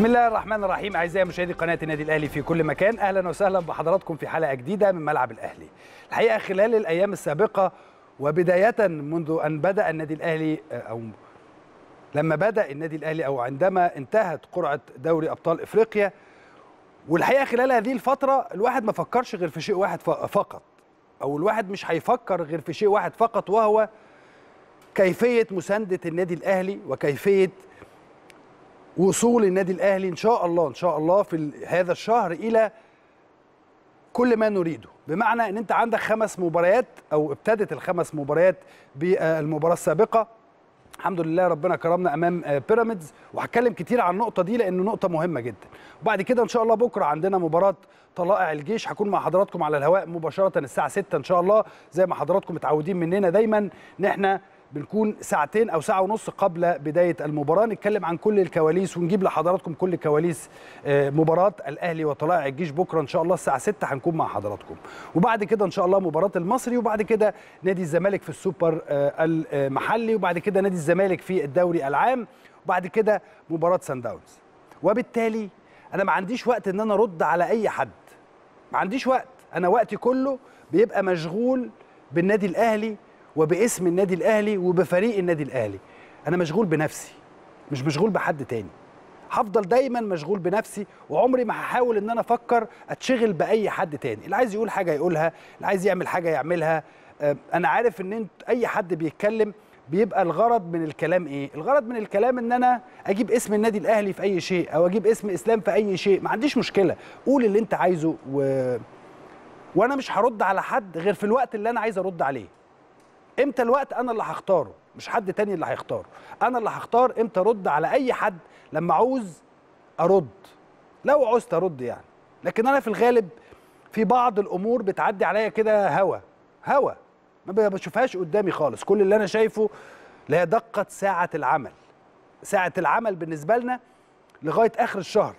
بسم الله الرحمن الرحيم اعزائي مشاهدي قناه النادي الاهلي في كل مكان اهلا وسهلا بحضراتكم في حلقه جديده من ملعب الاهلي الحقيقه خلال الايام السابقه وبدايه منذ ان بدا النادي الاهلي او لما بدا النادي الاهلي او عندما انتهت قرعه دوري ابطال افريقيا والحقيقه خلال هذه الفتره الواحد ما فكرش غير في شيء واحد فقط او الواحد مش هيفكر غير في شيء واحد فقط وهو كيفيه مسانده النادي الاهلي وكيفيه وصول النادي الاهلي ان شاء الله ان شاء الله في هذا الشهر الى كل ما نريده بمعنى ان انت عندك خمس مباريات او ابتدت الخمس مباريات بالمباراه السابقه الحمد لله ربنا كرمنا امام بيراميدز وهتكلم كتير عن النقطه دي لانه نقطه مهمه جدا وبعد كده ان شاء الله بكره عندنا مباراه طلائع الجيش هكون مع حضراتكم على الهواء مباشره الساعه 6 ان شاء الله زي ما حضراتكم متعودين مننا دايما ان احنا بنكون ساعتين او ساعه ونص قبل بدايه المباراه نتكلم عن كل الكواليس ونجيب لحضراتكم كل كواليس مباراه الاهلي وطلائع الجيش بكره ان شاء الله الساعه 6 هنكون مع حضراتكم وبعد كده ان شاء الله مباراه المصري وبعد كده نادي الزمالك في السوبر المحلي وبعد كده نادي الزمالك في الدوري العام وبعد كده مباراه سان داونز وبالتالي انا ما عنديش وقت ان انا ارد على اي حد ما عنديش وقت انا وقتي كله بيبقى مشغول بالنادي الاهلي وباسم النادي الاهلي وبفريق النادي الاهلي انا مشغول بنفسي مش مشغول بحد تاني هفضل دايما مشغول بنفسي وعمري ما هحاول ان انا افكر اتشغل باي حد تاني اللي عايز يقول حاجه يقولها اللي عايز يعمل حاجه يعملها انا عارف ان انت اي حد بيتكلم بيبقى الغرض من الكلام ايه الغرض من الكلام ان انا اجيب اسم النادي الاهلي في اي شيء او اجيب اسم اسلام في اي شيء ما عنديش مشكله قول اللي انت عايزه و... وانا مش هرد على حد غير في الوقت اللي انا عايز ارد عليه امتى الوقت انا اللي هختاره مش حد تاني اللي هيختاره انا اللي هختار امتى ارد على اي حد لما عاوز ارد لو عوزت ارد يعني لكن انا في الغالب في بعض الامور بتعدي عليا كده هوا هوا ما بشوفهاش قدامي خالص كل اللي انا شايفه اللي هي دقه ساعه العمل ساعه العمل بالنسبه لنا لغايه اخر الشهر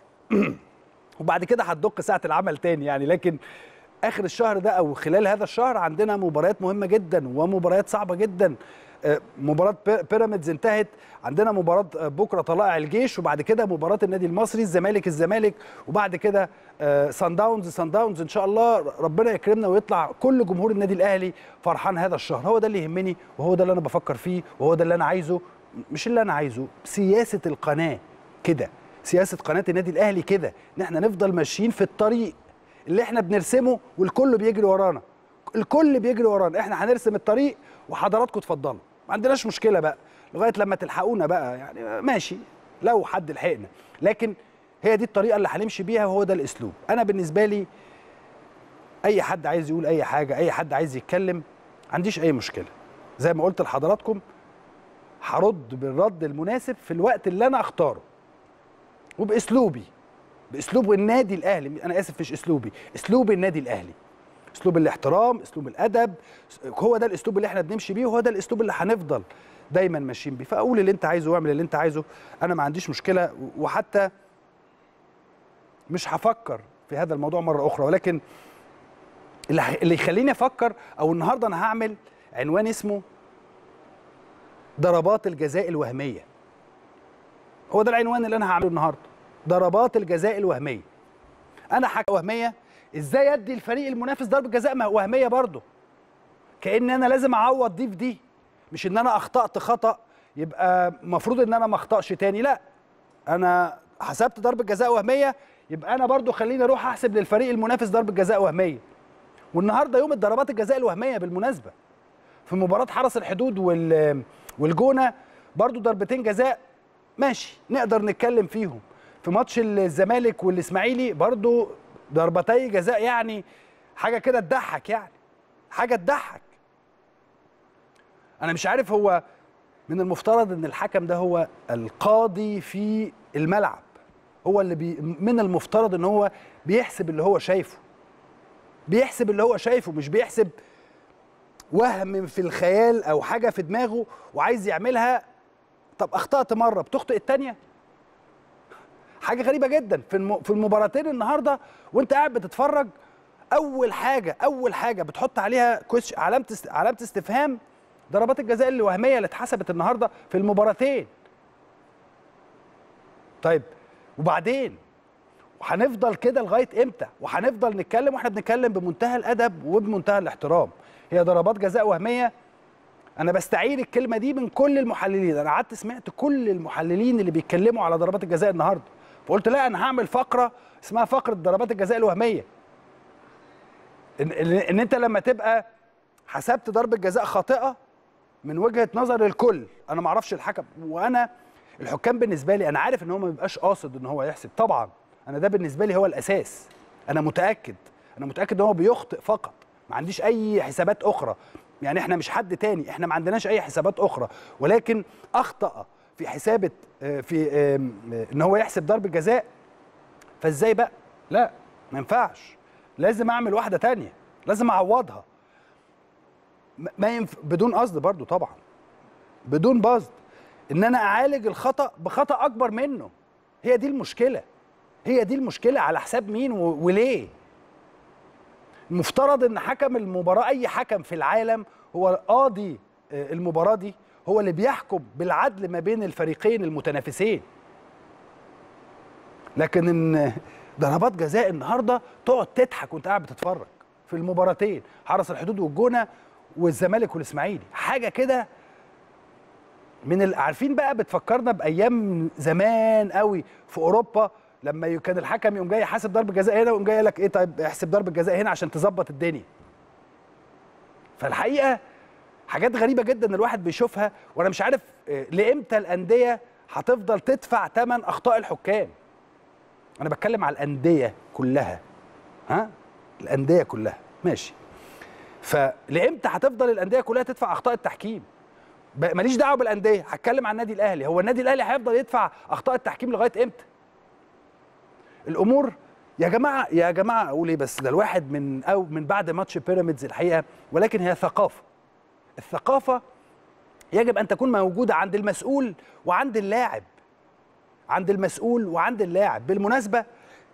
وبعد كده هتدق ساعه العمل تاني يعني لكن اخر الشهر ده او خلال هذا الشهر عندنا مباريات مهمه جدا ومباريات صعبه جدا مباراه بيراميدز انتهت عندنا مباراه بكره طلائع الجيش وبعد كده مباراه النادي المصري الزمالك الزمالك وبعد كده سان داونز سان داونز ان شاء الله ربنا يكرمنا ويطلع كل جمهور النادي الاهلي فرحان هذا الشهر هو ده اللي يهمني وهو ده اللي انا بفكر فيه وهو ده اللي انا عايزه مش اللي انا عايزه سياسه القناه كده سياسه قناه النادي الاهلي كده ان احنا نفضل ماشيين في الطريق اللي احنا بنرسمه والكل بيجري ورانا الكل بيجري ورانا احنا هنرسم الطريق وحضراتكم اتفضلوا ما عندناش مشكله بقى لغايه لما تلحقونا بقى يعني ماشي لو حد لحقنا لكن هي دي الطريقه اللي هنمشي بيها وهو ده الاسلوب انا بالنسبه لي اي حد عايز يقول اي حاجه اي حد عايز يتكلم ما عنديش اي مشكله زي ما قلت لحضراتكم هرد بالرد المناسب في الوقت اللي انا اختاره وباسلوبي باسلوب النادي الاهلي انا اسف مش اسلوبي اسلوب النادي الاهلي اسلوب الاحترام اسلوب الادب هو ده الاسلوب اللي احنا بنمشي بيه وهو ده الاسلوب اللي هنفضل دايما ماشيين بيه فاقول اللي انت عايزه واعمل اللي انت عايزه انا ما عنديش مشكله وحتى مش هفكر في هذا الموضوع مره اخرى ولكن اللي يخليني افكر او النهارده انا هعمل عنوان اسمه ضربات الجزاء الوهميه هو ده العنوان اللي انا هعمله النهارده ضربات الجزاء الوهميه انا حاجه وهميه ازاي ادي الفريق المنافس ضربه جزاء وهميه برضه كان انا لازم اعوض دي في دي مش ان انا اخطات خطا يبقى المفروض ان انا ما اخطاش تاني لا انا حسبت ضربه جزاء وهميه يبقى انا برضه خليني اروح احسب للفريق المنافس ضربه جزاء وهميه والنهارده يوم الضربات الجزاء الوهميه بالمناسبه في مباراه حرس الحدود وال والجونه برضه ضربتين جزاء ماشي نقدر نتكلم فيهم في ماتش الزمالك والاسماعيلي برضو ضربتي جزاء يعني حاجه كده تضحك يعني حاجه تضحك انا مش عارف هو من المفترض ان الحكم ده هو القاضي في الملعب هو اللي بي من المفترض ان هو بيحسب اللي هو شايفه بيحسب اللي هو شايفه مش بيحسب وهم في الخيال او حاجه في دماغه وعايز يعملها طب اخطات مره بتخطئ الثانيه حاجه غريبه جدا في في المباراتين النهارده وانت قاعد بتتفرج اول حاجه اول حاجه بتحط عليها علامه علامه استفهام ضربات الجزاء الوهميه اللي اتحسبت النهارده في المباراتين طيب وبعدين وهنفضل كده لغايه امتى وهنفضل نتكلم واحنا بنتكلم بمنتهى الادب وبمنتهى الاحترام هي ضربات جزاء وهميه انا بستعير الكلمه دي من كل المحللين انا قعدت سمعت كل المحللين اللي بيتكلموا على ضربات الجزاء النهارده فقلت لا انا هعمل فقره اسمها فقره ضربات الجزاء الوهميه ان, إن, إن انت لما تبقى حسبت ضربه جزاء خاطئه من وجهه نظر الكل انا ما اعرفش الحكم وانا الحكام بالنسبه لي انا عارف ان هو ما بيبقاش قاصد ان هو يحسب طبعا انا ده بالنسبه لي هو الاساس انا متاكد انا متاكد ان هو بيخطئ فقط ما عنديش اي حسابات اخرى يعني احنا مش حد تاني احنا ما عندناش اي حسابات اخرى ولكن اخطا في حسابه في ان هو يحسب ضربه جزاء فازاي بقى لا ما ينفعش لازم اعمل واحده تانية لازم اعوضها ما ينف... بدون قصد برضو طبعا بدون قصد ان انا اعالج الخطا بخطا اكبر منه هي دي المشكله هي دي المشكله على حساب مين و... وليه المفترض ان حكم المباراه اي حكم في العالم هو قاضي المباراه دي هو اللي بيحكم بالعدل ما بين الفريقين المتنافسين لكن ان ضربات جزاء النهارده تقعد تضحك وانت قاعد بتتفرج في المباراتين حرس الحدود والجونه والزمالك والاسماعيلي حاجه كده من ال... عارفين بقى بتفكرنا بايام زمان قوي في اوروبا لما كان الحكم يقوم جاي حاسب ضربه جزاء هنا ويقوم جاي لك ايه طيب احسب ضربه جزاء هنا عشان تظبط الدنيا فالحقيقه حاجات غريبه جدا الواحد بيشوفها وانا مش عارف لامتى الانديه هتفضل تدفع ثمن اخطاء الحكام انا بتكلم على الانديه كلها ها الانديه كلها ماشي فلامتى هتفضل الانديه كلها تدفع اخطاء التحكيم ماليش دعوه بالانديه هتكلم عن النادي الاهلي هو النادي الاهلي هيفضل يدفع اخطاء التحكيم لغايه امتى الامور يا جماعه يا جماعه اقول ايه بس ده الواحد من او من بعد ماتش بيراميدز الحقيقه ولكن هي ثقافه الثقافه يجب ان تكون موجوده عند المسؤول وعند اللاعب عند المسؤول وعند اللاعب بالمناسبه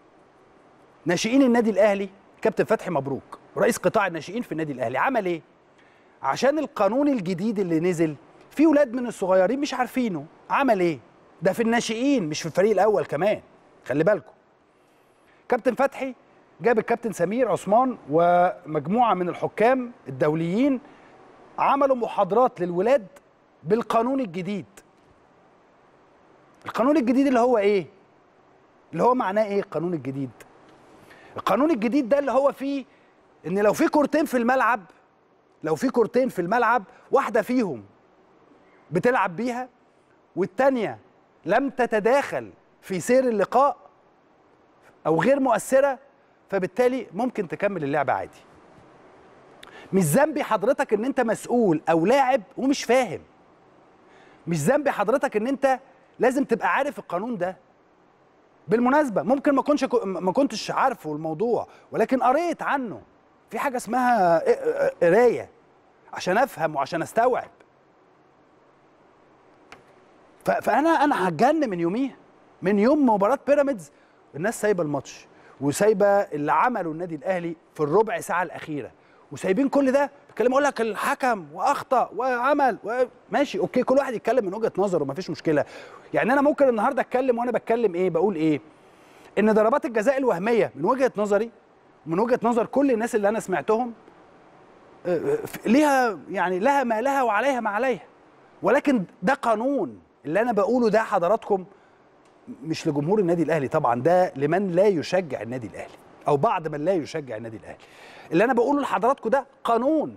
ناشئين النادي الاهلي كابتن فتحي مبروك رئيس قطاع الناشئين في النادي الاهلي عمل ايه عشان القانون الجديد اللي نزل في ولاد من الصغيرين مش عارفينه عمل ايه ده في الناشئين مش في الفريق الاول كمان خلي بالكم كابتن فتحي جاب الكابتن سمير عثمان ومجموعه من الحكام الدوليين عملوا محاضرات للولاد بالقانون الجديد القانون الجديد اللي هو ايه اللي هو معناه ايه القانون الجديد القانون الجديد ده اللي هو فيه ان لو في كورتين في الملعب لو في كورتين في الملعب واحده فيهم بتلعب بيها والتانيه لم تتداخل في سير اللقاء او غير مؤثره فبالتالي ممكن تكمل اللعبه عادي مش ذنبي حضرتك ان انت مسؤول او لاعب ومش فاهم مش ذنبي حضرتك ان انت لازم تبقى عارف القانون ده بالمناسبه ممكن ما كنتش ما كنتش عارفه الموضوع ولكن قريت عنه في حاجه اسمها قرايه عشان افهم وعشان استوعب فانا انا هتجن من يوميها من يوم مباراه بيراميدز الناس سايبه الماتش وسايبه اللي عمله النادي الاهلي في الربع ساعه الاخيره وسايبين كل ده بيتكلم يقول لك الحكم واخطا وعمل و... ماشي اوكي كل واحد يتكلم من وجهه نظره مفيش مشكله يعني انا ممكن النهارده اتكلم وانا بتكلم ايه بقول ايه ان ضربات الجزاء الوهميه من وجهه نظري من وجهه نظر كل الناس اللي انا سمعتهم ليها يعني لها ما لها وعليها ما عليها ولكن ده قانون اللي انا بقوله ده حضراتكم مش لجمهور النادي الاهلي طبعا ده لمن لا يشجع النادي الاهلي او بعض من لا يشجع النادي الاهلي اللي انا بقوله لحضراتكم ده قانون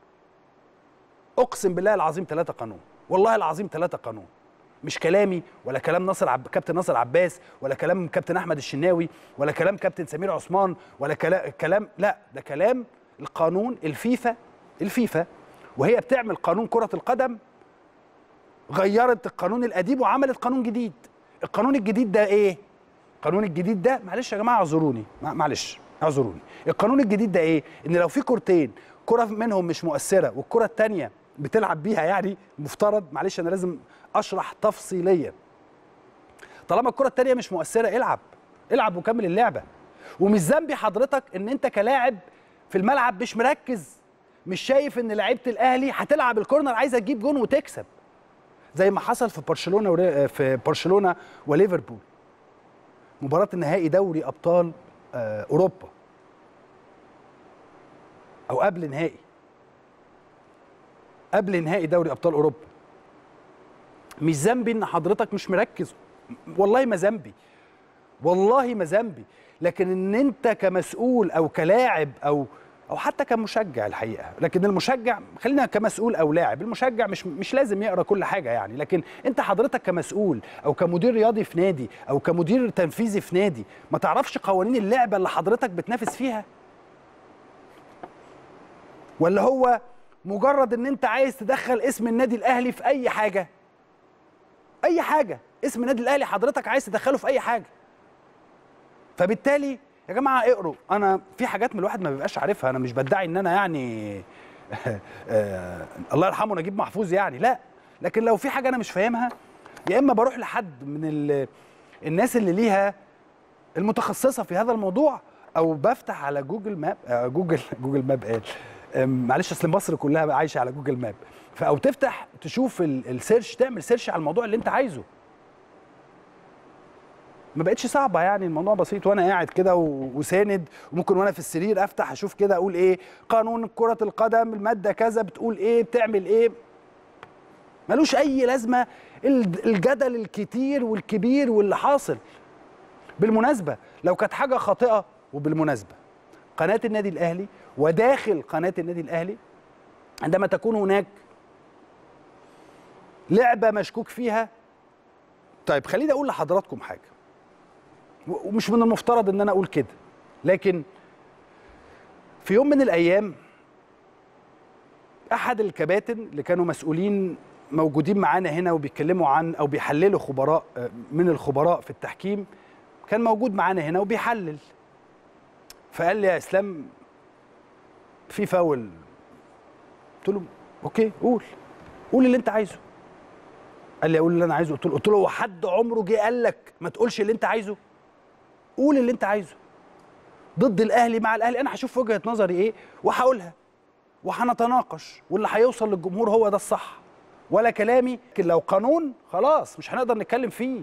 اقسم بالله العظيم ثلاثه قانون والله العظيم ثلاثه قانون مش كلامي ولا كلام ناصر عب... كابتن ناصر عباس ولا كلام كابتن احمد الشناوي ولا كلام كابتن سمير عثمان ولا كلام كلام لا ده كلام القانون الفيفا الفيفا وهي بتعمل قانون كره القدم غيرت القانون القديم وعملت قانون جديد القانون الجديد ده ايه القانون الجديد ده معلش يا جماعه اعذروني معلش اعذروني القانون الجديد ده ايه ان لو في كورتين كره منهم مش مؤثره والكره الثانيه بتلعب بيها يعني مفترض معلش انا لازم اشرح تفصيليا طالما الكره الثانيه مش مؤثره العب العب وكمل اللعبه ومش ذنبي حضرتك ان انت كلاعب في الملعب مش مركز مش شايف ان لعيبه الاهلي هتلعب الكورنر عايزه تجيب جون وتكسب زي ما حصل في برشلونه وري... في برشلونه وليفربول مباراه النهائي دوري ابطال آه، اوروبا او قبل نهائي قبل نهائي دوري ابطال اوروبا مش ذنبي ان حضرتك مش مركز والله ما ذنبي والله ما ذنبي لكن ان انت كمسؤول او كلاعب او او حتى كمشجع الحقيقه لكن المشجع خلينا كمسؤول او لاعب المشجع مش مش لازم يقرا كل حاجه يعني لكن انت حضرتك كمسؤول او كمدير رياضي في نادي او كمدير تنفيذي في نادي ما تعرفش قوانين اللعبه اللي حضرتك بتنافس فيها ولا هو مجرد ان انت عايز تدخل اسم النادي الاهلي في اي حاجه اي حاجه اسم النادي الاهلي حضرتك عايز تدخله في اي حاجه فبالتالي يا جماعه اقروا انا في حاجات من الواحد ما بيبقاش عارفها انا مش بدعي ان انا يعني آه، الله يرحمه نجيب محفوظ يعني لا لكن لو في حاجه انا مش فاهمها يا اما بروح لحد من ال- الناس اللي ليها المتخصصه في هذا الموضوع او بفتح على جوجل ماب آه، جوجل جوجل ماب قال آم، معلش اصل مصر كلها عايشه على جوجل ماب ف- او تفتح تشوف ال- السيرش تعمل سيرش على الموضوع اللي انت عايزه ما بقتش صعبه يعني الموضوع بسيط وانا قاعد كده و- وساند وممكن وانا في السرير افتح اشوف كده اقول ايه قانون كره القدم الماده كذا بتقول ايه بتعمل ايه ملوش اي لازمه الد- الجدل الكتير والكبير واللي حاصل بالمناسبه لو كانت حاجه خاطئه وبالمناسبه قناه النادي الاهلي وداخل قناه النادي الاهلي عندما تكون هناك لعبه مشكوك فيها طيب خليني اقول لحضراتكم حاجه و- ومش من المفترض ان انا اقول كده لكن في يوم من الايام احد الكباتن اللي كانوا مسؤولين موجودين معانا هنا وبيتكلموا عن او بيحللوا خبراء آه، من الخبراء في التحكيم كان موجود معانا هنا وبيحلل فقال لي يا اسلام في فاول قلت له اوكي قول قول اللي انت عايزه قال لي اقول اللي انا عايزه قلت له قلت له هو حد عمره جه قال لك ما تقولش اللي انت عايزه قول اللي انت عايزه ضد الاهلي مع الاهلي انا هشوف وجهه نظري ايه وهقولها وهنتناقش واللي هيوصل للجمهور هو ده الصح ولا كلامي لكن لو قانون خلاص مش هنقدر نتكلم فيه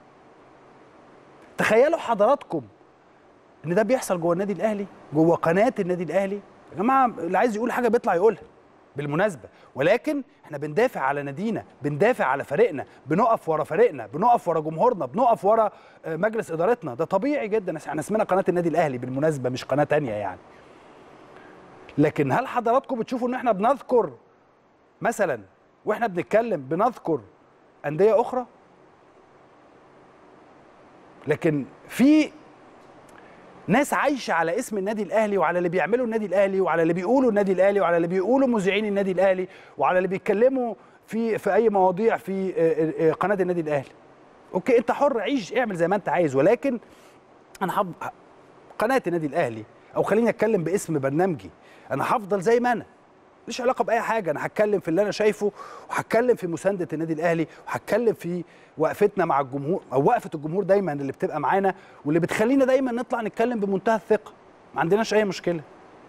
تخيلوا حضراتكم ان ده بيحصل جوه النادي الاهلي جوه قناه النادي الاهلي يا جماعه اللي عايز يقول حاجه بيطلع يقولها بالمناسبه ولكن احنا بندافع على نادينا بندافع على فريقنا بنقف ورا فريقنا بنقف ورا جمهورنا بنقف ورا آه، مجلس ادارتنا ده طبيعي جدا احنا اسمنا قناه النادي الاهلي بالمناسبه مش قناه تانية يعني لكن هل حضراتكم بتشوفوا ان احنا بنذكر مثلا واحنا بنتكلم بنذكر انديه اخرى لكن في ناس عايشه على اسم النادي الاهلي وعلى اللي بيعمله النادي الاهلي وعلى اللي بيقولوا النادي الاهلي وعلى اللي بيقولوا مذيعين النادي الاهلي وعلى اللي بيتكلموا في في اي مواضيع في آه، آه، قناه النادي الاهلي اوكي انت حر عيش اعمل زي ما انت عايز ولكن انا حب... قناه النادي الاهلي او خليني اتكلم باسم برنامجي انا هفضل زي ما انا مش علاقه باي حاجه انا هتكلم في اللي انا شايفه وهتكلم في مسانده النادي الاهلي وهتكلم في وقفتنا مع الجمهور او وقفه الجمهور دايما اللي بتبقى معانا واللي بتخلينا دايما نطلع نتكلم بمنتهى الثقه ما عندناش اي مشكله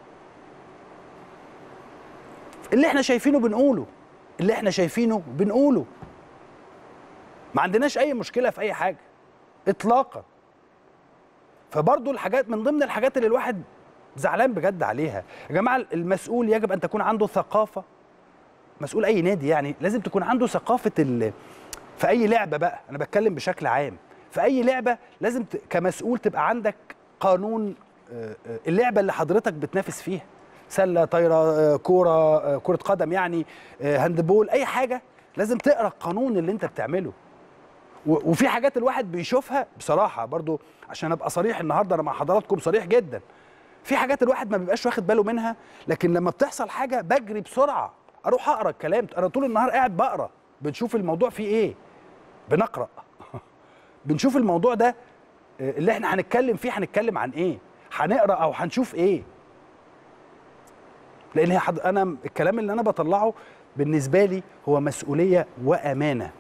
اللي احنا شايفينه بنقوله اللي احنا شايفينه بنقوله ما عندناش اي مشكله في اي حاجه اطلاقا فبرضه الحاجات من ضمن الحاجات اللي الواحد زعلان بجد عليها يا جماعه المسؤول يجب ان تكون عنده ثقافه مسؤول اي نادي يعني لازم تكون عنده ثقافه ال... في اي لعبه بقى انا بتكلم بشكل عام في اي لعبه لازم ت... كمسؤول تبقى عندك قانون آه، آه، اللعبه اللي حضرتك بتنافس فيها سله طايره آه، كوره آه، كره قدم يعني آه، هاندبول اي حاجه لازم تقرا القانون اللي انت بتعمله و- وفي حاجات الواحد بيشوفها بصراحه برضو عشان ابقى صريح النهارده انا مع حضراتكم صريح جدا في حاجات الواحد ما بيبقاش واخد باله منها لكن لما بتحصل حاجه بجري بسرعه اروح اقرا الكلام انا طول النهار قاعد بقرا بنشوف الموضوع فيه ايه بنقرا بنشوف الموضوع ده آه، اللي احنا هنتكلم فيه هنتكلم عن ايه هنقرا او هنشوف ايه لان هي حد... انا الكلام اللي انا بطلعه بالنسبه لي هو مسؤوليه وامانه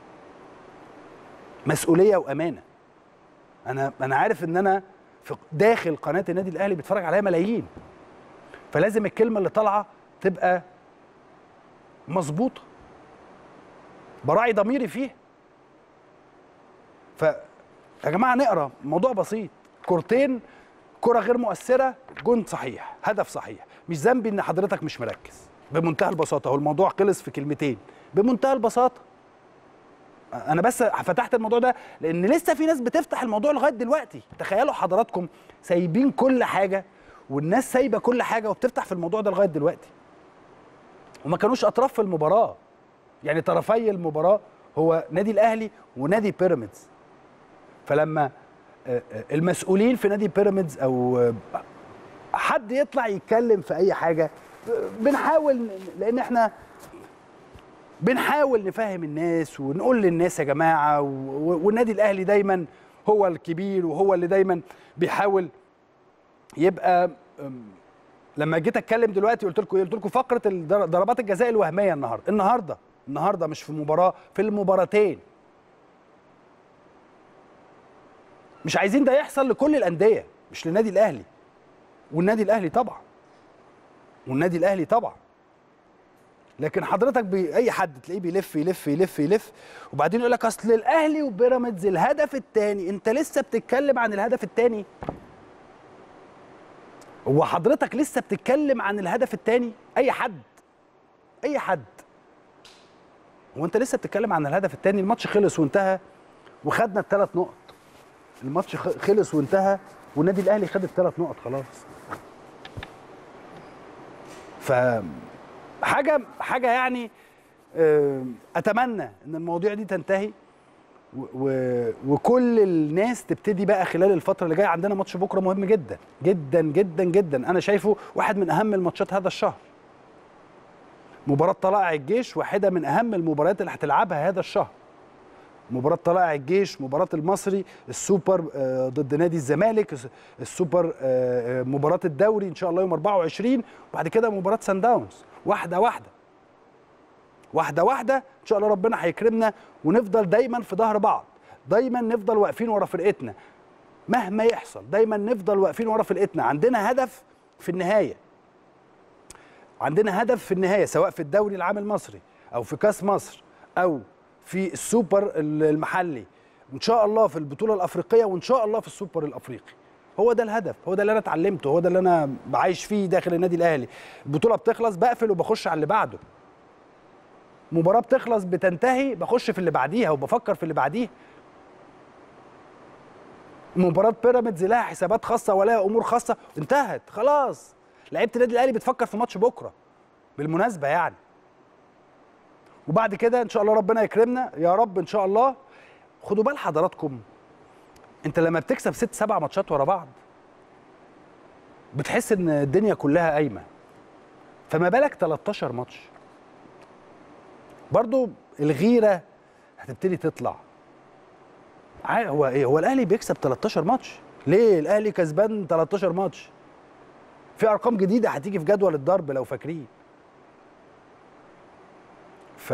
مسؤوليه وامانه انا انا عارف ان انا في داخل قناه النادي الاهلي بيتفرج عليها ملايين فلازم الكلمه اللي طالعه تبقى مظبوطه براعي ضميري فيها ف يا جماعه نقرا الموضوع بسيط كورتين كره غير مؤثره جون صحيح هدف صحيح مش ذنبي ان حضرتك مش مركز بمنتهى البساطه هو الموضوع خلص في كلمتين بمنتهى البساطه انا بس فتحت الموضوع ده لان لسه في ناس بتفتح الموضوع لغايه دلوقتي تخيلوا حضراتكم سايبين كل حاجه والناس سايبه كل حاجه وبتفتح في الموضوع ده لغايه دلوقتي وما كانوش اطراف في المباراه يعني طرفي المباراه هو نادي الاهلي ونادي بيراميدز فلما آه، آه، المسؤولين في نادي بيراميدز او آه، حد يطلع يتكلم في اي حاجه بنحاول لان احنا بنحاول نفهم الناس ونقول للناس يا جماعه و- والنادي الاهلي دايما هو الكبير وهو اللي دايما بيحاول يبقى أم، لما جيت اتكلم دلوقتي قلت لكم قلت لكم فقره الضر- ضربات الجزاء الوهميه النهارده النهارده النهارده مش في مباراه في المباراتين مش عايزين ده يحصل لكل الانديه مش للنادي الاهلي والنادي الاهلي طبعا والنادي الاهلي طبعا لكن حضرتك بي... اي حد تلاقيه بيلف يلف يلف يلف وبعدين يقول لك اصل الاهلي وبيراميدز الهدف الثاني انت لسه بتتكلم عن الهدف الثاني هو حضرتك لسه بتتكلم عن الهدف الثاني اي حد اي حد هو انت لسه بتتكلم عن الهدف الثاني الماتش خلص وانتهى وخدنا الثلاث نقط الماتش خ- خلص وانتهى والنادي الاهلي خد الثلاث نقط خلاص ف حاجه حاجه يعني آه، اتمنى ان المواضيع دي تنتهي و و وكل الناس تبتدي بقى خلال الفتره اللي جايه عندنا ماتش بكره مهم جدا جدا جدا جدا انا شايفه واحد من اهم الماتشات هذا الشهر مباراه طلائع الجيش واحده من اهم المباريات اللي هتلعبها هذا الشهر مباراة طلائع الجيش مباراة المصري السوبر آه، ضد نادي الزمالك الس- السوبر آه، آه، مباراة الدوري إن شاء الله يوم 24 وبعد كده مباراة سان داونز واحدة واحدة واحدة واحدة إن شاء الله ربنا هيكرمنا ونفضل دايما في ظهر بعض دايما نفضل واقفين ورا فرقتنا مهما يحصل دايما نفضل واقفين ورا فرقتنا عندنا هدف في النهاية عندنا هدف في النهاية سواء في الدوري العام المصري أو في كأس مصر أو في السوبر المحلي وإن شاء الله في البطولة الأفريقية وإن شاء الله في السوبر الأفريقي هو ده الهدف هو ده اللي أنا اتعلمته هو ده اللي أنا بعيش فيه داخل النادي الأهلي البطولة بتخلص بقفل وبخش على اللي بعده مباراة بتخلص بتنتهي بخش في اللي بعديها وبفكر في اللي بعديها مباراة بيراميدز لها حسابات خاصة ولها أمور خاصة انتهت خلاص لعيبة النادي الأهلي بتفكر في ماتش بكرة بالمناسبة يعني وبعد كده ان شاء الله ربنا يكرمنا يا رب ان شاء الله خدوا بال حضراتكم انت لما بتكسب ست سبع ماتشات ورا بعض بتحس ان الدنيا كلها قايمه فما بالك 13 ماتش برضو الغيره هتبتدي تطلع عا- هو ايه هو الاهلي بيكسب 13 ماتش ليه الاهلي كسبان 13 ماتش في ارقام جديده هتيجي في جدول الضرب لو فاكرين ف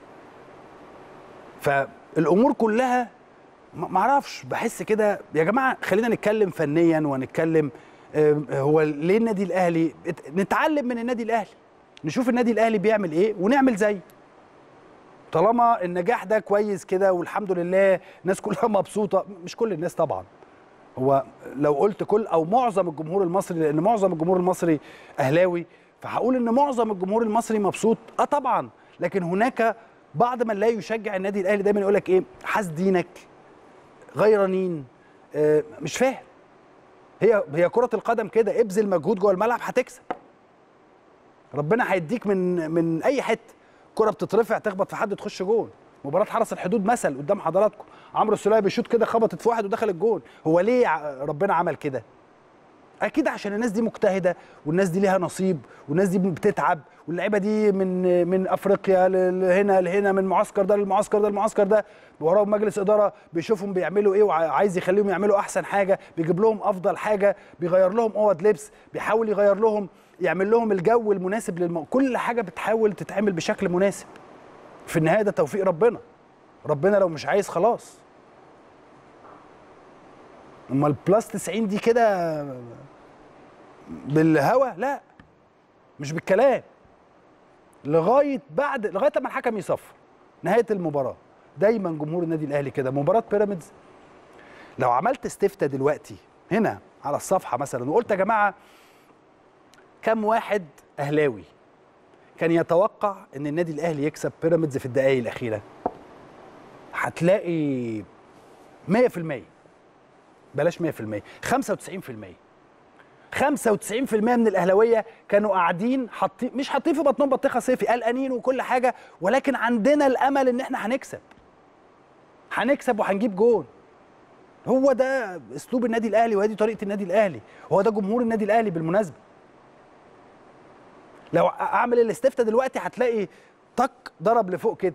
فالامور كلها ما ما اعرفش بحس كده يا جماعه خلينا نتكلم فنيا ونتكلم آه، هو ليه النادي الاهلي ات- نتعلم من النادي الاهلي نشوف النادي الاهلي بيعمل ايه ونعمل زيه طالما النجاح ده كويس كده والحمد لله الناس كلها مبسوطه مش كل الناس طبعا هو لو قلت كل او معظم الجمهور المصري لان معظم الجمهور المصري اهلاوي فهقول ان معظم الجمهور المصري مبسوط اه طبعا لكن هناك بعض من لا يشجع النادي الاهلي دايما يقول لك ايه حاسدينك غيرانين آه مش فاهم هي هي كره القدم كده ابذل مجهود جوه الملعب هتكسب ربنا هيديك من من اي حته كره بتترفع تخبط في حد تخش جون مباراه حرس الحدود مثل قدام حضراتكم عمرو السوليه بيشوط كده خبطت في واحد ودخل الجون هو ليه ع- ربنا عمل كده اكيد عشان الناس دي مجتهده والناس دي ليها نصيب والناس دي بتتعب واللعيبه دي من من افريقيا ل- لهنا لهنا من معسكر ده للمعسكر ده المعسكر ده وراهم مجلس اداره بيشوفهم بيعملوا ايه وعايز يخليهم يعملوا احسن حاجه بيجيب لهم افضل حاجه بيغير لهم اوض لبس بيحاول يغير لهم يعمل لهم الجو المناسب للم... كل حاجه بتحاول تتعمل بشكل مناسب في النهايه ده توفيق ربنا ربنا لو مش عايز خلاص امال بلس 90 دي كده بالهوا لا مش بالكلام لغايه بعد لغايه لما الحكم يصفر نهايه المباراه دايما جمهور النادي الاهلي كده مباراه بيراميدز لو عملت استفتاء دلوقتي هنا على الصفحه مثلا وقلت يا جماعه كم واحد اهلاوي كان يتوقع ان النادي الاهلي يكسب بيراميدز في الدقائق الاخيره هتلاقي 100% بلاش 100% 95% 95% من الاهلاويه كانوا قاعدين حاطين مش حاطين في بطنهم بطيخه صيفي قلقانين وكل حاجه ولكن عندنا الامل ان احنا هنكسب هنكسب وهنجيب جون هو ده اسلوب النادي الاهلي وهذه طريقه النادي الاهلي هو ده جمهور النادي الاهلي بالمناسبه لو اعمل الاستفتاء دلوقتي هتلاقي طق ضرب لفوق كده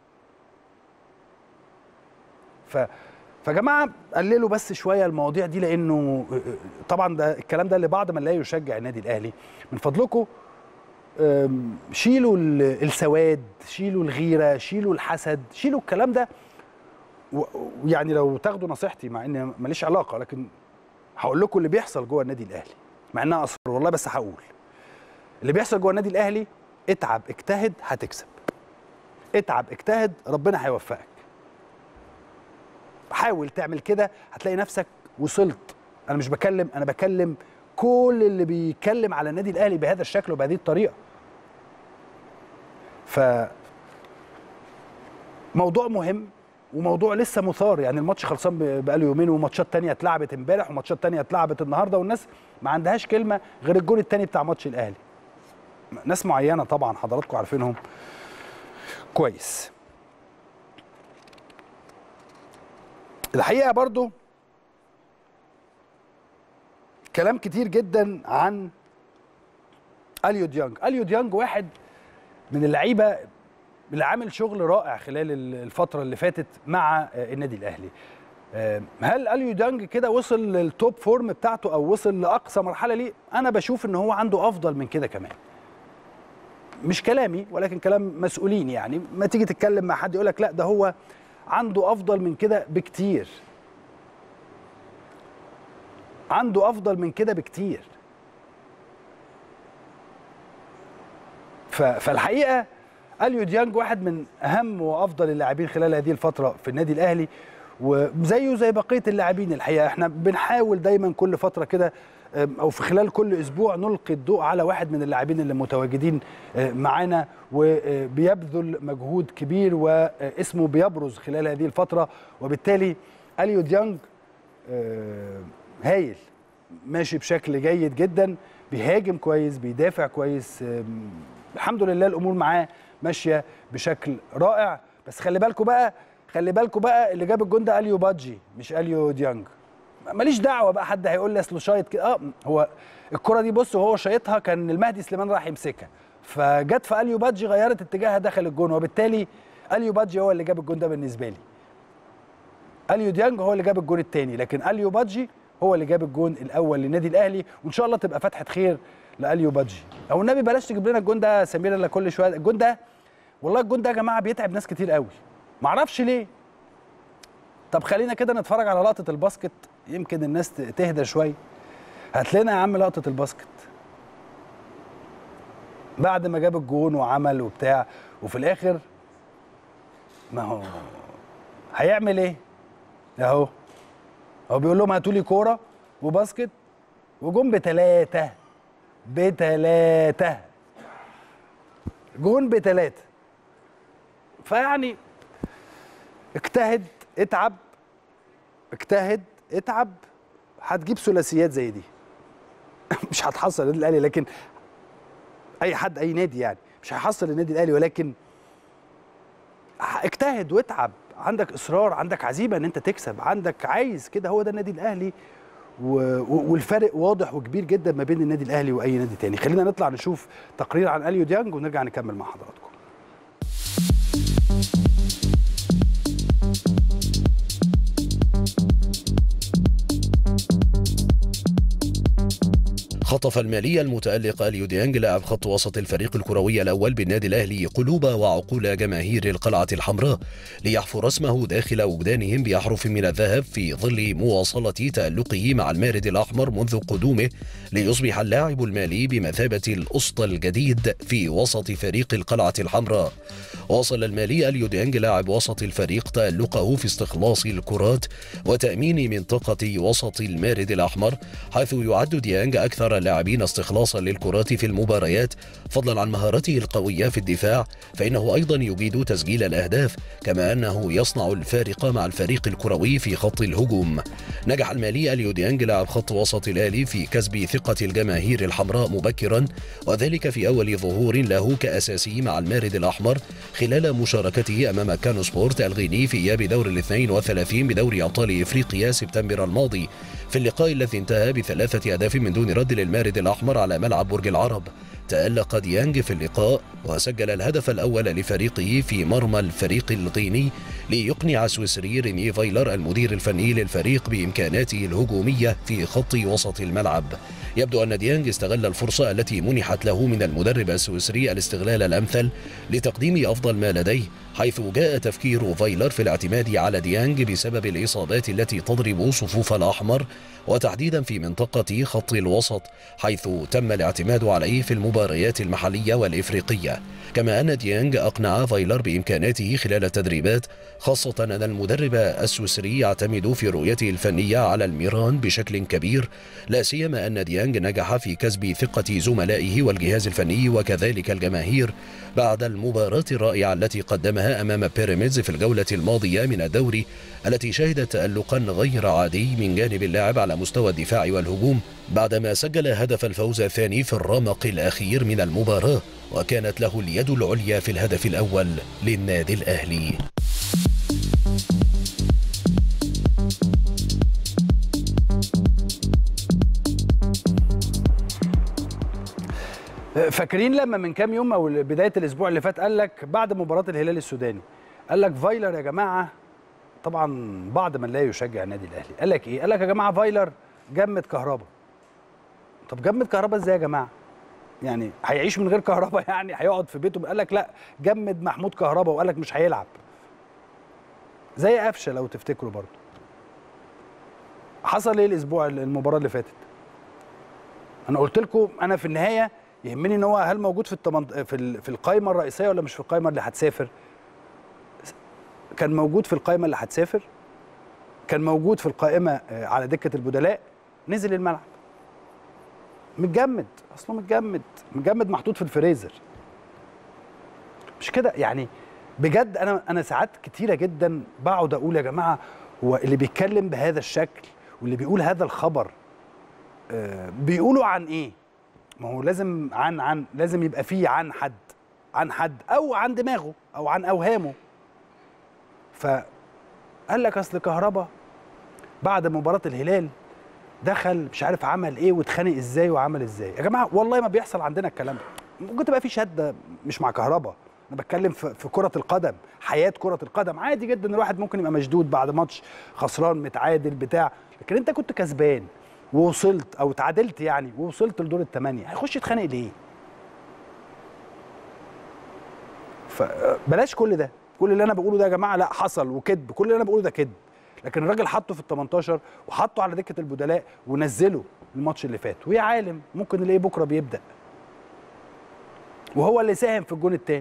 ف فجماعه قللوا بس شويه المواضيع دي لانه طبعا ده الكلام ده لبعض من لا يشجع النادي الاهلي من فضلكم شيلوا السواد شيلوا الغيره شيلوا الحسد شيلوا الكلام ده ويعني لو تاخدوا نصيحتي مع ان ماليش علاقه لكن هقول لكم اللي بيحصل جوه النادي الاهلي مع انها اصر والله بس هقول اللي بيحصل جوه النادي الاهلي اتعب اجتهد هتكسب اتعب اجتهد ربنا هيوفقك حاول تعمل كده هتلاقي نفسك وصلت انا مش بكلم انا بكلم كل اللي بيتكلم على النادي الاهلي بهذا الشكل وبهذه الطريقه ف موضوع مهم وموضوع لسه مثار يعني الماتش خلصان بقاله يومين وماتشات تانية اتلعبت امبارح وماتشات تانية اتلعبت النهارده والناس ما عندهاش كلمه غير الجول التاني بتاع ماتش الاهلي ناس معينه طبعا حضراتكم عارفينهم كويس الحقيقه برضو كلام كتير جدا عن اليو ديانج اليو ديانج واحد من اللعيبه اللي عامل شغل رائع خلال الفتره اللي فاتت مع النادي الاهلي هل اليو ديانج كده وصل للتوب فورم بتاعته او وصل لاقصى مرحله ليه انا بشوف ان هو عنده افضل من كده كمان مش كلامي ولكن كلام مسؤولين يعني ما تيجي تتكلم مع حد يقول لك لا ده هو عنده افضل من كده بكتير عنده افضل من كده بكتير فالحقيقه اليو ديانج واحد من اهم وافضل اللاعبين خلال هذه الفتره في النادي الاهلي وزيه زي بقيه اللاعبين الحقيقه احنا بنحاول دايما كل فتره كده او في خلال كل اسبوع نلقي الضوء على واحد من اللاعبين اللي متواجدين معانا وبيبذل مجهود كبير واسمه بيبرز خلال هذه الفتره وبالتالي اليو ديانج هايل ماشي بشكل جيد جدا بيهاجم كويس بيدافع كويس الحمد لله الامور معاه ماشيه بشكل رائع بس خلي بالكم بقى خلي بالكم بقى اللي جاب الجون ده اليو بادجي مش اليو ديانج ماليش دعوه بقى حد هيقول لي اصله شايط كده اه هو الكره دي بص وهو شايطها كان المهدي سليمان راح يمسكها فجت في اليو بادجي غيرت اتجاهها دخل الجون وبالتالي اليو بادجي هو اللي جاب الجون ده بالنسبه لي اليو ديانج هو اللي جاب الجون الثاني لكن اليو بادجي هو اللي جاب الجون الاول للنادي الاهلي وان شاء الله تبقى فتحه خير لاليو بادجي او النبي بلاش تجيب لنا الجون ده سمير الا كل شويه الجون ده والله الجون ده يا جماعه بيتعب ناس كتير قوي معرفش ليه طب خلينا كده نتفرج على لقطه الباسكت يمكن الناس تهدى شويه هات لنا يا عم لقطه الباسكت بعد ما جاب الجون وعمل وبتاع وفي الاخر ما هو هيعمل ايه اهو هو بيقول لهم هاتوا لي كوره وباسكت وجون بتلاته بتلاته جون بتلاته فيعني اجتهد اتعب اجتهد اتعب هتجيب ثلاثيات زي دي مش هتحصل النادي الاهلي لكن اي حد اي نادي يعني مش هيحصل النادي الاهلي ولكن اجتهد واتعب عندك اصرار عندك عزيمه ان انت تكسب عندك عايز كده هو ده النادي الاهلي و... والفرق واضح وكبير جدا ما بين النادي الاهلي واي نادي تاني خلينا نطلع نشوف تقرير عن اليو ديانج ونرجع نكمل مع حضراتكم خطف المالي المتألق اليو ديانج لاعب خط وسط الفريق الكروي الأول بالنادي الأهلي قلوب وعقول جماهير القلعة الحمراء ليحفر اسمه داخل وجدانهم بأحرف من الذهب في ظل مواصلة تألقه مع المارد الأحمر منذ قدومه ليصبح اللاعب المالي بمثابة الأسطى الجديد في وسط فريق القلعة الحمراء واصل المالي اليو ديانج لاعب وسط الفريق تألقه في استخلاص الكرات وتأمين منطقة وسط المارد الأحمر حيث يعد ديانج أكثر اللاعبين استخلاصا للكرات في المباريات فضلا عن مهارته القوية في الدفاع فإنه أيضا يجيد تسجيل الأهداف كما أنه يصنع الفارق مع الفريق الكروي في خط الهجوم نجح المالي اليو ديانج لاعب خط وسط الآلي في كسب ثقة الجماهير الحمراء مبكرا وذلك في أول ظهور له كأساسي مع المارد الأحمر خلال مشاركته أمام كانو سبورت الغيني في إياب دور الاثنين وثلاثين بدوري أبطال إفريقيا سبتمبر الماضي في اللقاء الذي انتهى بثلاثة أهداف من دون رد للمارد الأحمر على ملعب برج العرب تألق ديانج في اللقاء وسجل الهدف الأول لفريقه في مرمى الفريق الغيني ليقنع السويسري ريني فايلر المدير الفني للفريق بإمكاناته الهجومية في خط وسط الملعب يبدو أن ديانج استغل الفرصة التي منحت له من المدرب السويسري الاستغلال الأمثل لتقديم أفضل ما لديه حيث جاء تفكير فايلر في الاعتماد على ديانج بسبب الإصابات التي تضرب صفوف الأحمر وتحديدا في منطقة خط الوسط حيث تم الاعتماد عليه في المباريات المحلية والإفريقية كما أن ديانج أقنع فايلر بإمكاناته خلال التدريبات خاصة أن المدرب السويسري يعتمد في رؤيته الفنية على الميران بشكل كبير لا سيما أن ديانج نجح في كسب ثقة زملائه والجهاز الفني وكذلك الجماهير بعد المباراة الرائعة التي قدمها أمام بيراميدز في الجولة الماضية من الدوري التي شهدت تألقا غير عادي من جانب اللاعب على مستوى الدفاع والهجوم بعدما سجل هدف الفوز الثاني في الرمق الأخير من المباراة وكانت له اليد العليا في الهدف الأول للنادي الأهلي فاكرين لما من كام يوم او بدايه الاسبوع اللي فات قال لك بعد مباراه الهلال السوداني قال لك فايلر يا جماعه طبعا بعض من لا يشجع النادي الاهلي قال لك ايه قال لك يا جماعه فايلر جمد كهربا طب جمد كهربا ازاي يا جماعه يعني هيعيش من غير كهربا يعني هيقعد في بيته قال لك لا جمد محمود كهربا وقال لك مش هيلعب زي قفشه لو تفتكروا برضه حصل ايه الاسبوع المباراه اللي فاتت انا قلت لكم انا في النهايه يهمني ان هو هل موجود في التمنط... في ال... في القائمه الرئيسيه ولا مش في القائمه اللي هتسافر كان موجود في القائمه اللي هتسافر كان موجود في القائمه على دكه البدلاء نزل الملعب متجمد اصله متجمد متجمد محطوط في الفريزر مش كده يعني بجد انا انا ساعات كتيره جدا بقعد اقول يا جماعه هو اللي بيتكلم بهذا الشكل واللي بيقول هذا الخبر آه بيقولوا عن ايه ما هو لازم عن عن لازم يبقى فيه عن حد عن حد او عن دماغه او عن اوهامه فقال لك اصل كهربا بعد مباراه الهلال دخل مش عارف عمل ايه واتخانق ازاي وعمل ازاي يا جماعه والله ما بيحصل عندنا الكلام ده ممكن تبقى في شده مش مع كهربا انا بتكلم في, في كره القدم حياه كره القدم عادي جدا الواحد ممكن يبقى مشدود بعد ماتش خسران متعادل بتاع لكن انت كنت كسبان ووصلت او تعادلت يعني ووصلت لدور الثمانيه هيخش يتخانق ليه فبلاش كل ده كل اللي انا بقوله ده يا جماعه لا حصل وكذب كل اللي انا بقوله ده كذب لكن الراجل حطه في ال 18 وحطه على دكه البدلاء ونزله الماتش اللي فات ويا عالم ممكن نلاقيه بكره بيبدا وهو اللي ساهم في الجون الثاني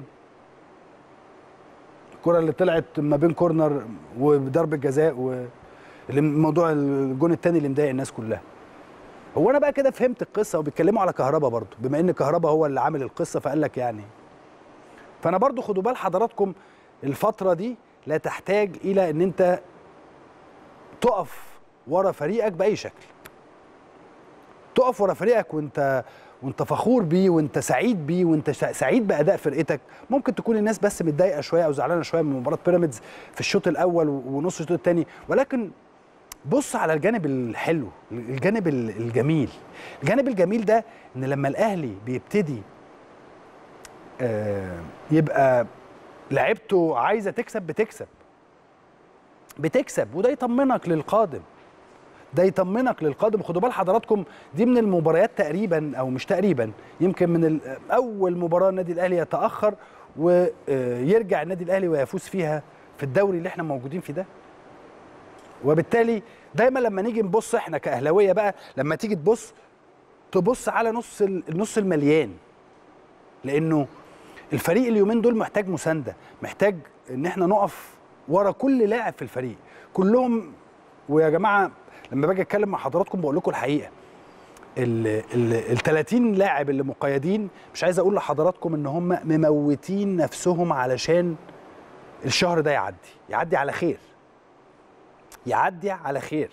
الكره اللي طلعت ما بين كورنر وضربه جزاء و موضوع الجون الثاني اللي مضايق الناس كلها هو انا بقى كده فهمت القصه وبيتكلموا على كهربا برضو بما ان كهربا هو اللي عامل القصه فقال لك يعني فانا برضو خدوا بال حضراتكم الفتره دي لا تحتاج الى ان انت تقف ورا فريقك باي شكل تقف ورا فريقك وانت وانت فخور بيه وانت سعيد بيه وانت سعيد باداء فرقتك ممكن تكون الناس بس متضايقه شويه او زعلانه شويه من مباراه بيراميدز في الشوط الاول ونص الشوط الثاني ولكن بص على الجانب الحلو الجانب الجميل الجانب الجميل ده ان لما الاهلي بيبتدي آه يبقى لعيبته عايزه تكسب بتكسب بتكسب وده يطمنك للقادم ده يطمنك للقادم خدوا بال حضراتكم دي من المباريات تقريبا او مش تقريبا يمكن من ال- اول مباراه النادي الاهلي يتاخر ويرجع النادي الاهلي ويفوز فيها في الدوري اللي احنا موجودين فيه ده وبالتالي دايما لما نيجي نبص احنا كاهلاويه بقى لما تيجي تبص تبص على نص ال- النص المليان لانه الفريق اليومين دول محتاج مسانده محتاج ان احنا نقف ورا كل لاعب في الفريق كلهم ويا جماعه لما باجي اتكلم مع حضراتكم بقول لكم الحقيقه ال ال ال 30 لاعب اللي مقيدين مش عايز اقول لحضراتكم ان هم مموتين نفسهم علشان الشهر ده يعدي يعدي على خير يعدي على خير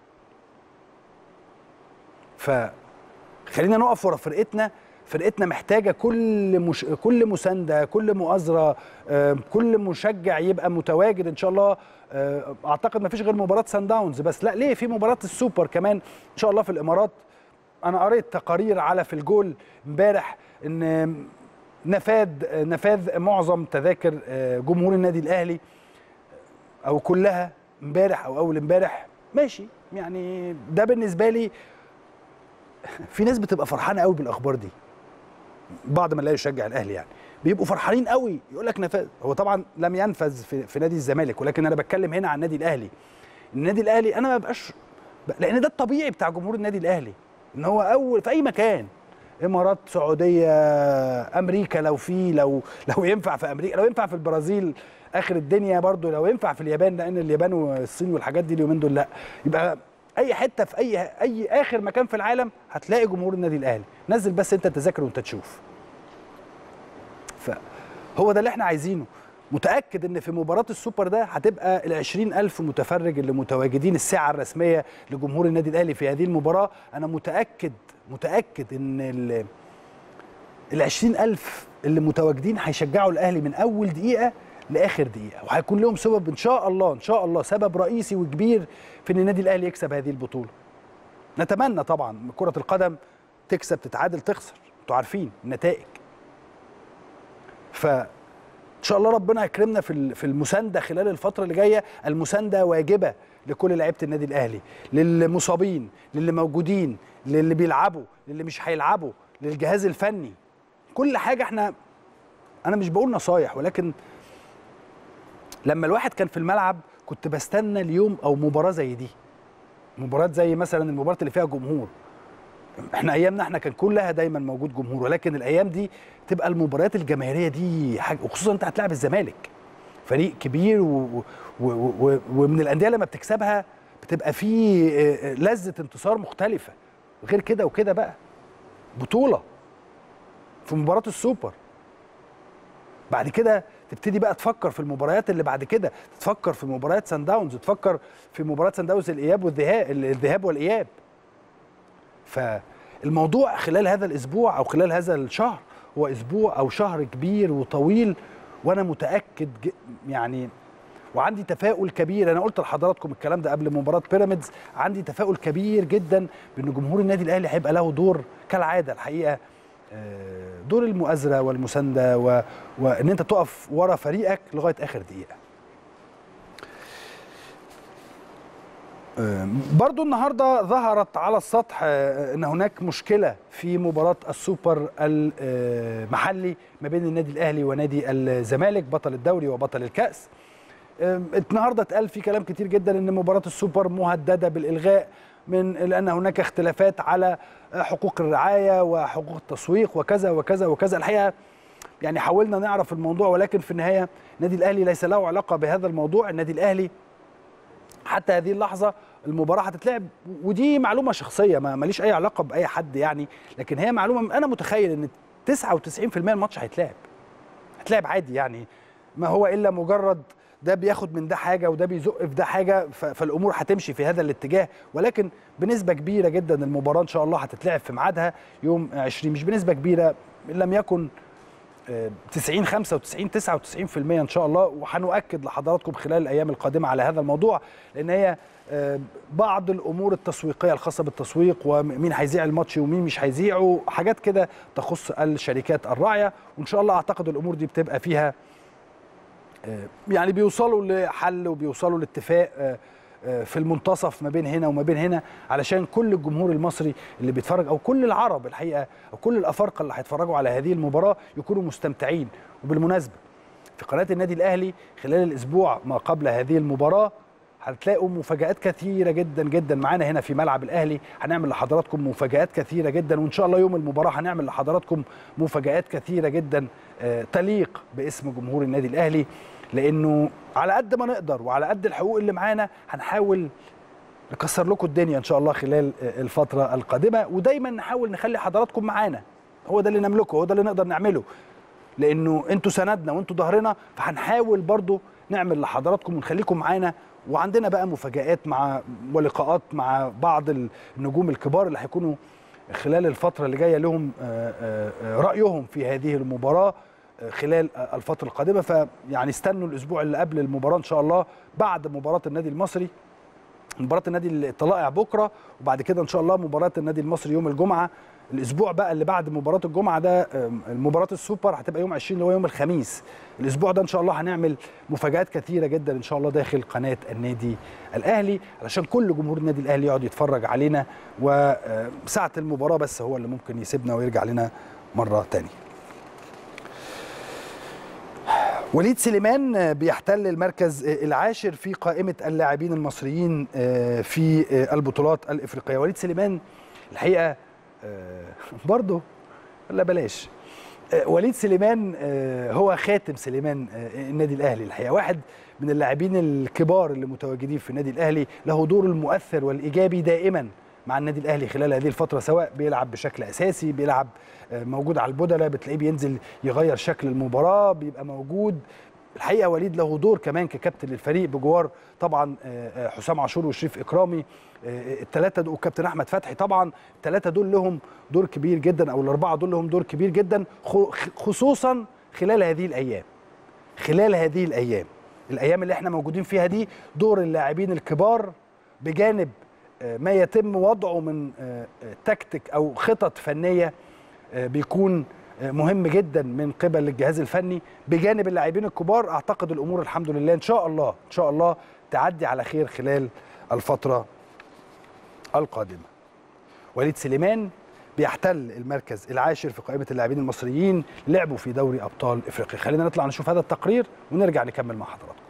فخلينا نقف ورا فرقتنا فرقتنا محتاجه كل مش... كل مسانده كل مؤازره آه، كل مشجع يبقى متواجد ان شاء الله آه، اعتقد ما فيش غير مباراه سان داونز بس لا ليه في مباراه السوبر كمان ان شاء الله في الامارات انا قريت تقارير على في الجول امبارح ان نفاد نفاذ معظم تذاكر آه، جمهور النادي الاهلي او كلها امبارح او اول امبارح ماشي يعني ده بالنسبه لي في ناس بتبقى فرحانه قوي بالاخبار دي بعض من لا يشجع الاهلي يعني بيبقوا فرحانين قوي يقول لك نفاذ هو طبعا لم ينفذ في, في نادي الزمالك ولكن انا بتكلم هنا عن النادي الاهلي النادي الاهلي انا ما بقاش ب- لان ده الطبيعي بتاع جمهور النادي الاهلي ان هو اول في اي مكان امارات سعوديه امريكا لو في لو لو ينفع في امريكا لو ينفع في البرازيل اخر الدنيا برضو لو ينفع في اليابان لان اليابان والصين والحاجات دي اليومين دول لا يبقى اي حته في اي اي اخر مكان في العالم هتلاقي جمهور النادي الاهلي نزل بس انت التذاكر وانت تشوف فهو ده اللي احنا عايزينه متاكد ان في مباراه السوبر ده هتبقى ال 20000 متفرج اللي متواجدين الساعه الرسميه لجمهور النادي الاهلي في هذه المباراه انا متاكد متاكد ان ال ال 20000 اللي متواجدين هيشجعوا الاهلي من اول دقيقه لاخر دقيقه وهيكون لهم سبب ان شاء الله ان شاء الله سبب رئيسي وكبير في ان النادي الاهلي يكسب هذه البطوله نتمنى طبعا كره القدم تكسب تتعادل تخسر انتوا عارفين النتائج ف ان شاء الله ربنا يكرمنا في ال- في المسانده خلال الفتره اللي جايه المسانده واجبه لكل لعيبه النادي الاهلي للمصابين للي موجودين للي بيلعبوا للي مش هيلعبوا للجهاز الفني كل حاجه احنا انا مش بقول نصايح ولكن لما الواحد كان في الملعب كنت بستنى اليوم او مباراه زي دي مباراه زي مثلا المباراه اللي فيها جمهور احنا ايامنا احنا كان كلها دايما موجود جمهور ولكن الايام دي تبقى المباريات الجماهيريه دي حاجه وخصوصا انت هتلاعب الزمالك فريق كبير و... و... و... و... ومن الانديه لما بتكسبها بتبقى فيه آه، آه، لذه انتصار مختلفه غير كده وكده بقى بطوله في مباراه السوبر بعد كده تبتدي بقى تفكر في المباريات اللي بعد كده تفكر في مباريات سان داونز تفكر في مباراه سان داونز الاياب والذهاب الذهاب والاياب فالموضوع خلال هذا الاسبوع او خلال هذا الشهر هو اسبوع او شهر كبير وطويل وانا متاكد ج- يعني وعندي تفاؤل كبير انا قلت لحضراتكم الكلام ده قبل مباراه بيراميدز عندي تفاؤل كبير جدا بان جمهور النادي الاهلي هيبقى له دور كالعاده الحقيقه آه، دور المؤازره والمسانده و... وان انت تقف ورا فريقك لغايه اخر دقيقه برضو النهارده ظهرت على السطح آه، ان هناك مشكله في مباراه السوبر المحلي ما بين النادي الاهلي ونادي الزمالك بطل الدوري وبطل الكاس آه، النهارده اتقال في كلام كتير جدا ان مباراه السوبر مهدده بالالغاء من لان هناك اختلافات على آه، حقوق الرعايه وحقوق التسويق وكذا وكذا وكذا الحقيقه يعني حاولنا نعرف الموضوع ولكن في النهايه النادي الاهلي ليس له علاقه بهذا الموضوع النادي الاهلي حتى هذه اللحظه المباراه هتتلعب ودي معلومه شخصيه ما ماليش اي علاقه باي حد يعني لكن هي معلومه انا متخيل ان 99% الماتش هيتلعب هتلعب عادي يعني ما هو الا مجرد ده بياخد من ده حاجه وده بيزق في ده حاجه ف- فالامور هتمشي في هذا الاتجاه ولكن بنسبه كبيره جدا المباراه ان شاء الله هتتلعب في ميعادها يوم 20 مش بنسبه كبيره ان لم يكن آه، 90 95 99% ان شاء الله وهنؤكد لحضراتكم خلال الايام القادمه على هذا الموضوع لان هي آه، بعض الامور التسويقيه الخاصه بالتسويق ومين هيذيع الماتش ومين مش هيذيعه حاجات كده تخص الشركات الراعيه وان شاء الله اعتقد الامور دي بتبقى فيها آه، يعني بيوصلوا لحل وبيوصلوا لاتفاق آه، في المنتصف ما بين هنا وما بين هنا علشان كل الجمهور المصري اللي بيتفرج او كل العرب الحقيقه او كل الافارقه اللي هيتفرجوا على هذه المباراه يكونوا مستمتعين وبالمناسبه في قناه النادي الاهلي خلال الاسبوع ما قبل هذه المباراه هتلاقوا مفاجآت كثيرة جدا جدا معانا هنا في ملعب الأهلي هنعمل لحضراتكم مفاجآت كثيرة جدا وإن شاء الله يوم المباراة هنعمل لحضراتكم مفاجآت كثيرة جدا تليق باسم جمهور النادي الأهلي لأنه على قد ما نقدر وعلى قد الحقوق اللي معانا هنحاول نكسر لكم الدنيا إن شاء الله خلال الفترة القادمة ودايما نحاول نخلي حضراتكم معانا هو ده اللي نملكه هو ده اللي نقدر نعمله لأنه أنتوا سندنا وأنتوا ظهرنا فهنحاول برضو نعمل لحضراتكم ونخليكم معانا وعندنا بقى مفاجآت مع ولقاءات مع بعض النجوم الكبار اللي هيكونوا خلال الفترة اللي جاية لهم رأيهم في هذه المباراة خلال الفترة القادمة فيعني استنوا الأسبوع اللي قبل المباراة إن شاء الله بعد مباراة النادي المصري مباراة النادي الطلائع بكرة وبعد كده إن شاء الله مباراة النادي المصري يوم الجمعة الاسبوع بقى اللي بعد مباراه الجمعه ده مباراه السوبر هتبقى يوم 20 اللي هو يوم الخميس الاسبوع ده ان شاء الله هنعمل مفاجات كثيره جدا ان شاء الله داخل قناه النادي الاهلي علشان كل جمهور النادي الاهلي يقعد يتفرج علينا وساعه المباراه بس هو اللي ممكن يسيبنا ويرجع لنا مره ثانيه وليد سليمان بيحتل المركز العاشر في قائمه اللاعبين المصريين في البطولات الافريقيه وليد سليمان الحقيقه برضه لا بلاش وليد سليمان هو خاتم سليمان النادي الاهلي الحقيقه واحد من اللاعبين الكبار اللي متواجدين في النادي الاهلي له دور المؤثر والايجابي دائما مع النادي الاهلي خلال هذه الفتره سواء بيلعب بشكل اساسي بيلعب موجود على البدلاء بتلاقيه بينزل يغير شكل المباراه بيبقى موجود الحقيقه وليد له دور كمان ككابتن للفريق بجوار طبعا حسام عاشور وشريف اكرامي الثلاثه دول وكابتن احمد فتحي طبعا الثلاثه دول لهم دور كبير جدا او الاربعه دول لهم دور كبير جدا خصوصا خلال هذه الايام خلال هذه الايام الايام اللي احنا موجودين فيها دي دور اللاعبين الكبار بجانب ما يتم وضعه من تكتيك او خطط فنيه بيكون مهم جدا من قبل الجهاز الفني بجانب اللاعبين الكبار اعتقد الامور الحمد لله ان شاء الله ان شاء الله تعدي على خير خلال الفتره القادمه وليد سليمان بيحتل المركز العاشر في قائمه اللاعبين المصريين لعبوا في دوري ابطال افريقيا خلينا نطلع نشوف هذا التقرير ونرجع نكمل مع حضراتكم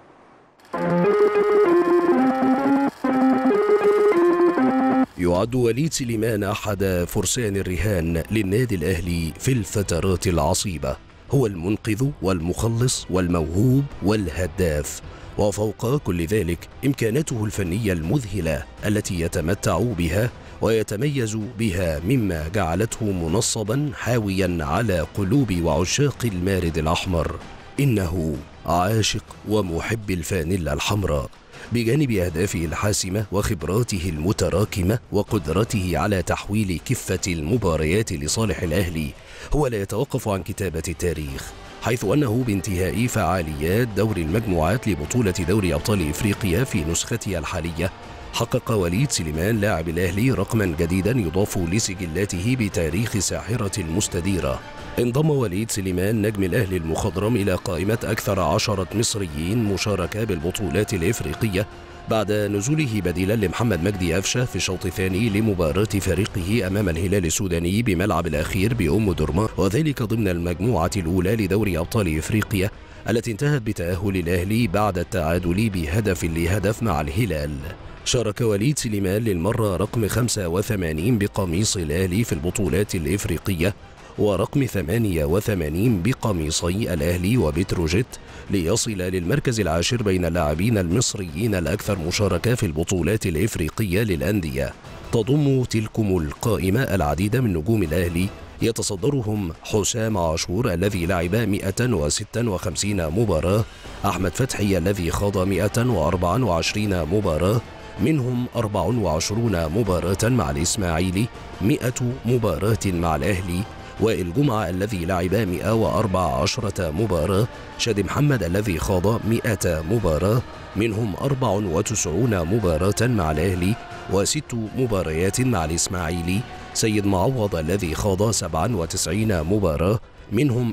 يعد وليد سليمان أحد فرسان الرهان للنادي الأهلي في الفترات العصيبة هو المنقذ والمخلص والموهوب والهداف وفوق كل ذلك إمكاناته الفنية المذهلة التي يتمتع بها ويتميز بها مما جعلته منصبا حاويا على قلوب وعشاق المارد الأحمر إنه عاشق ومحب الفانيلا الحمراء بجانب أهدافه الحاسمة وخبراته المتراكمة وقدرته على تحويل كفة المباريات لصالح الأهلي هو لا يتوقف عن كتابة التاريخ حيث أنه بانتهاء فعاليات دور المجموعات لبطولة دوري أبطال إفريقيا في نسختها الحالية حقق وليد سليمان لاعب الأهلي رقما جديدا يضاف لسجلاته بتاريخ ساحرة المستديرة انضم وليد سليمان نجم الأهلي المخضرم إلى قائمة أكثر عشرة مصريين مشاركة بالبطولات الإفريقية بعد نزوله بديلا لمحمد مجدي أفشة في الشوط الثاني لمباراة فريقه أمام الهلال السوداني بملعب الأخير بأم درمان وذلك ضمن المجموعة الأولى لدوري أبطال إفريقيا التي انتهت بتأهل الأهلي بعد التعادل بهدف لهدف مع الهلال شارك وليد سليمان للمرة رقم 85 بقميص الأهلي في البطولات الإفريقية ورقم 88 بقميصي الأهلي وبتروجيت ليصل للمركز العاشر بين اللاعبين المصريين الأكثر مشاركة في البطولات الإفريقية للأندية تضم تلكم القائمة العديد من نجوم الأهلي يتصدرهم حسام عاشور الذي لعب 156 مباراة أحمد فتحي الذي خاض 124 مباراة منهم 24 مباراة مع الإسماعيلي 100 مباراة مع الأهلي وائل جمعة الذي لعب 114 مباراة شادي محمد الذي خاض 100 مباراة منهم 94 مباراة مع الأهلي وست مباريات مع الإسماعيلي سيد معوض الذي خاض 97 مباراة منهم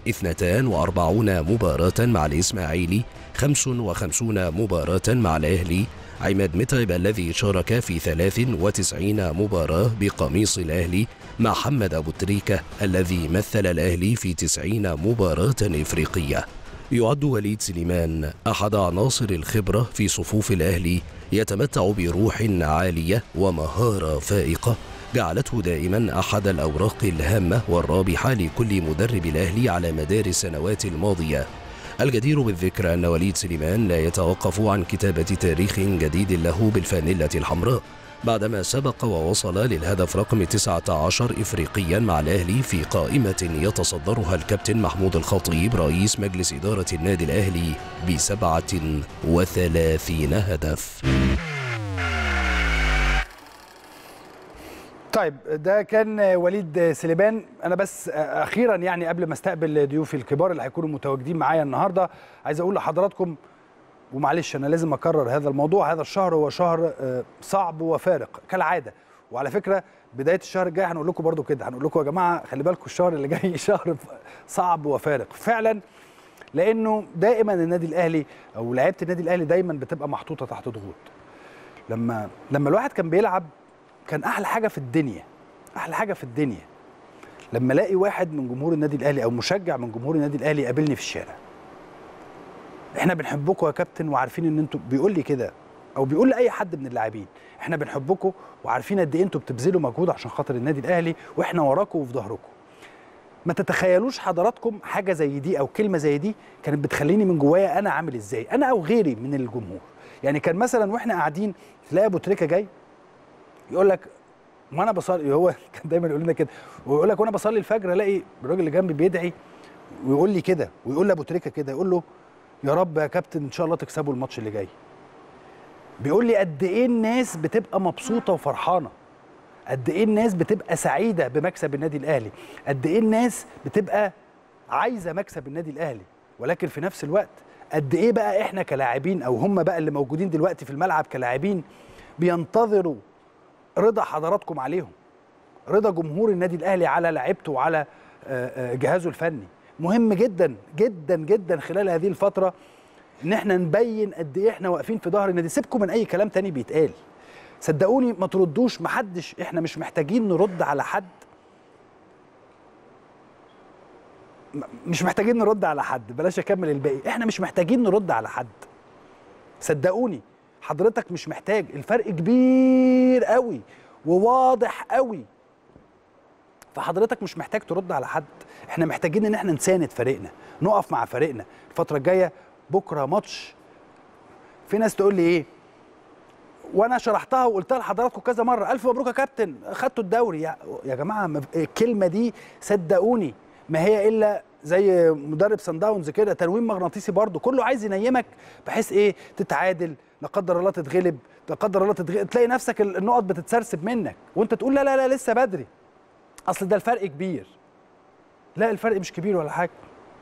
42 مباراة مع الإسماعيلي 55 مباراة مع الأهلي عماد متعب الذي شارك في 93 مباراة بقميص الأهلي مع محمد أبو تريكة الذي مثل الأهلي في 90 مباراة إفريقية يعد وليد سليمان أحد عناصر الخبرة في صفوف الأهلي يتمتع بروح عالية ومهارة فائقة جعلته دائما أحد الأوراق الهامة والرابحة لكل مدرب الأهلي على مدار السنوات الماضية الجدير بالذكر أن وليد سليمان لا يتوقف عن كتابة تاريخ جديد له بالفانلة الحمراء بعدما سبق ووصل للهدف رقم 19 إفريقيا مع الأهلي في قائمة يتصدرها الكابتن محمود الخطيب رئيس مجلس إدارة النادي الأهلي بسبعة وثلاثين هدف طيب ده كان وليد سليمان انا بس اخيرا يعني قبل ما استقبل ضيوفي الكبار اللي هيكونوا متواجدين معايا النهارده عايز اقول لحضراتكم ومعلش انا لازم اكرر هذا الموضوع هذا الشهر هو شهر صعب وفارق كالعاده وعلى فكره بدايه الشهر الجاي هنقول لكم برده كده هنقول لكم يا جماعه خلي بالكم الشهر اللي جاي شهر صعب وفارق فعلا لانه دائما النادي الاهلي او لعيبه النادي الاهلي دايما بتبقى محطوطه تحت ضغوط لما لما الواحد كان بيلعب كان احلى حاجه في الدنيا احلى حاجه في الدنيا لما الاقي واحد من جمهور النادي الاهلي او مشجع من جمهور النادي الاهلي يقابلني في الشارع احنا بنحبكم يا كابتن وعارفين ان انتوا بيقول لي كده او بيقول لاي حد من اللاعبين احنا بنحبكم وعارفين قد ايه انتوا بتبذلوا مجهود عشان خاطر النادي الاهلي واحنا وراكم وفي ظهركم ما تتخيلوش حضراتكم حاجه زي دي او كلمه زي دي كانت بتخليني من جوايا انا عامل ازاي انا او غيري من الجمهور يعني كان مثلا واحنا قاعدين تلاقي ابو تريكه جاي يقول لك وانا بصلي هو كان دايما يقول لنا كده ويقول لك وانا بصلي الفجر الاقي الراجل اللي جنبي بيدعي ويقول لي كده ويقول لابو تريكه كده يقول له يا رب يا كابتن ان شاء الله تكسبوا الماتش اللي جاي بيقول لي قد ايه الناس بتبقى مبسوطه وفرحانه قد ايه الناس بتبقى سعيده بمكسب النادي الاهلي قد ايه الناس بتبقى عايزه مكسب النادي الاهلي ولكن في نفس الوقت قد ايه بقى احنا كلاعبين او هم بقى اللي موجودين دلوقتي في الملعب كلاعبين بينتظروا رضا حضراتكم عليهم رضا جمهور النادي الاهلي على لعيبته وعلى جهازه الفني مهم جدا جدا جدا خلال هذه الفتره ان احنا نبين قد ايه احنا واقفين في ظهر النادي سيبكم من اي كلام تاني بيتقال صدقوني ما تردوش محدش احنا مش محتاجين نرد على حد مش محتاجين نرد على حد بلاش اكمل الباقي احنا مش محتاجين نرد على حد صدقوني حضرتك مش محتاج الفرق كبير قوي وواضح قوي فحضرتك مش محتاج ترد على حد احنا محتاجين ان احنا نساند فريقنا نقف مع فريقنا الفتره الجايه بكره ماتش في ناس تقول لي ايه وانا شرحتها وقلتها لحضراتكم كذا مره الف مبروك يا كابتن خدتوا الدوري يا, يا جماعه الكلمه دي صدقوني ما هي الا زي مدرب سان داونز كده تنويم مغناطيسي برضه كله عايز ينيمك بحيث ايه تتعادل لا قدر الله تتغلب لا قدر الله تتغلب تلاقي نفسك النقط بتتسرسب منك وانت تقول لا لا لا لسه بدري اصل ده الفرق كبير لا الفرق مش كبير ولا حاجه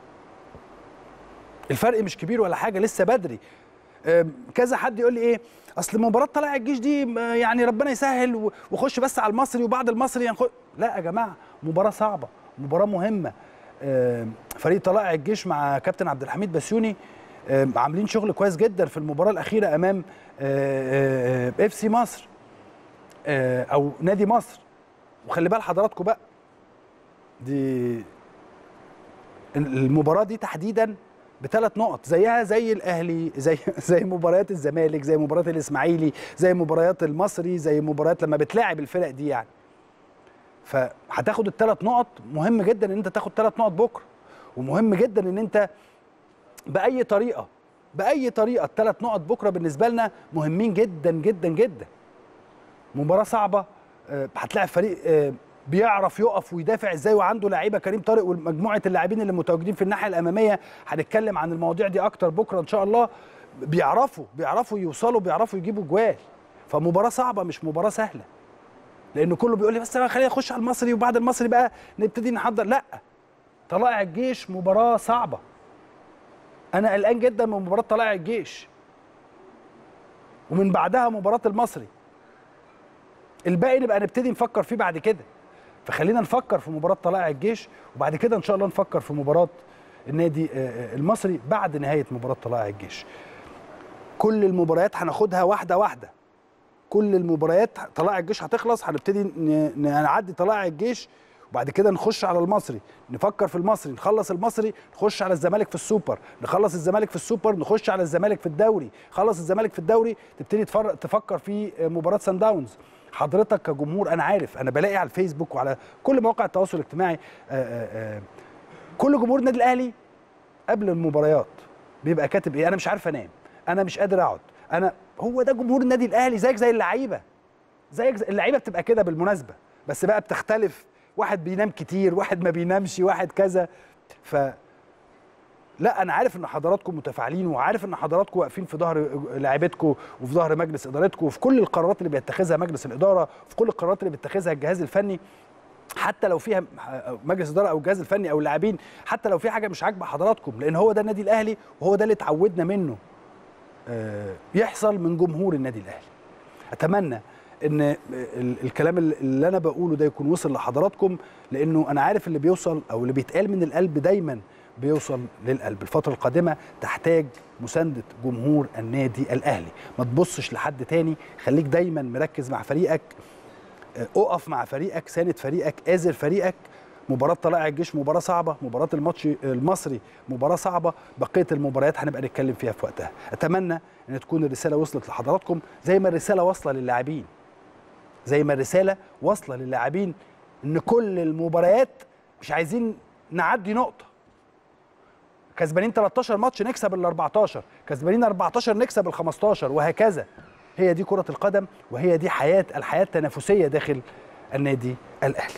الفرق مش كبير ولا حاجه لسه بدري كذا حد يقول لي ايه اصل مباراه طلائع الجيش دي يعني ربنا يسهل وخش بس على المصري وبعد المصري ينخ... لا يا جماعه مباراه صعبه مباراه مهمه فريق طلائع الجيش مع كابتن عبد الحميد بسيوني عاملين شغل كويس جدا في المباراه الاخيره امام اف سي مصر او نادي مصر وخلي بال حضراتكم بقى دي المباراه دي تحديدا بثلاث نقط زيها زي الاهلي زي زي مباريات الزمالك زي مباريات الاسماعيلي زي مباريات المصري زي مباريات لما بتلاعب الفرق دي يعني فهتاخد الثلاث نقط مهم جدا ان انت تاخد ثلاث نقط بكره ومهم جدا ان انت باي طريقه باي طريقه الثلاث نقط بكره بالنسبه لنا مهمين جدا جدا جدا مباراه صعبه هتلاعب فريق بيعرف يقف ويدافع ازاي وعنده لعيبه كريم طارق ومجموعه اللاعبين اللي متواجدين في الناحيه الاماميه هنتكلم عن المواضيع دي اكتر بكره ان شاء الله بيعرفوا بيعرفوا يوصلوا بيعرفوا يجيبوا جوال فمباراه صعبه مش مباراه سهله لان كله بيقول لي بس خلينا نخش على المصري وبعد المصري بقى نبتدي نحضر لا طلائع الجيش مباراه صعبه انا قلقان جدا من مباراه طلائع الجيش ومن بعدها مباراه المصري الباقي نبقى نبتدي نفكر فيه بعد كده فخلينا نفكر في مباراه طلائع الجيش وبعد كده ان شاء الله نفكر في مباراه النادي المصري بعد نهايه مباراه طلائع الجيش كل المباريات هناخدها واحده واحده كل المباريات طلائع الجيش هتخلص هنبتدي ن- نعدي طلائع الجيش وبعد كده نخش على المصري نفكر في المصري نخلص المصري نخش على الزمالك في السوبر نخلص الزمالك في السوبر نخش على الزمالك في الدوري خلص الزمالك في الدوري تبتدي تفر... تفكر في مباراه سان داونز حضرتك كجمهور انا عارف انا بلاقي على الفيسبوك وعلى كل مواقع التواصل الاجتماعي آآ آآ كل جمهور النادي الاهلي قبل المباريات بيبقى كاتب ايه انا مش عارف انام انا مش قادر اقعد انا هو ده جمهور النادي الاهلي زيك زي اللعيبه زيك زي اللعيبه بتبقى كده بالمناسبه بس بقى بتختلف واحد بينام كتير واحد ما بينامش واحد كذا ف لا انا عارف ان حضراتكم متفاعلين وعارف ان حضراتكم واقفين في ظهر لاعيبتكم وفي ظهر مجلس ادارتكم وفي كل القرارات اللي بيتخذها مجلس الاداره وفي كل القرارات اللي بيتخذها الجهاز الفني حتى لو فيها مجلس اداره او الجهاز الفني او اللاعبين حتى لو في حاجه مش عاجبه حضراتكم لان هو ده النادي الاهلي وهو ده اللي اتعودنا منه آه، يحصل من جمهور النادي الاهلي اتمنى ان ال- الكلام اللي انا بقوله ده يكون وصل لحضراتكم لانه انا عارف اللي بيوصل او اللي بيتقال من القلب دايما بيوصل للقلب الفتره القادمه تحتاج مسانده جمهور النادي الاهلي ما تبصش لحد تاني خليك دايما مركز مع فريقك آه، اقف مع فريقك ساند فريقك آزر فريقك مباراة طلائع الجيش مباراة صعبة مباراة الماتش المصري مباراة صعبة بقية المباريات هنبقى نتكلم فيها في وقتها أتمنى أن تكون الرسالة وصلت لحضراتكم زي ما الرسالة واصلة للاعبين زي ما الرسالة واصلة للاعبين أن كل المباريات مش عايزين نعدي نقطة كسبانين 13 ماتش نكسب ال 14 كسبانين 14 نكسب ال 15 وهكذا هي دي كرة القدم وهي دي حياة الحياة التنافسية داخل النادي الأهلي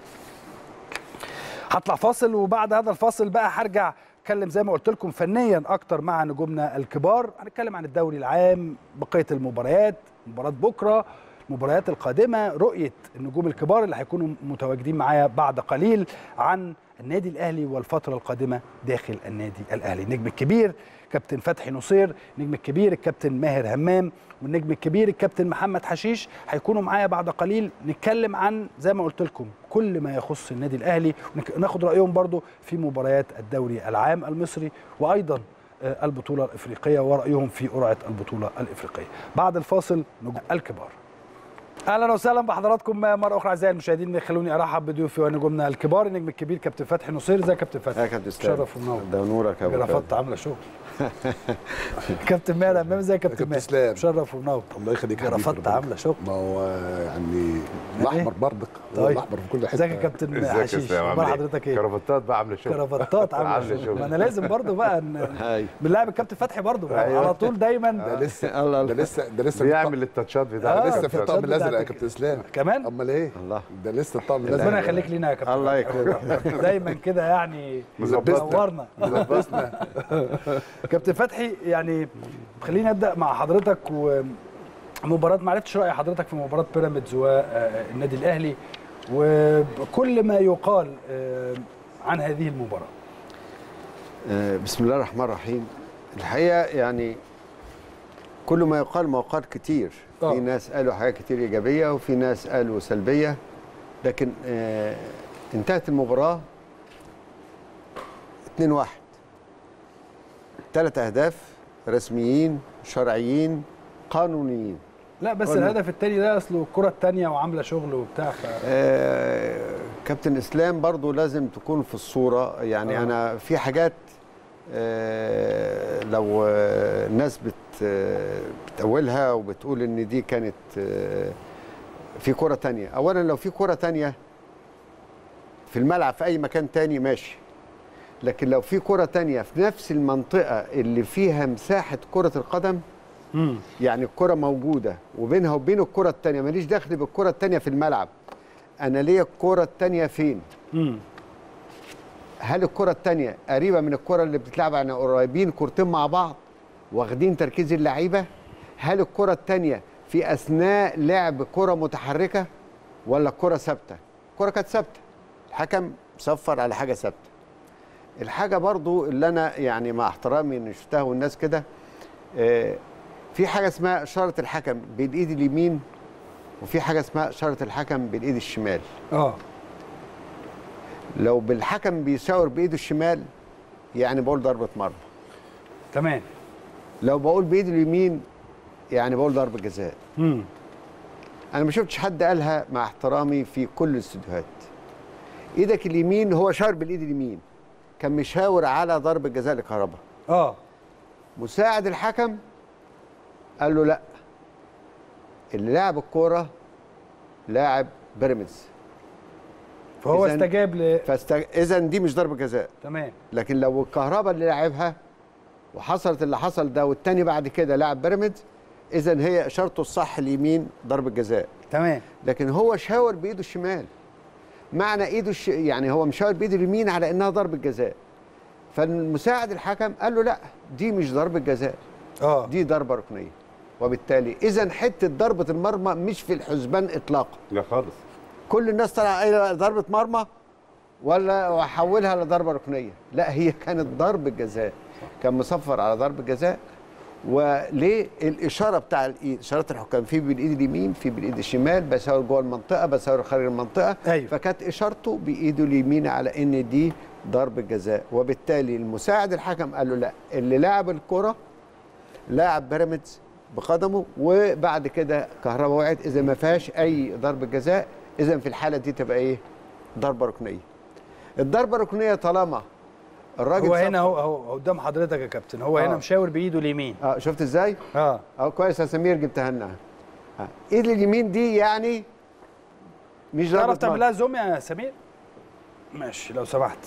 هطلع فاصل وبعد هذا الفاصل بقى هرجع اتكلم زي ما قلت لكم فنيا اكتر مع نجومنا الكبار هنتكلم عن الدوري العام بقيه المباريات مباراه بكره المباريات القادمه رؤيه النجوم الكبار اللي هيكونوا متواجدين معايا بعد قليل عن النادي الاهلي والفتره القادمه داخل النادي الاهلي النجم الكبير كابتن فتحي نصير النجم الكبير الكابتن ماهر همام والنجم الكبير الكابتن محمد حشيش هيكونوا معايا بعد قليل نتكلم عن زي ما قلت لكم كل ما يخص النادي الاهلي وناخد رايهم برضو في مباريات الدوري العام المصري وايضا آه، البطوله الافريقيه ورايهم في قرعه البطوله الافريقيه بعد الفاصل نجوم الكبار اهلا وسهلا بحضراتكم مره اخرى اعزائي المشاهدين خلوني ارحب بضيوفي ونجومنا الكبار النجم الكبير كابتن فتحي نصير ازيك يا كابتن فتحي يا كابتن اسلام شرف ومنور ده نورك يا ابو رفضت كابتن. عامله شغل كابتن ماهر امام ازيك يا كابتن كابتن ماهر اسلام. شرف ومنور الله يخليك يا حبيبي رفضت ربنا عامله شغل ما هو يعني الاحمر برضك هو طيب. الاحمر في كل حته ازيك يا كابتن ازيك يا حشيش اسلام اخبار عامل ايه؟ حضرتك ايه كرافتات بقى عامله شغل كرافتات عامله عاملة شغل شغل. ما انا لازم برضو بقى ن- هاي بنلعب الكابتن فتحي برضو أيوة. على طول دايما ده لسه الله ده لسه ده لسه بيعمل التاتشات ده بتاعته آه، لسه في الطقم الازرق يا بتاعتك. كابتن اسلام كمان امال ايه الله ده لسه الطقم ربنا الازرق يخليك لينا يا كابتن الله يكرمك دايما كده يعني مظبطنا. نورنا لبسنا كابتن فتحي يعني خلينا نبدا مع حضرتك ومباراه ما عرفتش راي حضرتك في مباراه بيراميدز والنادي الاهلي وكل ما يقال آه، عن هذه المباراه آه، بسم الله الرحمن الرحيم الحقيقه يعني كل ما يقال ما يقال كتير آه. في ناس قالوا حاجات كتير ايجابيه وفي ناس قالوا سلبيه لكن آه انتهت المباراه 2-1 ثلاث اهداف رسميين شرعيين قانونيين لا بس قلنا. الهدف الثاني ده اصله الكره الثانيه وعامله شغل وبتاع ف... آه، كابتن اسلام برضو لازم تكون في الصوره يعني آه. آه. انا في حاجات آه، لو آه، الناس بت آه، بتأولها وبتقول ان دي كانت آه، في كرة تانية اولا لو في كرة تانية في الملعب في اي مكان تاني ماشي لكن لو في كرة تانية في نفس المنطقة اللي فيها مساحة كرة القدم مم. يعني الكرة موجودة وبينها وبين الكرة التانية ماليش دخل بالكرة التانية في الملعب أنا ليا الكرة التانية فين؟ مم. هل الكرة التانية قريبة من الكرة اللي بتتلعب يعني قريبين كورتين مع بعض واخدين تركيز اللعيبة؟ هل الكرة التانية في أثناء لعب كرة متحركة ولا الكرة ثابتة؟ الكرة كانت ثابتة الحكم صفر على حاجة ثابتة الحاجة برضو اللي أنا يعني مع احترامي إن شفتها والناس كده آه، في حاجة اسمها إشارة الحكم بالإيد اليمين وفي حاجة اسمها إشارة الحكم بالإيد الشمال اه لو بالحكم بيشاور بايده الشمال يعني بقول ضربه مرمى تمام لو بقول بايدي اليمين يعني بقول ضربه جزاء امم انا ما شفتش حد قالها مع احترامي في كل الاستوديوهات ايدك اليمين هو شاور بالايد اليمين كان مشاور على ضربه جزاء لكهرباء اه مساعد الحكم قال له لا اللي لعب الكوره لاعب بيراميدز فهو إذن- استجاب ل فاست... اذا دي مش ضربه جزاء تمام لكن لو الكهرباء اللي لعبها وحصلت اللي حصل ده والتاني بعد كده لاعب بيراميدز اذا هي اشارته الصح اليمين ضربه جزاء تمام لكن هو شاور بايده الشمال معنى ايده الش... يعني هو مشاور بايده اليمين على انها ضربه جزاء فالمساعد الحكم قال له لا دي مش ضربه جزاء اه دي ضربه ركنيه وبالتالي اذا حته ضربه المرمى مش في الحسبان اطلاقا لا خالص كل الناس طلع قايله ضربه مرمى ولا وحولها لضربه ركنيه لا هي كانت ضربه جزاء كان مصفر على ضربه جزاء وليه الاشاره بتاع الايد اشاره الحكام في بالايد اليمين في بالايد الشمال بساور جوه المنطقه بساور خارج المنطقه أيوة. فكانت اشارته بايده اليمين على ان دي ضربه جزاء وبالتالي المساعد الحكم قال له لا اللي لعب الكره لاعب بيراميدز بقدمه وبعد كده كهرباء وقعت اذا ما فيهاش اي ضربه جزاء اذا في الحاله دي تبقى ايه ضربه ركنيه الضربه الركنيه طالما الراجل هو صف- هنا هو هو قدام حضرتك يا كابتن هو هنا آه. مشاور بايده اليمين اه شفت ازاي اه اه كويس يا سمير جبتها لنا آه. ايد اليمين دي يعني مش ضربه تعرف تعمل مرمى. لها زوم يا سمير ماشي لو سمحت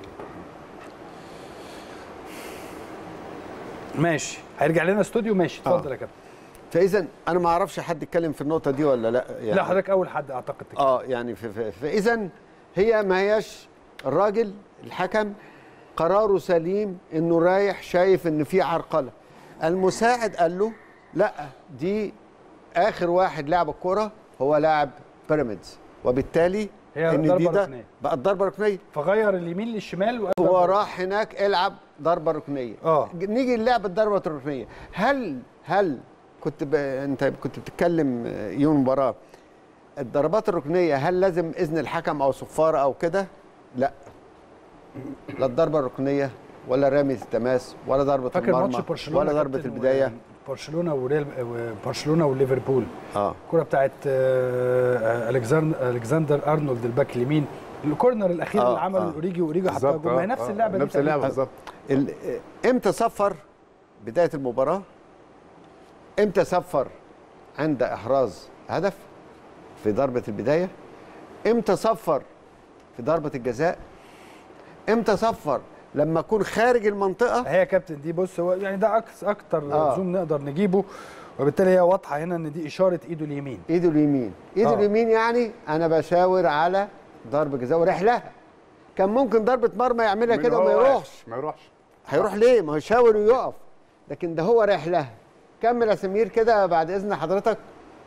ماشي هيرجع لنا استوديو ماشي اتفضل آه. يا كابتن فاذا انا ما اعرفش حد اتكلم في النقطه دي ولا لا يعني لا حضرتك اول حد اعتقد كده. اه يعني ف- ف- فاذا هي ما هياش الراجل الحكم قراره سليم انه رايح شايف ان في عرقله المساعد قال له لا دي اخر واحد لعب الكره هو لاعب بيراميدز وبالتالي هي ان ضربة دي ده ركنية. بقت ضربه ركنيه فغير اليمين للشمال وقال هو راح هناك العب ضربه ركنيه آه. نيجي للعب الضربه الركنيه هل هل كنت ب... انت كنت بتتكلم يوم المباراه الضربات الركنيه هل لازم اذن الحكم او صفاره او كده لا لا الضربه الركنيه ولا رمي التماس ولا ضربه فاكر ماتش المرمى برشلونه ولا ضربه كابتن، البدايه و- برشلونه وريال برشلونه وليفربول اه الكره بتاعت آه، الكسندر الكسندر ارنولد الباك اليمين الكورنر الاخير آه، اللي عمله آه. اوريجي اوريجي حطها بالظبط جول ما هي آه، نفس آه، اللعبه دي نفس اللعبه تقريباً. بالظبط ال... امتى صفر بدايه المباراه امتى صفر عند احراز هدف في ضربه البدايه امتى صفر في ضربه الجزاء امتى صفر لما اكون خارج المنطقه هي يا كابتن دي بص هو يعني ده أكس اكتر آه. زوم نقدر نجيبه وبالتالي هي واضحه هنا ان دي اشاره ايده اليمين ايده اليمين ايده آه. اليمين يعني انا بشاور على ضربه جزاء ورايح لها كان ممكن ضربه مرمى يعملها من كده هو وما واقف، يروحش ما يروحش هيروح ليه ما هو يشاور ويقف لكن ده هو رايح لها كمل يا سمير كده بعد اذن حضرتك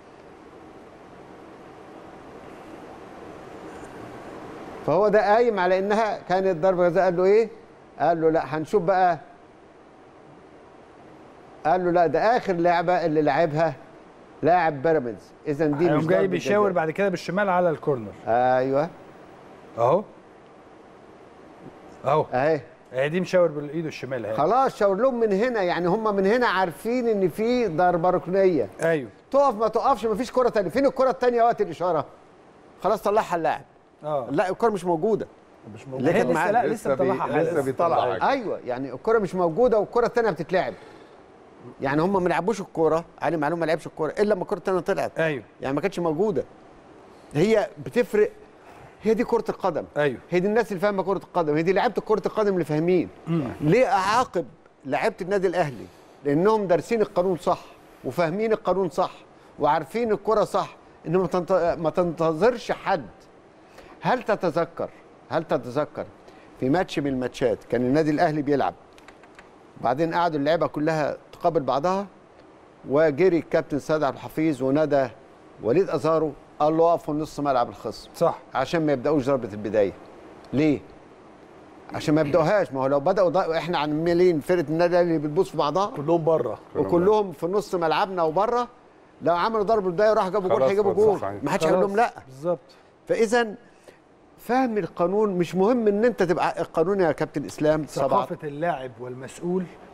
فهو ده قايم على انها كانت ضربه جزاء قال له ايه قال له لا هنشوف بقى قال له لا ده اخر لعبه اللي لعبها لاعب بيراميدز اذا دي هيقوم مش جاي ضربة بيشاور جزاء. بعد كده بالشمال على الكورنر ايوه اهو اهو اهي هي دي مشاور بالايد الشمال اهي خلاص شاور لهم من هنا يعني هم من هنا عارفين ان في ضربه ركنيه ايوه تقف ما تقفش ما فيش كره ثانيه فين الكره الثانيه وقت الاشاره خلاص طلعها اللاعب اه لا الكره مش موجوده مش اللي موجود كانت لسه معانا. لا لسه بي- مطلعها حالا لسه بيطلع حاجة. ايوه يعني الكره مش موجوده والكره الثانيه بتتلعب يعني هم ما لعبوش الكوره علي معلوم ما لعبش الكوره الا لما الكره الثانيه طلعت ايوه يعني ما كانتش موجوده هي بتفرق هي دي كره القدم ايوه هي دي الناس اللي فاهمه كره القدم هي دي لعيبه كره القدم اللي فاهمين ليه اعاقب لعيبه النادي الاهلي لانهم دارسين القانون صح وفاهمين القانون صح وعارفين الكره صح ان ما تنت- ما تنتظرش حد هل تتذكر هل تتذكر في ماتش من الماتشات كان النادي الاهلي بيلعب بعدين قعدوا اللعيبه كلها تقابل بعضها وجري الكابتن سيد عبد الحفيظ ونادى وليد ازارو قال له اقف في نص ملعب الخصم صح عشان ما يبداوش ضربه البدايه ليه عشان ما يبداوهاش ما هو لو بداوا ض... احنا عمالين فرقه النادي الاهلي بتبص في بعضها كلهم بره وكلهم في نص ملعبنا وبره لو عملوا ضربه بدايه وراحوا جابوا جول خلاص، هيجيبوا خلاص، جول صحيح. ما حدش هيقول لهم لا بالظبط فاذا فهم القانون مش مهم ان انت تبقى القانون يا كابتن اسلام ثقافه اللاعب والمسؤول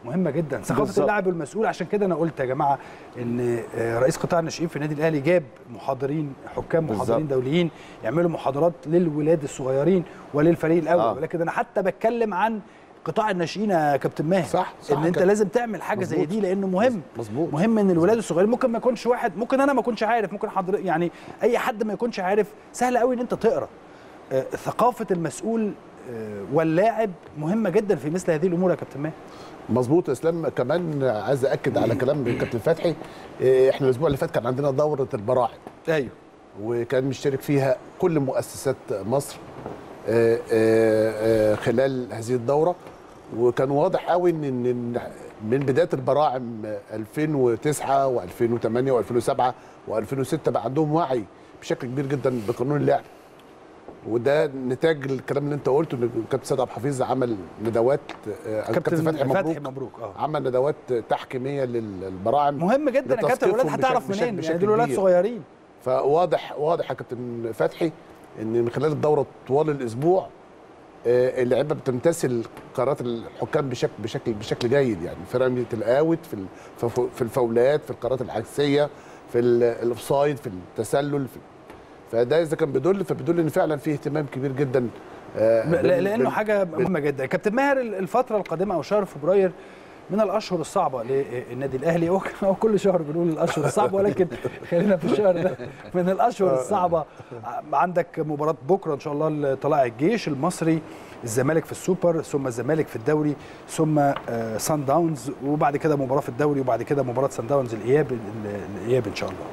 مهمه جدا ثقافه بالظبط. اللاعب والمسؤول عشان كده انا قلت يا جماعه ان آه، رئيس قطاع الناشئين في النادي الاهلي جاب محاضرين حكام محاضرين بالظبط. دوليين يعملوا محاضرات للولاد الصغيرين وللفريق الاول آه. ولكن انا حتى بتكلم عن قطاع الناشئين يا كابتن ماهر صح، صح ان انت كده. لازم تعمل حاجه زي مظبوط. دي لانه مهم مظبوط. مهم ان الولاد الصغيرين ممكن ما يكونش واحد ممكن انا ما اكونش عارف ممكن حضر يعني اي حد ما يكونش عارف سهل قوي ان انت تقرا آه، ثقافه المسؤول آه، واللاعب مهمه جدا في مثل هذه الامور يا كابتن ماهر مظبوط يا اسلام كمان عايز اكد على كلام الكابتن فتحي إيه، احنا الاسبوع اللي فات كان عندنا دوره البراعم ايوه وكان مشترك فيها كل مؤسسات مصر آه، آه، آه، خلال هذه الدوره وكان واضح قوي ان إن من بدايه البراعم 2009 و2008 و2007 و2006 بقى عندهم وعي بشكل كبير جدا بقانون اللعب وده نتاج الكلام اللي انت قلته ان الكابتن سيد عبد الحفيظ عمل ندوات آه، الكابتن فتحي مبروك مبروك اه عمل ندوات تحكيميه للبراعم مهم جدا يا كابتن الولاد لتثقيفهم هتعرف بشكل- منين يعني بشكل دول ولاد كبير. صغيرين فواضح واضح يا كابتن فتحي ان من خلال الدوره طوال الاسبوع آه، اللعيبه بتمتثل قرارات الحكام بشكل بشكل بشكل جيد يعني في رميه الاوت في ال- في- في الفاولات في القرارات العكسيه في ال- الاوفسايد في التسلل في فده اذا كان بيدل فبيدل ان فعلا في اهتمام كبير جدا آه، لا- بال- لانه بال- حاجه مهمه جدا كابتن ماهر الفتره القادمه او شهر فبراير من الاشهر الصعبه للنادي الاهلي هو هو كل شهر بنقول الاشهر الصعبه ولكن خلينا في الشهر ده من الاشهر الصعبه عندك مباراه بكره ان شاء الله طلائع الجيش المصري الزمالك في السوبر ثم الزمالك في الدوري ثم آه، سان داونز وبعد كده مباراه في الدوري وبعد كده مباراه سان داونز الاياب الاياب ان شاء الله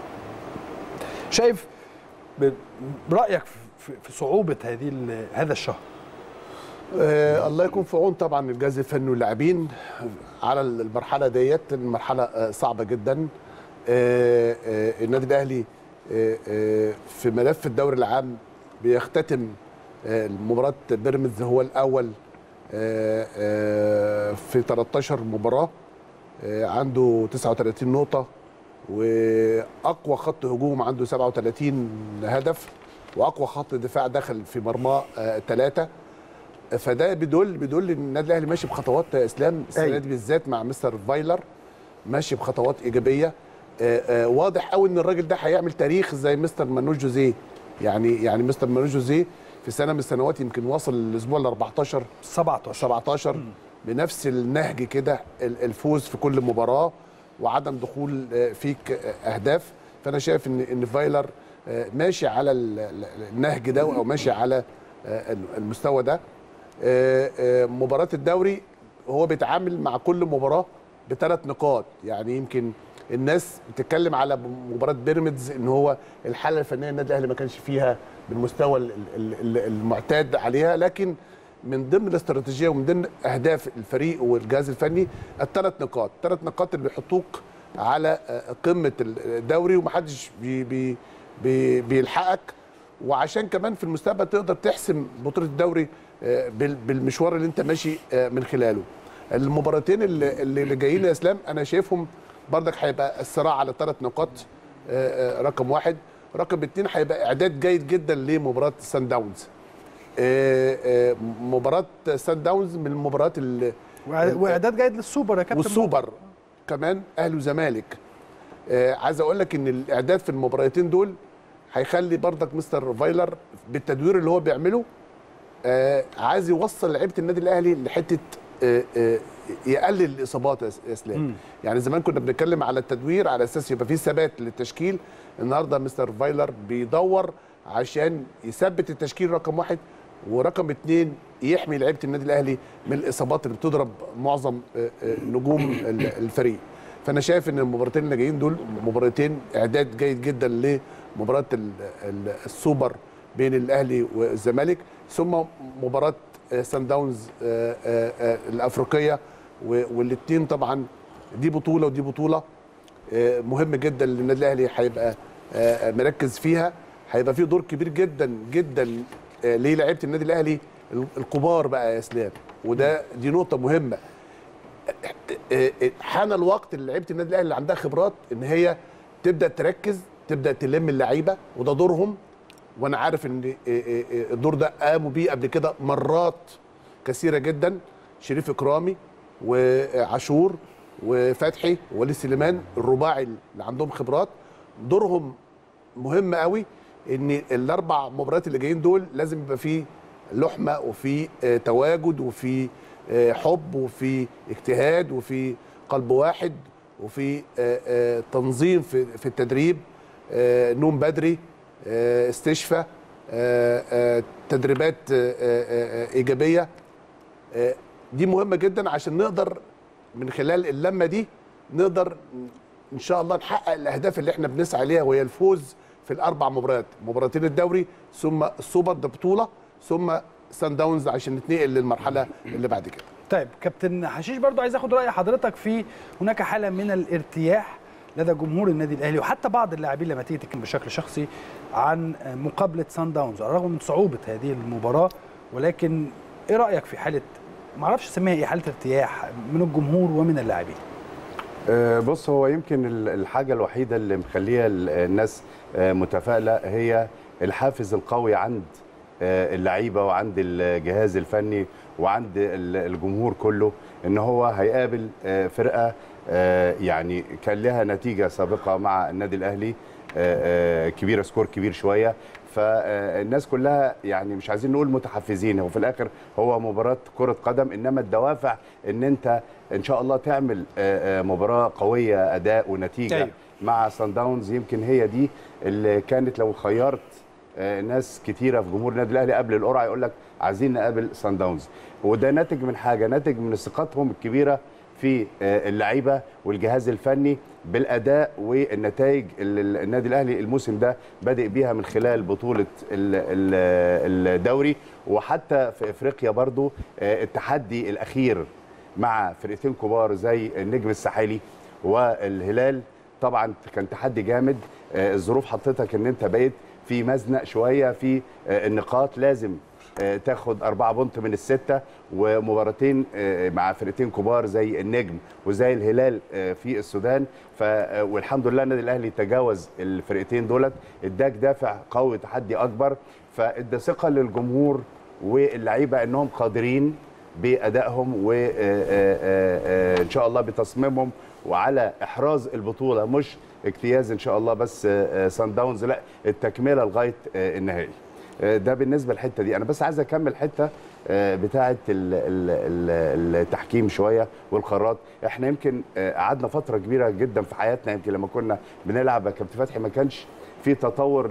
شايف ب- برايك في في صعوبه هذه ال- هذا الشهر آه الله يكون في عون طبعا الجهاز الفني واللاعبين على المرحله ديت المرحله آه صعبه جدا آه آه النادي الاهلي آه آه في ملف الدوري العام بيختتم آه مباراه بيراميدز هو الاول آه آه في 13 مباراه آه عنده 39 نقطه واقوى خط هجوم عنده 37 هدف واقوى خط دفاع دخل في مرماه ثلاثه فده بيدل بيدل ان النادي الاهلي ماشي بخطوات يا اسلام السنه أيوة. دي بالذات مع مستر فايلر ماشي بخطوات ايجابيه آه، آه، واضح قوي ان الراجل ده هيعمل تاريخ زي مستر مانوش جوزيه يعني يعني مستر مانوش جوزيه في سنه من السنوات يمكن وصل الاسبوع ال 14 17 17 بنفس النهج كده ال- الفوز في كل مباراه وعدم دخول آه، فيك آه، اهداف فانا شايف ان ان فايلر آه، ماشي على ال- ال- النهج ده او ماشي على آه، المستوى ده آه، آه، مباراه الدوري هو بيتعامل مع كل مباراه بثلاث نقاط يعني يمكن الناس بتتكلم على مباراه بيراميدز ان هو الحاله الفنيه النادي الاهلي ما كانش فيها بالمستوى ال- ال- ال- المعتاد عليها لكن من ضمن الاستراتيجيه ومن ضمن اهداف الفريق والجهاز الفني الثلاث نقاط الثلاث نقاط اللي بيحطوك على آه، قمه الدوري ومحدش بي بي بي بيلحقك وعشان كمان في المستقبل تقدر تحسم بطوله الدوري آه، بال- بالمشوار اللي انت ماشي آه، من خلاله المباراتين اللي, اللي جايين يا اسلام انا شايفهم بردك هيبقى الصراع على ثلاث نقاط آه، آه، رقم واحد رقم اتنين هيبقى اعداد جيد جدا لمباراه سان داونز آه، آه، مباراه سان داونز من المباريات اللي وإع- واعداد جيد للسوبر يا كابتن والسوبر كمان اهلي وزمالك آه عايز اقول لك ان الاعداد في المباراتين دول هيخلي بردك مستر فايلر بالتدوير اللي هو بيعمله آه عايز يوصل لعيبه النادي الاهلي لحته آه آه يقلل الاصابات يا يا اسلام مم. يعني زمان كنا بنتكلم على التدوير على اساس يبقى في ثبات للتشكيل النهارده مستر فايلر بيدور عشان يثبت التشكيل رقم واحد ورقم اتنين يحمي لعيبه النادي الاهلي من الاصابات اللي بتضرب معظم آه، آه، نجوم ال- الفريق فانا شايف ان المباراتين اللي جايين دول مباراتين اعداد جيد جدا لمباراه ال- ال- السوبر بين الاهلي والزمالك ثم مباراه آه، سان داونز آه، آه، آه، الافريقيه والاثنين طبعا دي بطوله ودي بطوله آه، مهم جدا للنادي الاهلي هيبقى آه، مركز فيها هيبقى فيه دور كبير جدا جدا آه، للاعيبه النادي الاهلي الكبار بقى يا اسلام وده دي نقطه مهمه آه، آه، حان الوقت للعيبه النادي الاهلي اللي عندها خبرات ان هي تبدا تركز تبدا تلم اللعيبه وده دورهم وانا عارف ان آه، آه، آه، الدور ده قاموا بيه قبل كده مرات كثيره جدا شريف اكرامي وعاشور وفتحي ووليد سليمان الرباعي اللي عندهم خبرات دورهم مهم قوي ان الاربع مباريات اللي جايين دول لازم يبقى فيه لحمه وفي آه، تواجد وفي آه، حب وفي اجتهاد وفي قلب واحد وفي آه، آه، تنظيم في في التدريب آه، نوم بدري آه، استشفاء آه، آه، تدريبات آه، آه، آه، ايجابيه آه، دي مهمه جدا عشان نقدر من خلال اللمه دي نقدر ان شاء الله نحقق الاهداف اللي احنا بنسعى ليها وهي الفوز في الاربع مباريات مباراتين الدوري ثم السوبر ده بطوله ثم سان داونز عشان نتنقل للمرحله اللي بعد كده طيب كابتن حشيش برضو عايز اخد راي حضرتك في هناك حاله من الارتياح لدى جمهور النادي الاهلي وحتى بعض اللاعبين لما تيجي تتكلم بشكل شخصي عن مقابله سان داونز على الرغم من صعوبه هذه المباراه ولكن ايه رايك في حاله ما اعرفش اسميها ايه حاله ارتياح من الجمهور ومن اللاعبين آه، بص هو يمكن ال- الحاجة الوحيدة اللي مخليها ال- الناس آه، متفائلة هي الحافز القوي عند آه، اللعيبة وعند الجهاز الفني وعند ال- الجمهور كله ان هو هيقابل آه، فرقة آه، يعني كان لها نتيجة سابقة مع النادي الأهلي آه، آه، كبيرة سكور كبير شوية فالناس كلها يعني مش عايزين نقول متحفزين هو في الاخر هو مباراه كره قدم انما الدوافع ان انت ان شاء الله تعمل آه، آه، مباراه قويه اداء ونتيجه أيوة. أيوه. مع سان داونز يمكن هي دي اللي كانت لو خيرت آه، ناس كتيره في جمهور النادي الاهلي قبل القرعه يقول لك عايزين نقابل سان داونز وده ناتج من حاجه ناتج من ثقتهم الكبيره في آه، اللعيبه والجهاز الفني بالاداء والنتائج اللي النادي الاهلي الموسم ده بادئ بيها من خلال بطوله ال- ال- الدوري وحتى في افريقيا برضو آه، التحدي الاخير مع فرقتين كبار زي النجم الساحلي والهلال طبعا كان تحدي جامد آه، الظروف حطتك ان انت بقيت في مزنق شويه في آه، النقاط لازم آه، تاخد أربعة بونت من الستة ومباراتين آه، مع فرقتين كبار زي النجم وزي الهلال آه، في السودان ف آه، والحمد لله النادي الأهلي تجاوز الفرقتين دولت اداك دافع قوي تحدي أكبر فادى ثقة للجمهور واللعيبة أنهم قادرين بأدائهم وإن شاء الله بتصميمهم وعلى إحراز البطولة مش اجتياز إن شاء الله بس آه، آه، سان داونز لا التكملة لغاية آه، النهائي آه، ده بالنسبه للحته دي انا بس عايز اكمل حته آه، بتاعه ال- ال- ال- التحكيم شويه والقرارات احنا يمكن آه، قعدنا فتره كبيره جدا في حياتنا يمكن لما كنا بنلعب يا كابتن فتحي ما كانش في تطور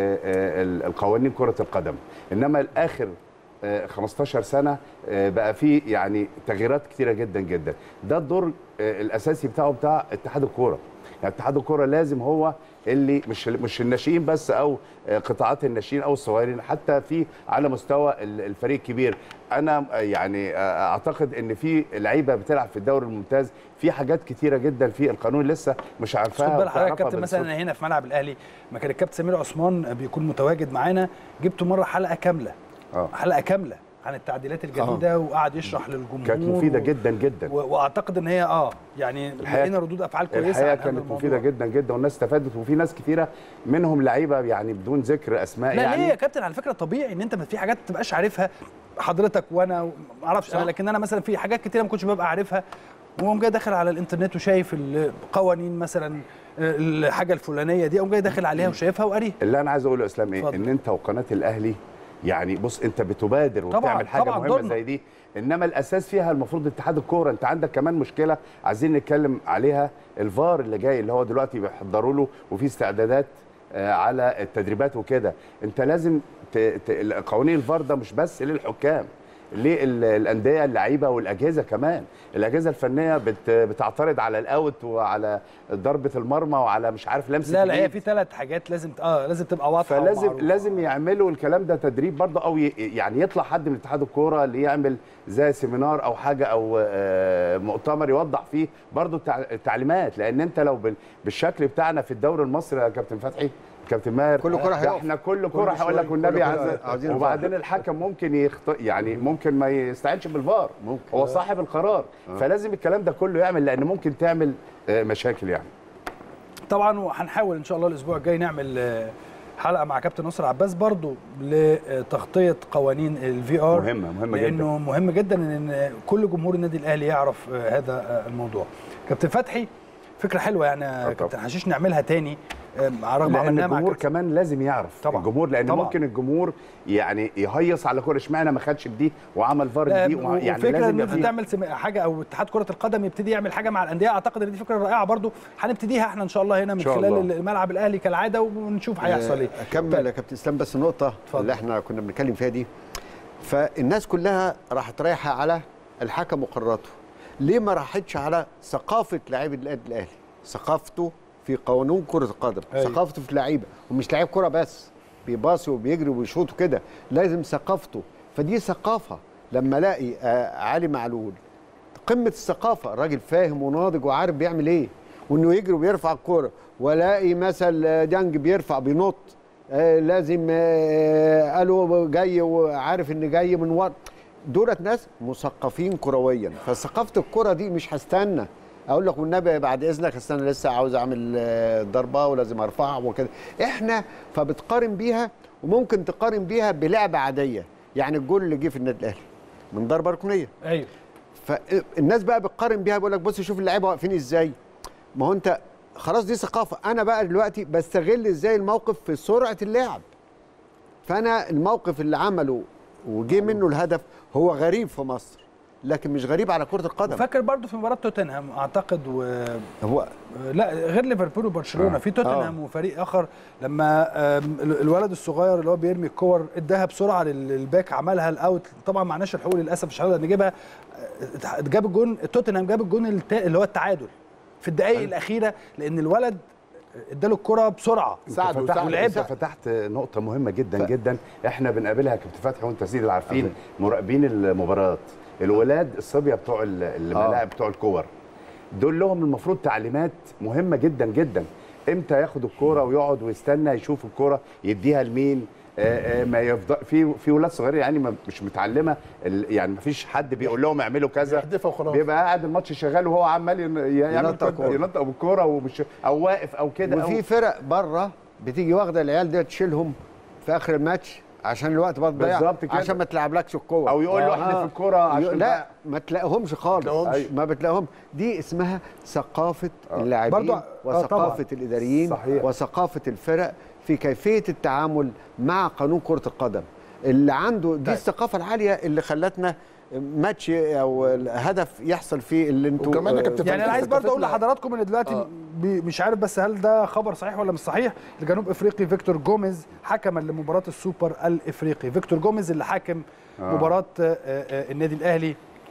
للقوانين كره القدم انما الاخر آه، 15 سنه آه، بقى في يعني تغييرات كتيره جدا جدا ده الدور آه، الاساسي بتاعه بتاع اتحاد الكوره يعني اتحاد الكوره لازم هو اللي مش مش الناشئين بس او آه، قطاعات الناشئين او الصغيرين حتى في على مستوى ال- الفريق الكبير انا آه، يعني آه، اعتقد ان في لعيبه بتلعب في الدوري الممتاز في حاجات كتيره جدا في القانون لسه مش بس عارفاها خد بال حضرتك وبتعرفها كابتن مثلا بالصدفة. أنا هنا في ملعب الاهلي ما كان الكابتن سمير عثمان بيكون متواجد معانا جبته مره حلقه كامله آه. حلقه كامله عن التعديلات الجديده وقعد يشرح للجمهور كانت مفيده و- جدا جدا و- واعتقد ان هي اه يعني الحقيقة- لقينا ردود افعال كويسه الحقيقه عن هذا كانت الموضوع. مفيده جدا جدا والناس استفادت وفي ناس كتيره منهم لعيبه يعني بدون ذكر اسماء لا يعني ليه يا كابتن على فكره طبيعي ان انت ما في حاجات ما تبقاش عارفها حضرتك وانا ما اعرفش انا لكن انا مثلا في حاجات كتيره ما كنتش ببقى عارفها وقوم جاي داخل على الانترنت وشايف القوانين مثلا الحاجه الفلانيه دي قوم جاي داخل عليها وشايفها وقاريها اللي انا عايز اقوله يا اسلام ايه اتفضل. ان انت وقناه الاهلي يعني بص انت بتبادر طبعاً، وبتعمل حاجه طبعاً مهمه دورنا. زي دي انما الاساس فيها المفروض اتحاد الكوره انت عندك كمان مشكله عايزين نتكلم عليها الفار اللي جاي اللي هو دلوقتي بيحضروا له وفي استعدادات آه، على التدريبات وكده انت لازم ت... ت... قوانين الفار ده مش بس للحكام للانديه اللعيبه والاجهزه كمان الاجهزه الفنيه بت... بتعترض على الاوت وعلى ضربه المرمى وعلى مش عارف لمسه لا لا هي الإيد. في ثلاث حاجات لازم اه لازم تبقى واضحه فلازم ومعروفة. لازم يعملوا الكلام ده تدريب برضه او ي- يعني يطلع حد من اتحاد الكوره اللي يعمل زي سيمينار او حاجه او آه، مؤتمر يوضح فيه برضه التع- التعليمات لان انت لو بال- بالشكل بتاعنا في الدوري المصري يا كابتن فتحي كابتن ماهر كل كرة ده هيقف. احنا كل كل كوره هيقول لك شوية والنبي كل عايز كرة عاوزين وبعدين الحكم ممكن يخط... يعني ممكن ما يستعينش بالفار هو صاحب القرار فلازم الكلام ده كله يعمل لان ممكن تعمل آه، مشاكل يعني طبعا وهنحاول ان شاء الله الاسبوع الجاي نعمل آه، حلقه مع كابتن نصر عباس برضو لتغطيه قوانين الفي ار مهمة- مهمة لانه مهم جدا ان كل جمهور النادي الاهلي يعرف آه، هذا آه، الموضوع كابتن فتحي فكره حلوه يعني يا طبعا. كابتن حشيش نعملها تاني آه، على الرغم لان عملناها مع الجمهور كابتن كمان لازم يعرف طبعا. الجمهور لان طبعا. ممكن الجمهور يعني يهيص على كوره اشمعنى ما خدش دي وعمل فار آه، دي وع- يعني وفكره لازم ان يبقى انت فيه- تعمل سم- حاجه او اتحاد كره القدم يبتدي يعمل حاجه مع الانديه اعتقد ان دي فكره رائعه برضو هنبتديها احنا ان شاء الله هنا من شاء خلال الله. الملعب الاهلي كالعاده ونشوف هيحصل ايه اكمل يا كابتن اسلام بس النقطه اتفضل. اللي احنا كنا بنتكلم فيها دي فالناس كلها راحت رايحه على الحكم وقراراته ليه ما راحتش على ثقافه لاعب النادي الاهلي ثقافته في قانون كره القدم أيوة. ثقافته في لعيبه ومش لعيب كره بس بيباصي وبيجري وبيشوط كده لازم ثقافته فدي ثقافه لما الاقي آه، علي معلول قمه الثقافه الراجل فاهم وناضج وعارف بيعمل ايه وانه يجري وبيرفع الكوره والاقي مثلا ديانج بيرفع بينط آه لازم آه قالوا جاي وعارف ان جاي من ورا دولت ناس مثقفين كرويا فثقافه الكره دي مش هستنى اقول لك والنبي بعد اذنك استنى لسه عاوز اعمل آه، ضربه ولازم ارفعها وكده احنا فبتقارن بيها وممكن تقارن بيها بلعبه عاديه يعني الجول اللي جه في النادي الاهلي من ضربه ركنيه ايوه فالناس بقى بتقارن بيها بيقول لك بص شوف اللعيبه واقفين ازاي ما هو انت خلاص دي ثقافه انا بقى دلوقتي بستغل ازاي الموقف في سرعه اللعب فانا الموقف اللي عمله وجه منه الهدف هو غريب في مصر لكن مش غريب على كره القدم فاكر برضو في مباراه توتنهام اعتقد و هو لا غير ليفربول وبرشلونه آه. في توتنهام وفريق اخر لما آم، ال- الولد الصغير اللي هو بيرمي الكور اداها بسرعه لل- للباك عملها الاوت طبعا معناش الحقوق للاسف مش هنقدر نجيبها آه، جاب الجون توتنهام جاب الجون التا- اللي هو التعادل في الدقائق الاخيره لان الولد اداله الكره بسرعه ساعده فتحت ساعده انت فتحت نقطة مهمة جدا ف... جدا احنا بنقابلها يا كابتن فتحي وانت سيدي عارفين مراقبين المباريات الولاد الصبية بتوع ال- الملاعب بتوع الكور دول لهم المفروض تعليمات مهمة جدا جدا امتى ياخد الكوره ويقعد ويستنى يشوف الكوره يديها لمين آه، آه، ما يفضل في في ولاد صغيرين يعني ما- مش متعلمه ال- يعني ما فيش حد بيقول لهم اعملوا كذا يحدفها وخلاص. بيبقى قاعد الماتش شغال وهو عمال ين- يعمل ينطق كده، كورة. ينطق بالكوره ومش او واقف او كده وفي أو فرق بره بتيجي واخده العيال دي تشيلهم في اخر الماتش عشان الوقت بقى تضيع بالظبط كده. عشان ما تلعبلكش الكوره أو يقول له احنا في الكورة عشان لا بقى. ما تلاقيهمش خالص تلاقيهمش. أيوة. ما بتلاقيهم دي اسمها ثقافه آه. اللاعبين برضو- آه، وثقافه طبعاً. الاداريين صحيح. وثقافه الفرق في كيفيه التعامل مع قانون كره القدم اللي عنده دي طيب. الثقافه العاليه اللي خلتنا ماتش او هدف يحصل فيه اللي انتوا وكمان يا كابتن يعني انا عايز برضه اقول ثقافتنا- لحضراتكم ان دلوقتي آه. بي- مش عارف بس هل ده خبر صحيح ولا مش صحيح الجنوب افريقي فيكتور جوميز حكما لمباراه السوبر الافريقي فيكتور جوميز اللي حاكم آه. مباراه آه، آه، النادي الاهلي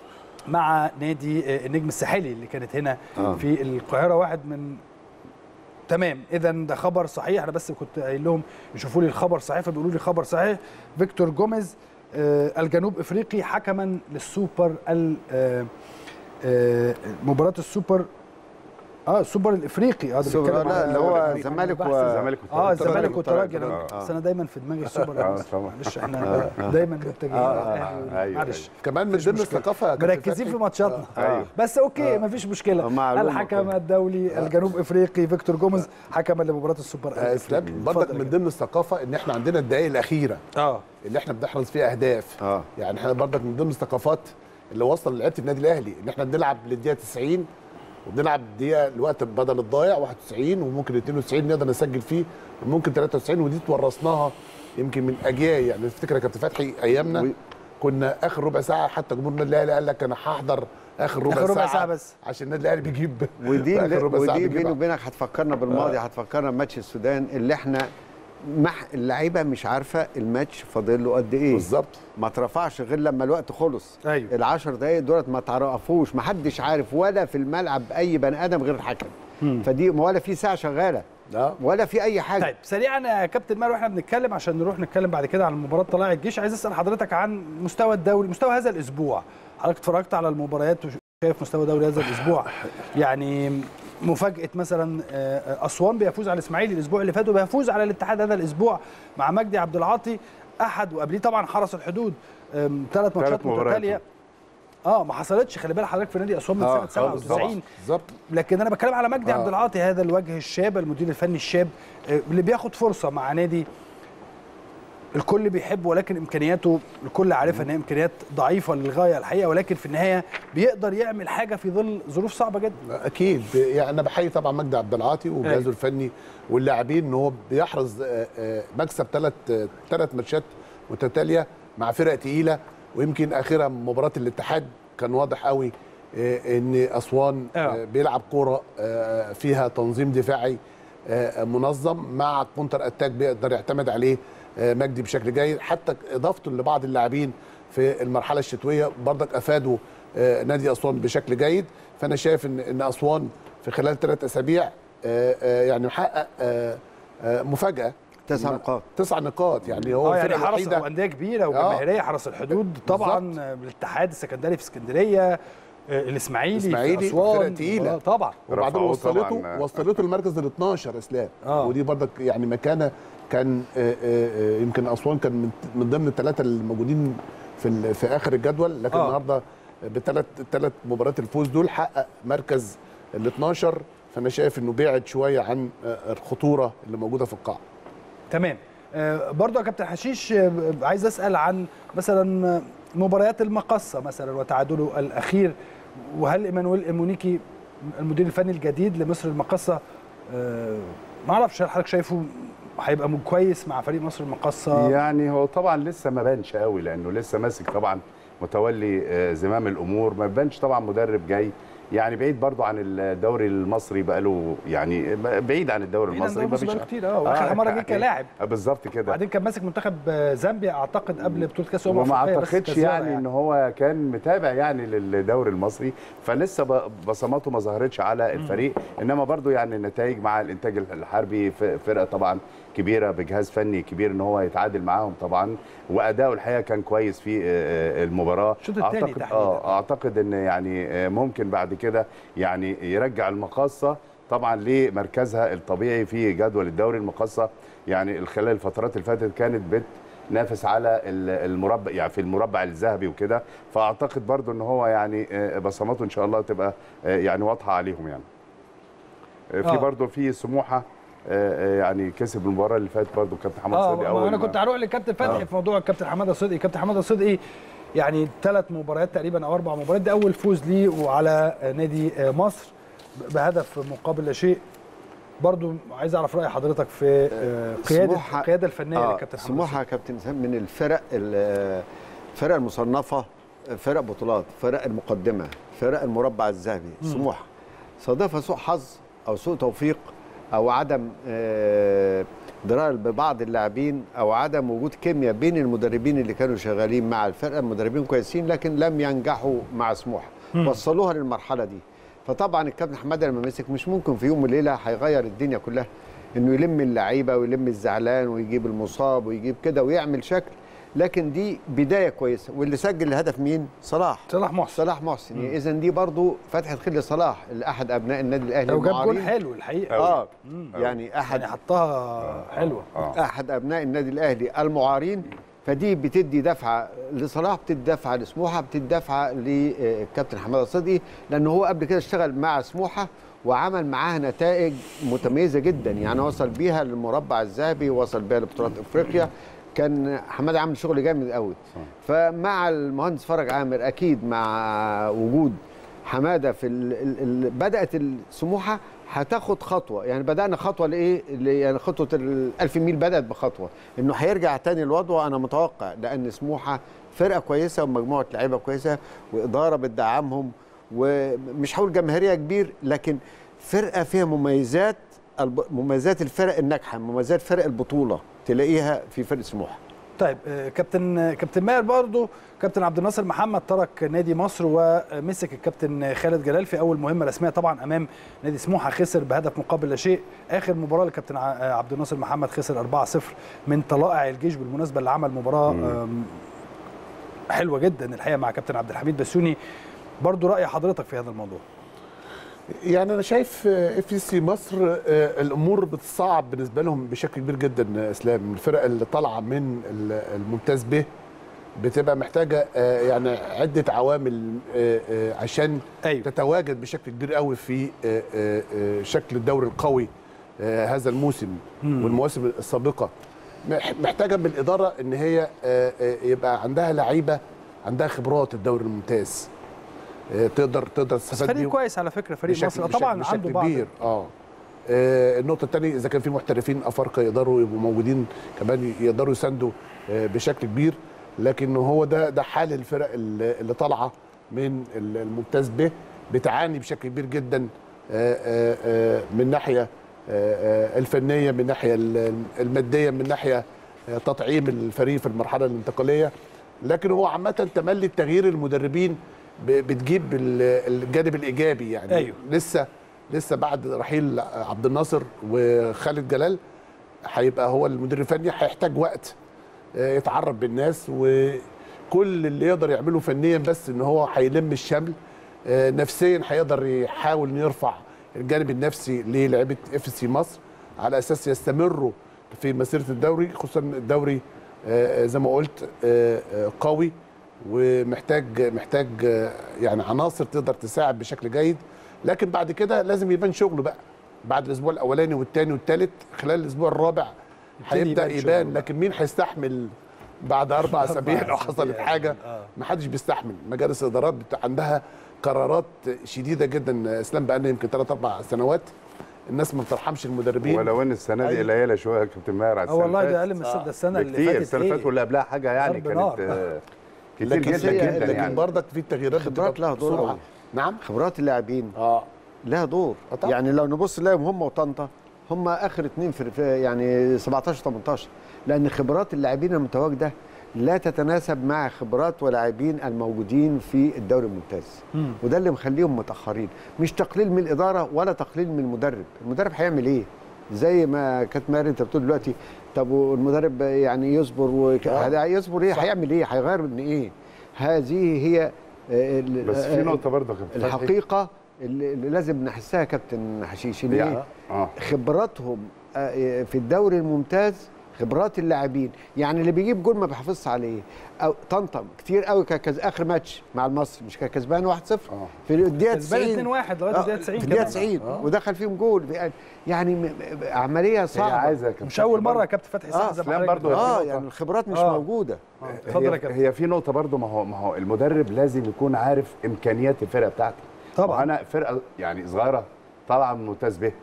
مع نادي آه، النجم الساحلي اللي كانت هنا آه. في القاهره واحد من تمام اذا ده خبر صحيح انا بس كنت قايل لهم يشوفوا لي الخبر صحيح فبيقولوا لي خبر صحيح فيكتور جوميز آه، الجنوب افريقي حكما للسوبر ال- آه، آه، مباراه السوبر اه السوبر الافريقي اه ده السوبر- بيتكلم لا، عن- اللي هو بحث الزمالك و- الزمالك اه والترجي. الزمالك والترجي انا آه. بس انا دايما في دماغي السوبر آه، الأمس. طبعا. معلش احنا دايما متجهين آه، على آه، الأهلي. أيوة، معلش كمان من مفيش ضمن مشكلة. الثقافه يا كابتن مركزين في فتحي، ماتشاتنا آه. بس اوكي مفيش مشكله معلومة الحكم كده. الدولي الجنوب افريقي فيكتور جوميز حكما لمباراه السوبر آه، اسلام الافريقي برضك اتفضل يا من ضمن الثقافه ان احنا عندنا الدقائق الاخيره اه اللي احنا بنحرز فيها اهداف اه يعني احنا برضك من ضمن الثقافات اللي وصل لعيبه النادي الاهلي ان احنا بنلعب للدقيقه 90 وبنلعب دقيقه الوقت بدل الضايع 91 وممكن 92 نقدر نسجل فيه وممكن 93 ودي تورثناها يمكن من اجيال يعني افتكر يا كابتن فتحي ايامنا و- كنا اخر ربع ساعه حتى جمهور النادي الاهلي قال لك انا هحضر اخر ربع, آخر ربع ساعه, ساعة بس. عشان النادي الاهلي بيجيب ودي في آخر ربع ساعة ودي بيجيبها. بيني وبينك هتفكرنا بالماضي هتفكرنا بماتش السودان اللي احنا مح اللعيبه مش عارفه الماتش فاضل له قد ايه بالظبط ما اترفعش غير لما الوقت خلص ايوه العشر دقايق دولت ما تعرفوش ما حدش عارف ولا في الملعب اي بني ادم غير الحكم فدي ولا في ساعه شغاله لا ولا في اي حاجه طيب سريعا يا كابتن مالو احنا بنتكلم عشان نروح نتكلم بعد كده عن مباراه طلائع الجيش عايز اسال حضرتك عن مستوى الدوري مستوى هذا الاسبوع حضرتك اتفرجت على المباريات وشايف مستوى دوري هذا الاسبوع يعني مفاجاه مثلا آه، اسوان بيفوز على الاسماعيلي الاسبوع اللي فات وبيفوز على الاتحاد هذا الاسبوع مع مجدي عبد العاطي احد وقبليه طبعا حرس الحدود ثلاث ماتشات مباريات. متتاليه اه ما حصلتش خلي بالك حضرتك في نادي اسوان من آه، سنه آه، بالظبط. 97 بالظبط لكن انا بتكلم على مجدي آه. عبد العاطي هذا الوجه الشاب المدير الفني الشاب آه، اللي بياخد فرصه مع نادي الكل بيحبه ولكن امكانياته الكل عارفها ان هي امكانيات ضعيفه للغايه الحقيقه ولكن في النهايه بيقدر يعمل حاجه في ظل ظروف صعبه جدا اكيد يعني انا بحيي طبعا مجدي عبد العاطي أيوة. وجهازه الفني واللاعبين ان هو بيحرز آه، آه، مكسب ثلاث ثلاث ماتشات متتاليه مع فرق تقيله ويمكن اخرها مباراه الاتحاد كان واضح قوي آه، ان اسوان آه. آه، بيلعب كوره آه، فيها تنظيم دفاعي آه، منظم مع كونتر اتاك بيقدر يعتمد عليه آه، مجدي بشكل جيد حتى اضافته لبعض اللاعبين في المرحله الشتويه برضك افادوا آه، نادي اسوان بشكل جيد فانا شايف ان ان اسوان في خلال ثلاث اسابيع آه، آه، يعني محقق آه، آه، مفاجاه تسع نقاط تسع نقاط يعني هو اه يعني الفرقه حرس الوحيده انديه كبيره وجماهيريه حرس الحدود طبعا بالظبط. آه، الاتحاد السكندري في اسكندريه آه، الاسماعيلي في الإسماعيلي اسوان فرقة تقيلة. آه، طبعا وبعدين رفعوه وصلته طبعاً. وصلته المركز ال 12 اسلام آه. ودي برضك يعني مكانه كان آه، آه، آه، يمكن اسوان كان من من ضمن الثلاثه الموجودين في ال- في اخر الجدول لكن آه. النهارده بثلاث ثلاث مباريات الفوز دول حقق مركز ال 12 فانا شايف انه بعد شويه عن آه، الخطوره اللي موجوده في القاع تمام آه، برضو يا كابتن حشيش آه، عايز اسال عن مثلا آه، مباريات المقصه مثلا وتعادله الاخير وهل ايمانويل ايمونيكي المدير الفني الجديد لمصر المقصه آه، ما اعرفش هل حضرتك شايفه هيبقى م- كويس مع فريق مصر المقصه يعني هو طبعا لسه ما بانش قوي لانه لسه ماسك طبعا متولي آه، زمام الامور ما بانش طبعا مدرب جاي يعني بعيد برضو عن الدوري المصري بقاله يعني بعيد عن الدوري بعيد عن المصري الدوري المصري بقاله كتير، اه، وآخر مرة جه كلاعب. آه، بالظبط كده وبعدين كان ماسك منتخب آه، زامبيا اعتقد قبل بطوله كاس الامم وما الافريقيه بس اعتقدش كزيارة يعني ان هو كان متابع يعني للدوري المصري فلسه ب- بصماته ما ظهرتش على الفريق انما برضو يعني النتائج مع الانتاج الحربي ف- فرقه طبعا كبيره بجهاز فني كبير ان هو يتعادل معاهم طبعا واداؤه الحقيقه كان كويس في آه، آه، المباراه الشوط التاني اعتقد تحديداً. اه اعتقد ان يعني آه، ممكن بعد كده يعني يرجع المقاصه طبعا لمركزها الطبيعي في جدول الدوري المقاصه يعني خلال الفترات اللي فاتت كانت بتنافس على ال- المربع يعني في المربع الذهبي وكده فاعتقد برضو ان هو يعني آه، بصماته ان شاء الله تبقى آه، يعني واضحه عليهم يعني آه، في آه. برضو في سموحه آه، آه، يعني كسب المباراه اللي فاتت برضو كابتن حماد اه صدقي ما اول انا ما- كنت هروح لكابتن فتحي في موضوع الكابتن حماده صدقي كابتن حماده صدقي يعني ثلاث مباريات تقريبا او اربع مباريات ده اول فوز ليه وعلى نادي آه، مصر بهدف مقابل لا شيء برضو عايز اعرف راي حضرتك في آه، قياده سموحة- القياده الفنيه آه للكابتن حماده سموحه يا كابتن اسامه من الفرق ال- الفرق المصنفه فرق بطولات فرق المقدمه فرق المربع الذهبي سموحه صادفها سوء حظ او سوء توفيق او عدم آه، درايه ببعض اللاعبين او عدم وجود كيمياء بين المدربين اللي كانوا شغالين مع الفرقه المدربين كويسين لكن لم ينجحوا مع سموحه وصلوها للمرحله دي فطبعا الكابتن حماده لما مسك مش ممكن في يوم وليله هيغير الدنيا كلها انه يلم اللعيبه ويلم الزعلان ويجيب المصاب ويجيب كده ويعمل شكل لكن دي بدايه كويسه واللي سجل الهدف مين صلاح صلاح محسن صلاح محسن اذا دي برضو فتحه خير لصلاح احد ابناء النادي الاهلي لو جاب جول المعارين. حلو الحقيقه اه يعني احد يعني حطها حلوه احد ابناء النادي الاهلي المعارين فدي بتدي دفعه لصلاح بتدي دفعه لسموحه بتدي دفعه للكابتن حماده صدقي لانه هو قبل كده اشتغل مع سموحه وعمل معاها نتائج متميزه جدا يعني وصل بيها للمربع الذهبي وصل بيها لبطولات افريقيا كان حماده عامل شغل جامد قوي فمع المهندس فرج عامر اكيد مع وجود حماده في ال ال ال بدات السموحه هتاخد خطوه يعني بدانا خطوه لايه ل- يعني خطوه ال1000 ميل بدات بخطوه انه هيرجع تاني لوضعه انا متوقع لان سموحه فرقه كويسه ومجموعه لعيبه كويسه واداره بتدعمهم ومش هقول جماهيريه كبير لكن فرقه فيها مميزات الب- مميزات الفرق الناجحه مميزات فرق البطوله تلاقيها في فرق سموحه طيب آه، كابتن آه، كابتن ماهر برضه كابتن عبد الناصر محمد ترك نادي مصر ومسك الكابتن خالد جلال في اول مهمه رسميه طبعا امام نادي سموحه خسر بهدف مقابل لا شيء اخر مباراه للكابتن ع- آه، عبد الناصر محمد خسر 4-0 من طلائع الجيش بالمناسبه اللي عمل مباراه آم، حلوه جدا الحقيقه مع كابتن عبد الحميد بسيوني برضه راي حضرتك في هذا الموضوع يعني انا شايف اف سي مصر آه، الامور بتصعب بالنسبه لهم بشكل كبير جدا آه، اسلام الفرق اللي طالعه من ال- الممتاز به بتبقى محتاجه آه، يعني عده عوامل آه، آه، عشان أيوة. تتواجد بشكل كبير قوي في آه، آه، آه، شكل الدوري القوي آه، هذا الموسم والمواسم السابقه مح- محتاجه من الاداره ان هي آه، آه، يبقى عندها لعيبه عندها خبرات الدوري الممتاز آه، تقدر تقدر بس تستفاد فريق بيهم كويس على فكره فريق بشكل- مصر بشكل- طبعا بشكل عنده بعض كبير اه آه، النقطة الثانية إذا كان في محترفين أفارقة يقدروا يبقوا موجودين كمان يقدروا يساندوا آه، بشكل كبير لكن هو ده ده حال الفرق اللي اللي طالعة من ال- الممتاز به بتعاني بشكل كبير جدا آه، آه، آه، من ناحية آه، آه، الفنية من ناحية ال- المادية من ناحية آه، تطعيم الفريق في المرحلة الانتقالية لكن هو عامة تملي تغيير المدربين ب- بتجيب ال- الجانب الإيجابي يعني أيوه. لسه لسه بعد رحيل عبد الناصر وخالد جلال هيبقى هو المدير الفني هيحتاج وقت آه، يتعرف بالناس وكل اللي يقدر يعمله فنيا بس ان هو هيلم الشمل آه، نفسيا هيقدر يحاول انه يرفع الجانب النفسي للعيبه اف سي مصر على اساس يستمروا في مسيره الدوري خصوصا الدوري آه، زي ما قلت آه، آه، قوي ومحتاج محتاج آه، يعني عناصر تقدر تساعد بشكل جيد لكن بعد كده لازم يبان شغله بقى بعد الاسبوع الاولاني والثاني والثالث خلال الاسبوع الرابع هيبدا يبان يبان شغله بقى. لكن مين هيستحمل بعد اربع اسابيع لو حصلت أسابيع. حاجه آه. ما حدش بيستحمل مجالس الادارات بت- عندها قرارات شديده جدا اسلام بقى لنا يمكن ثلاث اربع سنوات الناس ما بترحمش المدربين ولو ان السنه دي أيوة. قليله شويه يا كابتن ماهر على اه السنه والله اللي ده فاتت. اقل من السنه السنه اللي بكتير فاتت السنه اللي إيه؟ فاتت واللي قبلها حاجه يعني ضرب نار. كانت آه، كتير لكن جدا هي- جدا لكن يعني برضك في تغييرات خبرات بتبقى لها دور بسرعة. أوي. نعم خبرات اللاعبين اه لها دور آه طبعا. يعني لو نبص نلاقيهم هم وطنطا هم اخر اتنين في في يعني 17 18 لان خبرات اللاعبين المتواجده لا تتناسب مع خبرات ولاعبين الموجودين في الدوري الممتاز مم. وده اللي مخليهم متاخرين مش تقليل من الاداره ولا تقليل من المدرب المدرب هيعمل ايه زي ما كانت ماري انت بتقول دلوقتي طب والمدرب يعني يصبر وك... آه. يصبر ايه صح. هيعمل ايه هيغير من ايه هذه هي آه، ال- بس في آه، نقطه برضه يا كابتن فتحي. الحقيقه اللي اللي لازم نحسها يا كابتن حشيش ان يعني- ايه اه خبراتهم آه، في الدوري الممتاز خبرات اللاعبين يعني اللي بيجيب جول ما بيحافظش عليه او طنطا كتير قوي كان كز اخر ماتش مع المصري مش كان كسبان 1-0 آه. في الدقيقه كسبان 90 2-1 لغايه آه، الدقيقه 90 في الدقيقه كمان. 90 ودخل فيهم جول يعني- يعني م- م- عمليه هي صعبه عايزه يا كابتن مش اول فتحي مره يا برضه. كابتن فتحي آه، سعد زي ما إسلام حضرتك برضو بتقول. اه نقطة. يعني الخبرات مش آه. موجوده اتفضل يا هي, كابتن هي في نقطه برضه ما هو ما هو المدرب لازم يكون عارف امكانيات الفرقه بتاعته طبعاً. وانا فرقه يعني صغيره طالعه من ممتاز به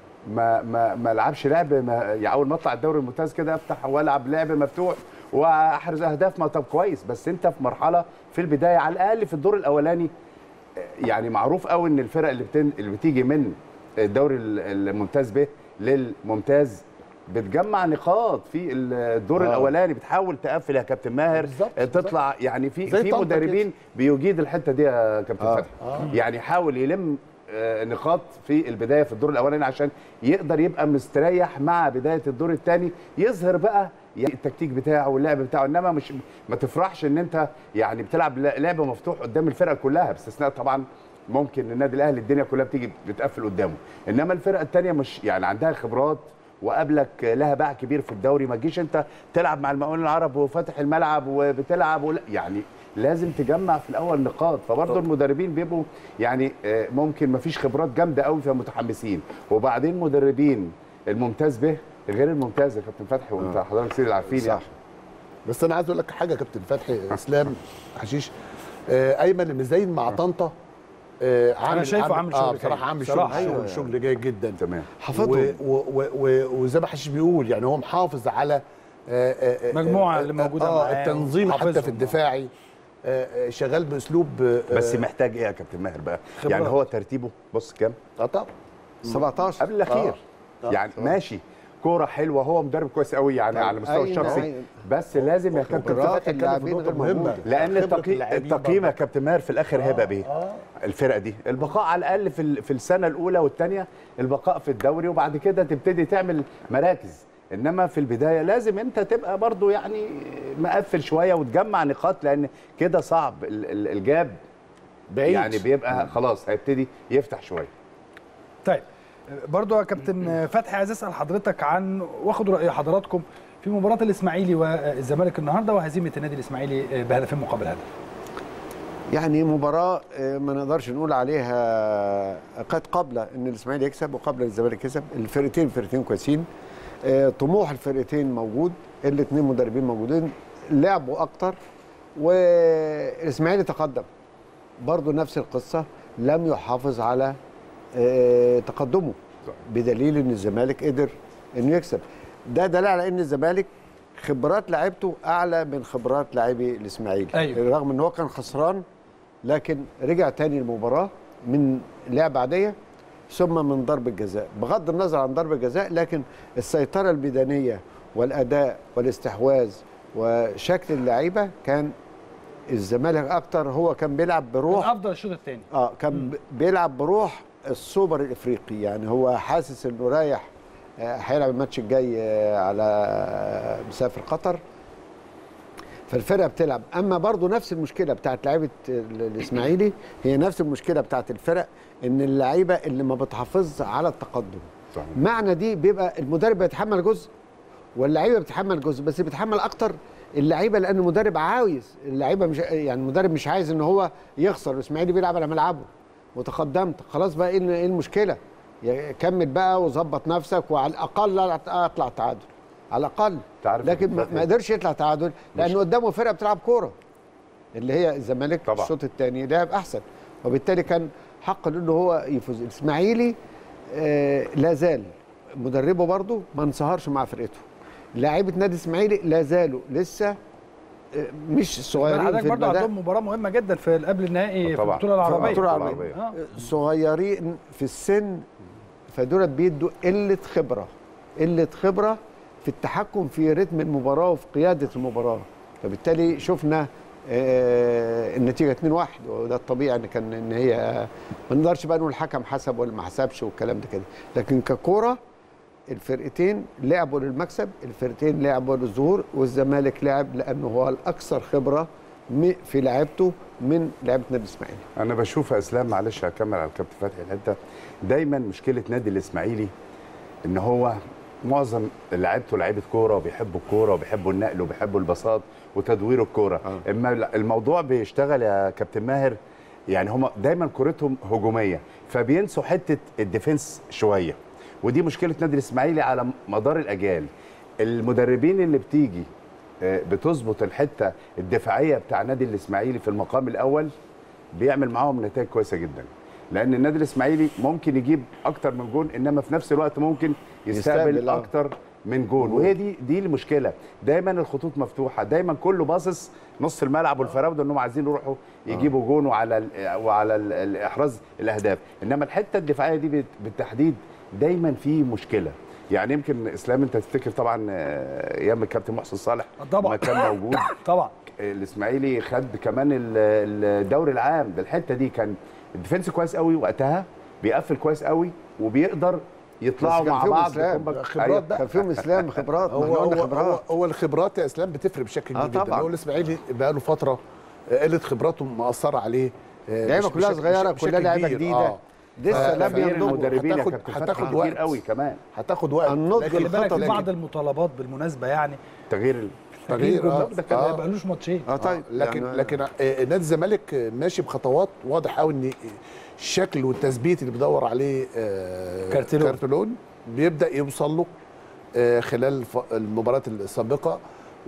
ما ما ما العبش لعب ما يعني اول ما اطلع الدوري الممتاز كده افتح والعب لعب مفتوح واحرز اهداف ما طب كويس بس انت في مرحله في البدايه على الاقل في الدور الاولاني يعني معروف قوي ان الفرق اللي بتن... اللي بتيجي من الدوري ال- الممتاز به للممتاز بتجمع نقاط في الدور آه. الاولاني بتحاول تقفل يا كابتن ماهر بالظبط، تطلع يعني في زي في طنطا مدربين بيجيد الحته دي يا كابتن آه. فتحي يعني حاول يلم آه، نقاط في البدايه في الدور الاولاني عشان يقدر يبقى مستريح مع بدايه الدور الثاني يظهر بقى يعني التكتيك بتاعه واللعب بتاعه انما مش ما تفرحش ان انت يعني بتلعب لعب مفتوح قدام الفرقه كلها باستثناء طبعا ممكن النادي الاهلي الدنيا كلها بتيجي بتقفل قدامه انما الفرقه الثانيه مش يعني عندها خبرات وقابلك لها باع كبير في الدوري ما تجيش انت تلعب مع المقاولين العرب وفاتح الملعب وبتلعب ولا يعني لازم تجمع في الاول نقاط فبرضه المدربين بيبقوا يعني آه، ممكن ما فيش خبرات جامده قوي فمتحمسين وبعدين مدربين الممتاز به غير الممتاز يا كابتن فتحي وانت حضرتك سيدي عارفين يعني بس انا عايز اقول لك حاجه يا كابتن فتحي اسلام حشيش آه ايمن المزين مع طنطا آه عامل شايفه عامل شغل اه جيد. بصراحه عامل بصراحة. شغل أيوة. شغل, شغل جيد جدا تمام حافظهم و- و- و- وزي ما حشيش بيقول يعني هو محافظ على آه، آه، آه، مجموعة آه، اللي موجودة آه معاه التنظيم حتى وحافظهم. في الدفاعي آه، آه، شغال باسلوب آه، بس آه، محتاج ايه يا كابتن ماهر بقى خبرات. يعني هو ترتيبه بص كام اه طبعا 17 قبل الاخير آه. يعني ماشي كوره حلوه هو مدرب كويس قوي يعني على المستوى أيوة، الشخصي أيوة. بس لازم يا كابتن خبرات فتحي اللاعبين نقطة غير مهمة. موجوده لان خبرة التقي... اللاعبين التقييم يا برضه. كابتن ماهر في الاخر هيبقى بايه؟ الفرقه دي البقاء على الاقل في ال- في السنه الاولى والثانيه البقاء في الدوري وبعد كده تبتدي تعمل مراكز انما في البدايه لازم انت تبقى برضو يعني مقفل شويه وتجمع نقاط لان كده صعب ال- ال- الجاب بعيد يعني بيبقى خلاص هيبتدي يفتح شويه طيب برضو يا كابتن فتحي عايز اسال حضرتك عن واخد راي حضراتكم في مباراه الاسماعيلي والزمالك النهارده وهزيمه النادي الاسماعيلي بهدفين مقابل هدف يعني مباراة آه، ما نقدرش نقول عليها قد قبل ان الاسماعيلي يكسب وقبل الزمالك يكسب الفرقتين فرقتين كويسين آه، طموح الفرقتين موجود الاثنين مدربين موجودين لعبوا اكتر والاسماعيلي تقدم برضه نفس القصة لم يحافظ على آه، تقدمه بدليل ان الزمالك قدر انه يكسب ده دليل على ان الزمالك خبرات لعيبته اعلى من خبرات لاعبي الاسماعيلي أيوة. رغم ان هو كان خسران لكن رجع تاني المباراه من لعبه عاديه ثم من ضربه جزاء بغض النظر عن ضربه جزاء لكن السيطره البدنيه والاداء والاستحواذ وشكل اللعيبه كان الزمالك اكتر هو كان بيلعب كان بروح افضل الشوط الثاني اه كان ب- بيلعب بروح السوبر الافريقي يعني هو حاسس انه رايح آه، هيلعب الماتش الجاي آه، على آه، مسافر قطر فالفرقه بتلعب اما برضو نفس المشكله بتاعت لعيبه ال- الاسماعيلي هي نفس المشكله بتاعت الفرق ان اللعيبه اللي ما بتحافظش على التقدم صحيح. معنى دي بيبقى المدرب بيتحمل جزء واللعيبه بتتحمل جزء بس بيتحمل اكتر اللعيبه لان المدرب عاوز اللعيبه مش يعني المدرب مش عايز ان هو يخسر الاسماعيلي بيلعب على ملعبه وتقدمت خلاص بقى ايه ايه المشكله يا- كمل بقى وظبط نفسك وعلى الاقل اطلع تعادل على الاقل تعرف لكن ما فتحي- ما قدرش يطلع تعادل لانه قدامه فرقه بتلعب كوره اللي هي الزمالك طبعا. الشوط الثاني لعب احسن وبالتالي كان حق له انه هو يفوز الاسماعيلي آه لا زال مدربه برضه ما انصهرش مع فرقته لاعيبه نادي الاسماعيلي لا زالوا لسه آه، مش صغيرين حضرتك في برضه البدايه عندهم مباراه مهمه جدا في قبل النهائي في طبعاً. البطوله العربيه البطولة العربية. آه. صغيرين في السن فدول بيدوا قله خبره قله خبره في التحكم في رتم المباراه وفي قياده المباراه فبالتالي شفنا آه، النتيجه 2-1 وده الطبيعي ان كان ان هي ما نقدرش بقى نقول الحكم حسب ولا ما حسبش والكلام ده كده لكن ككوره الفرقتين لعبوا للمكسب الفرقتين لعبوا للظهور والزمالك لعب لانه هو الاكثر خبره م- في لعبته من لعبه نادي الاسماعيلي انا بشوف يا اسلام معلش هكمل على الكابتن فتحي الحته دايما مشكله نادي الاسماعيلي ان هو معظم لعيبته لعيبه كوره وبيحبوا الكوره وبيحبوا النقل وبيحبوا البساط وتدوير الكوره آه. اما الموضوع بيشتغل يا كابتن ماهر يعني هم دايما كورتهم هجوميه فبينسوا حته الديفنس شويه ودي مشكله نادي الاسماعيلي على مدار الاجيال المدربين اللي بتيجي آه، بتظبط الحته الدفاعيه بتاع نادي الاسماعيلي في المقام الاول بيعمل معاهم نتائج كويسه جدا لان النادي الاسماعيلي ممكن يجيب اكتر من جون انما في نفس الوقت ممكن يستقبل، يستقبل آه. اكتر من جون وهي دي دي المشكله دايما الخطوط مفتوحه دايما كله باصص نص الملعب والفراوده انهم عايزين يروحوا يجيبوا جون وعلى ال وعلى ال- الاحراز الاهداف انما الحته الدفاعيه دي بت- بالتحديد دايما في مشكله يعني يمكن اسلام انت تفتكر طبعا آه، ايام الكابتن محسن صالح طبعاً. ما كان موجود طبعا الاسماعيلي خد كمان ال- الدوري العام ده الحته دي كان الديفنس كويس قوي وقتها بيقفل كويس قوي وبيقدر يطلعوا كان مع فيهم بعض إسلام. بكومباك- خبرات أيوة. بقى. كان فيهم اسلام خبرات ما هو احنا قلنا هو, هو, خبرات هو الخبرات يا اسلام بتفرق بشكل آه كبير جدا طبعاً. هو الاسماعيلي بقى له فتره آه، قله خبراته مأثره عليه آه، لعيبه بش- كلها بشكل- صغيره بشكل كلها لعيبه كبير. جديده آه. لسه لم تغيير ينضجوا المدربين يا هتاخد- كابتن هتاخد فتحي وقت. كتير قوي كمان هتاخد وقت النضج لكن- خلي بالك في الخطط بعض المطالبات بالمناسبه يعني تغيير ال- تغيير تغيير آه. ده كان آه. ما بقالوش ماتشين اه طيب لكن يعني لكن آه، نادي الزمالك آه، ماشي بخطوات واضح قوي ان الشكل والتثبيت اللي بيدور عليه آه، كارتيرون. كارتلون بيبدا يوصل له آه، خلال الف- المباريات السابقه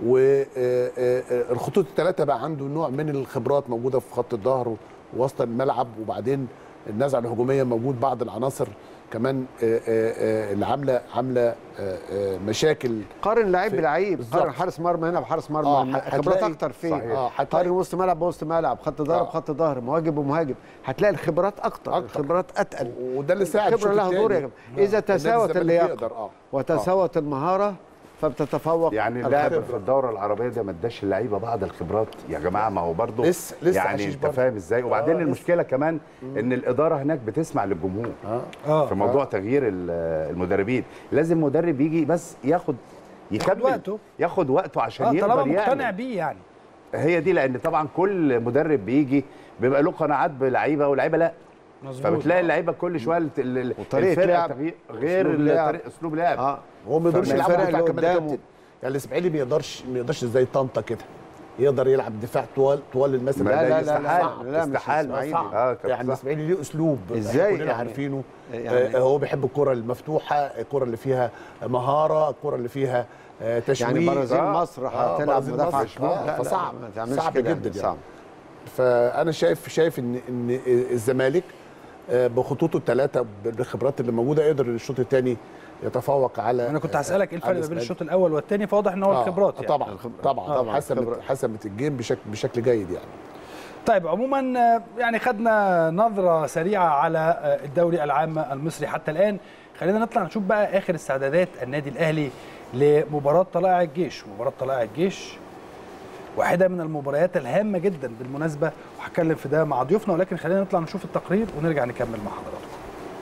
والخطوط الثلاثه بقى عنده نوع من الخبرات موجوده في خط الظهر ووسط الملعب وبعدين النزعه الهجوميه موجود بعض العناصر كمان آه، آه، آه، اللي عامله عامله آه، آه، مشاكل قارن لعيب في- بلعيب بالظبط. قارن حارس مرمى هنا بحارس مرمى آه، هنا. هت- خبرات هتلاقي- اكتر فين صحيح. آه، هتلاقي- قارن وسط ملعب بوسط ملعب خط ظهر آه. بخط ظهر مهاجم بمهاجم هتلاقي الخبرات اكتر, أكتر. الخبرات اتقل وده اللي ساعد الخبره الشوط لها دور يا التاني. جماعه اذا النادي تساوت الزمالك اللياقه يقدر، آه. وتساوت المهاره فبتتفوق يعني اللاعب الخبرة. في الدوره العربيه ده ما اداش اللعيبه بعض الخبرات يا جماعه ما هو برضه لسه- لسه يعني حشيش انت برضه. فاهم ازاي وبعدين آه، لسه. المشكله كمان ان الاداره هناك بتسمع للجمهور اه في موضوع تغيير ال- المدربين لازم مدرب يجي بس ياخد يكمل وقته. ياخد وقته عشان اه يقدر طالما يعمل مقتنع بيه يعني هي دي لان طبعا كل مدرب بيجي بيبقى له قناعات بلعيبه ولعيبه لا مظبوط فبتلاقي اللعيبه كل شويه الت- ال- ال- وطريقة الفرقة لعب، تغيير غير أسلوب لعب. الطريق- اسلوب لعب اه هو ما يقدرش فمن يلعب الفرق دفاع اللي كمان يا قدامه كابتن. يعني الاسماعيلي ما يقدرش ما يقدرش زي طنطا كده يقدر يلعب دفاع طوال طوال المسافه لا، ده لا، لا، يستحال. لا، لا، مش يستحال الإسماعيلي. صعب. آه، كابتن يعني صح. الاسماعيلي ليه اسلوب إزاي إحنا كلنا يعني؟ عارفينه يعني- آه هو بيحب الكره المفتوحه الكره اللي فيها مهاره الكره اللي فيها آه تشويق يعني برازيل آه، مصر آه، هتلعب برازيل مدافع مصر. شمال آه، لا، لا، فصعب ما تعملش صعب كده جدا يعني صعب فانا شايف شايف ان ان الزمالك آه، بخطوطه الثلاثه بالخبرات اللي موجوده قدر الشوط الثاني يتفوق على انا كنت هسالك ايه الفرق على ما بين الإسماعيلي. الشوط الاول والثاني فواضح ان هو آه، الخبرات يعني. طبعا طبعا آه، طبعا حسمت خبرات. حسمت الجيم بشكل بشكل جيد يعني طيب عموما آه، يعني خدنا نظره سريعه على آه، الدوري العام المصري حتى الان خلينا نطلع نشوف بقى اخر استعدادات النادي الاهلي لمباراه طلائع الجيش مباراه طلائع الجيش واحده من المباريات الهامه جدا بالمناسبه وهتكلم في ده مع ضيوفنا ولكن خلينا نطلع نشوف التقرير ونرجع نكمل مع حضراتكم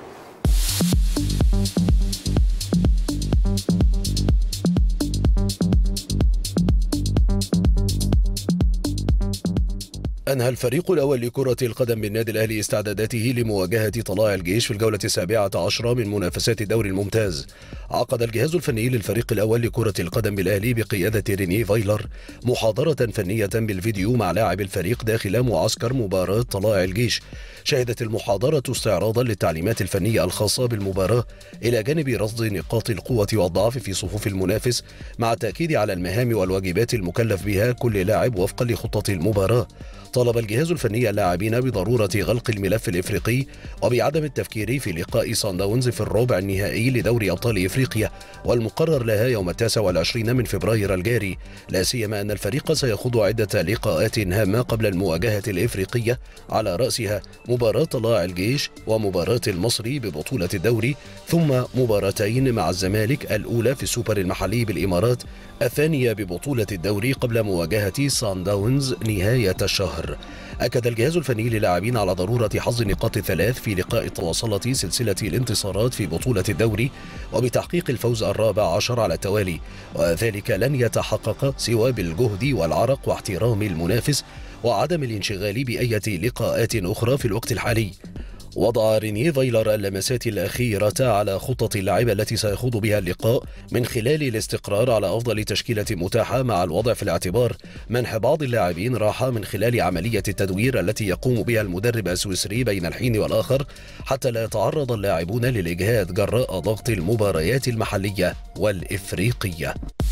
أنهى الفريق الأول لكرة القدم بالنادي الأهلي استعداداته لمواجهة طلائع الجيش في الجولة السابعة عشرة من منافسات الدوري الممتاز. عقد الجهاز الفني للفريق الأول لكرة القدم بالأهلي بقيادة رينيه فايلر محاضرة فنية بالفيديو مع لاعب الفريق داخل معسكر مباراة طلائع الجيش. شهدت المحاضرة استعراضا للتعليمات الفنية الخاصة بالمباراة إلى جانب رصد نقاط القوة والضعف في صفوف المنافس مع التأكيد على المهام والواجبات المكلف بها كل لاعب وفقا لخطة المباراة. طالب الجهاز الفني اللاعبين بضرورة غلق الملف الإفريقي وبعدم التفكير في لقاء سان داونز في الربع النهائي لدوري أبطال إفريقيا والمقرر لها يوم التاسع والعشرين من فبراير الجاري لا سيما أن الفريق سيخوض عدة لقاءات هامة قبل المواجهة الإفريقية على رأسها مباراة طلائع الجيش ومباراة المصري ببطولة الدوري ثم مباراتين مع الزمالك الأولى في السوبر المحلي بالإمارات الثانية ببطولة الدوري قبل مواجهة سان داونز نهاية الشهر أكد الجهاز الفني للاعبين على ضرورة حظ النقاط الثلاث في لقاء تواصلت سلسلة الانتصارات في بطولة الدوري وبتحقيق الفوز الرابع عشر على التوالي وذلك لن يتحقق سوى بالجهد والعرق واحترام المنافس وعدم الانشغال بأية لقاءات أخرى في الوقت الحالي وضع رينيه فايلر اللمسات الأخيرة على خطة اللعيبة التي سيخوض بها اللقاء من خلال الاستقرار على أفضل تشكيلة متاحة مع الوضع في الاعتبار منح بعض اللاعبين راحة من خلال عملية التدوير التي يقوم بها المدرب السويسري بين الحين والآخر حتى لا يتعرض اللاعبون للإجهاد جراء ضغط المباريات المحلية والإفريقية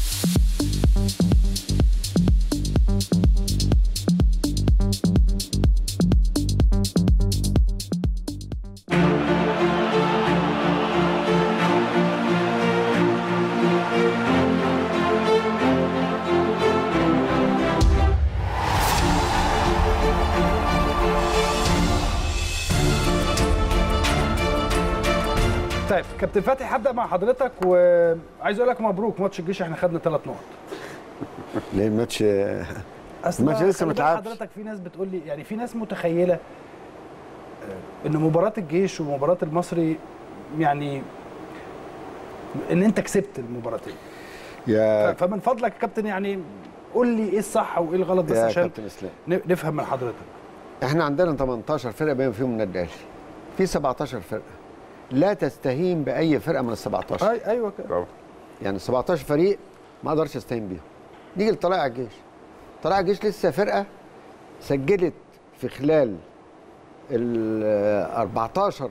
طيب كابتن فتحي هبدا مع حضرتك وعايز اقول لك مبروك ماتش الجيش احنا خدنا ثلاث نقط ليه الماتش اصل الماتش لسه خلي ما بالك اتلعبش. حضرتك في ناس بتقول لي يعني في ناس متخيله آه، ان مباراه الجيش ومباراه المصري يعني ان انت كسبت المباراتين يا ف- فمن فضلك يا كابتن يعني قول لي ايه الصح وايه الغلط بس يا عشان كابتن اسلام ن- نفهم من حضرتك احنا عندنا 18 فرقه بما فيهم النادي الاهلي في 17 فرقه لا تستهين باي فرقه من ال 17 أي ايوه كده طبعا يعني 17 فريق ما اقدرش استهين بيهم نيجي لطلائع الجيش طلائع الجيش لسه فرقه سجلت في خلال ال 14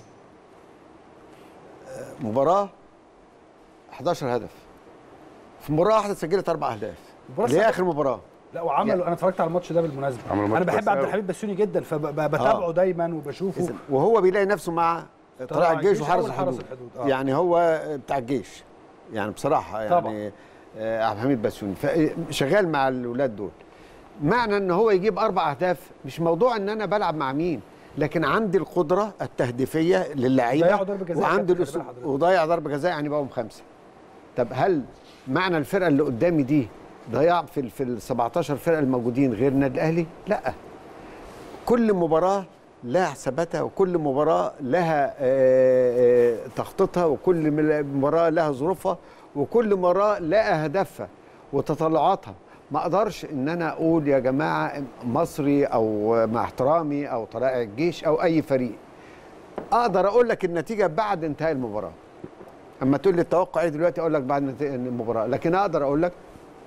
مباراه 11 هدف في مباراه واحده سجلت اربع اهداف مباراة اللي هي سهلة. اخر مباراه لا وعملوا انا اتفرجت على الماتش ده بالمناسبه عملوا ماتش انا بحب كويس عبد أوي. الحميد بسيوني جدا فبتابعه آه. دايما وبشوفه وهو بيلاقي نفسه مع طلائع الجيش الجيش وحرس أول حرس الحدود الحدود، آه. يعني هو بتاع الجيش يعني بصراحه طبعا. يعني آه، عبد الحميد بسيوني شغال مع الاولاد دول معنى ان هو يجيب اربع اهداف مش موضوع ان انا بلعب مع مين لكن عندي القدره التهديفيه للعيبه ضيعوا ضربة جزاء وعندي كابتن، خلي الأسلوب- بالك حضرتك. وضيع ضربه جزاء يعني بقوا خمسه طب هل معنى الفرقه اللي قدامي دي ضياع في ال- في ال 17 فرقه الموجودين غير النادي الاهلي؟ لا كل مباراة لها حساباتها وكل مباراة لها آه، آه، تخطيطها وكل مل- مباراة لها ظروفها وكل مباراة لها هدفها وتطلعاتها ما اقدرش ان انا اقول يا جماعة مصري او مع احترامي او طلائع الجيش او اي فريق اقدر اقول لك النتيجة بعد انتهاء المباراة اما تقول لي التوقع ايه دلوقتي اقول لك بعد نتيجة المباراه لكن اقدر اقول لك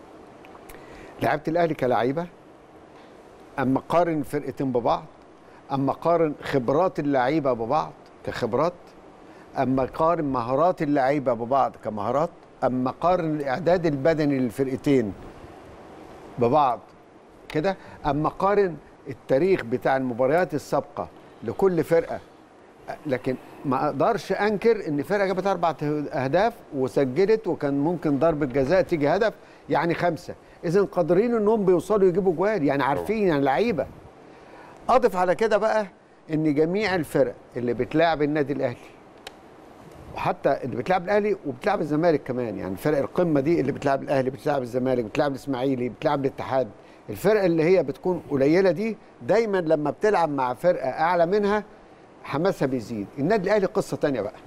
لعيبه الاهلي كلاعيبه اما قارن الفرقتين ببعض اما قارن خبرات اللعيبه ببعض كخبرات اما قارن مهارات اللعيبه ببعض كمهارات اما قارن الاعداد البدني للفرقتين ببعض كده اما قارن التاريخ بتاع المباريات السابقه لكل فرقه لكن ما اقدرش انكر ان فرقه جابت اربع اهداف وسجلت وكان ممكن ضربه جزاء تيجي هدف يعني خمسه اذا قادرين انهم بيوصلوا يجيبوا جوال يعني عارفين يعني لعيبه اضف على كده بقى ان جميع الفرق اللي بتلاعب النادي الاهلي وحتى اللي بتلعب الاهلي وبتلعب الزمالك كمان يعني فرق القمه دي اللي بتلعب الاهلي بتلعب الزمالك بتلعب الاسماعيلي بتلعب الاتحاد الفرق اللي هي بتكون قليله دي دايما لما بتلعب مع فرقه اعلى منها حماسها بيزيد النادي الاهلي قصه تانية بقى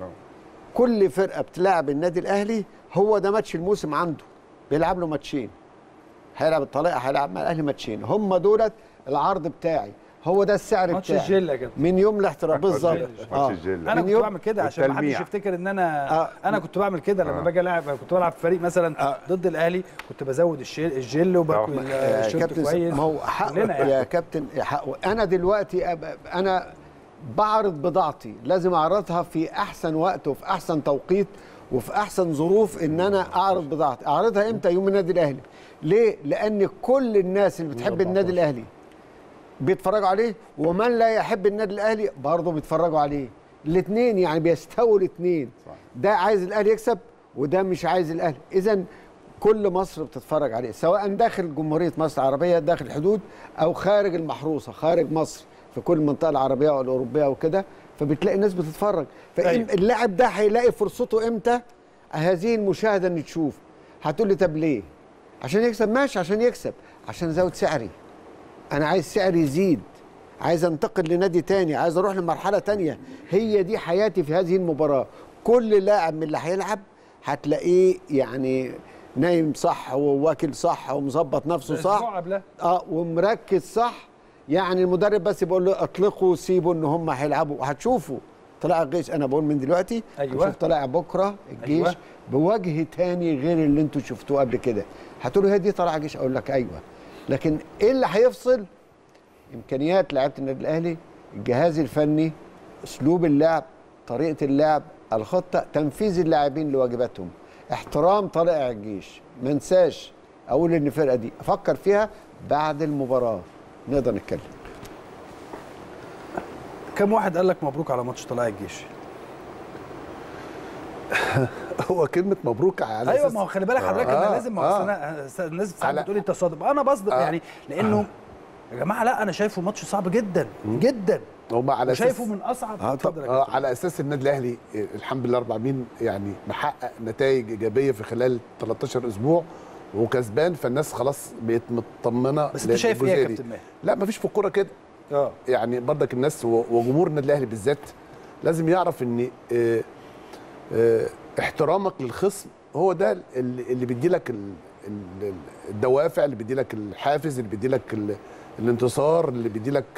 كل فرقه بتلعب النادي الاهلي هو ده ماتش الموسم عنده بيلعب له ماتشين هيلعب الطلائع هيلعب مع الاهلي ماتشين هم دولت العرض بتاعي هو ده السعر ماتش بتاعي الجيل يا كابتن من يوم الاحتراف بالظبط ماتش الجيل انا من كنت يوم بعمل كده عشان ما حدش والتلميع. يفتكر ان انا آه. انا كنت بعمل كده لما باجي العب كنت بلعب في فريق مثلا آه. ضد الاهلي كنت بزود الشيل الجل وباكل يا الشورت كابتن كويس ما هو حقه كلنا يعني. يا كابتن حقه انا دلوقتي أب- انا بعرض بضاعتي لازم اعرضها في احسن وقت وفي احسن توقيت وفي احسن ظروف ان انا اعرض بضاعتي اعرضها امتى يوم النادي الاهلي ليه لان كل الناس اللي بتحب النادي الاهلي بيتفرجوا عليه ومن لا يحب النادي الاهلي برضه بيتفرجوا عليه الاثنين يعني بيستووا الاثنين ده عايز الاهلي يكسب وده مش عايز الاهلي اذا كل مصر بتتفرج عليه سواء داخل جمهوريه مصر العربيه داخل الحدود او خارج المحروسه خارج مصر في كل المنطقه العربيه والاوروبيه وكده فبتلاقي الناس بتتفرج أيوة. فاللاعب ده هيلاقي فرصته امتى هذه المشاهده ان تشوف هتقول لي طب ليه عشان يكسب ماشي عشان يكسب عشان ازود سعري انا عايز سعري يزيد عايز انتقل لنادي تاني عايز اروح لمرحله تانية هي دي حياتي في هذه المباراه كل لاعب من اللي هيلعب هتلاقيه يعني نايم صح وواكل صح ومظبط نفسه أسبوع صح قبلها. اه ومركز صح يعني المدرب بس بيقول له اطلقوا سيبوا ان هم هيلعبوا هتشوفوا طلع الجيش انا بقول من دلوقتي أيوة. هنشوف طلع بكره الجيش أيوة. بوجه تاني غير اللي انتوا شفتوه قبل كده هتقولوا هي دي طلع جيش اقول لك ايوه لكن ايه اللي هيفصل امكانيات لعيبه النادي الاهلي الجهاز الفني اسلوب اللعب طريقه اللعب الخطه تنفيذ اللاعبين لواجباتهم احترام طلائع الجيش ما انساش اقول ان الفرقه دي افكر فيها بعد المباراه نقدر نتكلم كم واحد قال لك مبروك على ماتش طلائع الجيش هو كلمه مبروك على ايوه أساس- ما هو خلي بالك حضرتك آه، انا لازم ما هو آه. أصل أنا- الناس ساعات على- بتقول لي انت صادق انا بصدق آه. يعني لانه يا جماعه لا انا شايفه ماتش صعب جدا جدا هم على اساس وشايفه من اصعب آه، اتفضل يا اه كابتن. على اساس النادي الاهلي آه، الحمد لله رب العالمين يعني محقق نتائج ايجابيه في خلال 13 اسبوع وكسبان فالناس خلاص بقت مطمنه بس انت شايف ايه يا للجزئية دي. كابتن ماهر؟ لا مفيش في الكوره كده اه يعني برضك الناس و- وجمهور النادي الاهلي بالذات لازم يعرف ان آه، آه، احترامك للخصم هو ده اللي اللي بيدي لك الدوافع اللي بيدي لك الحافز اللي بيدي لك ال- الانتصار اللي بيدي لك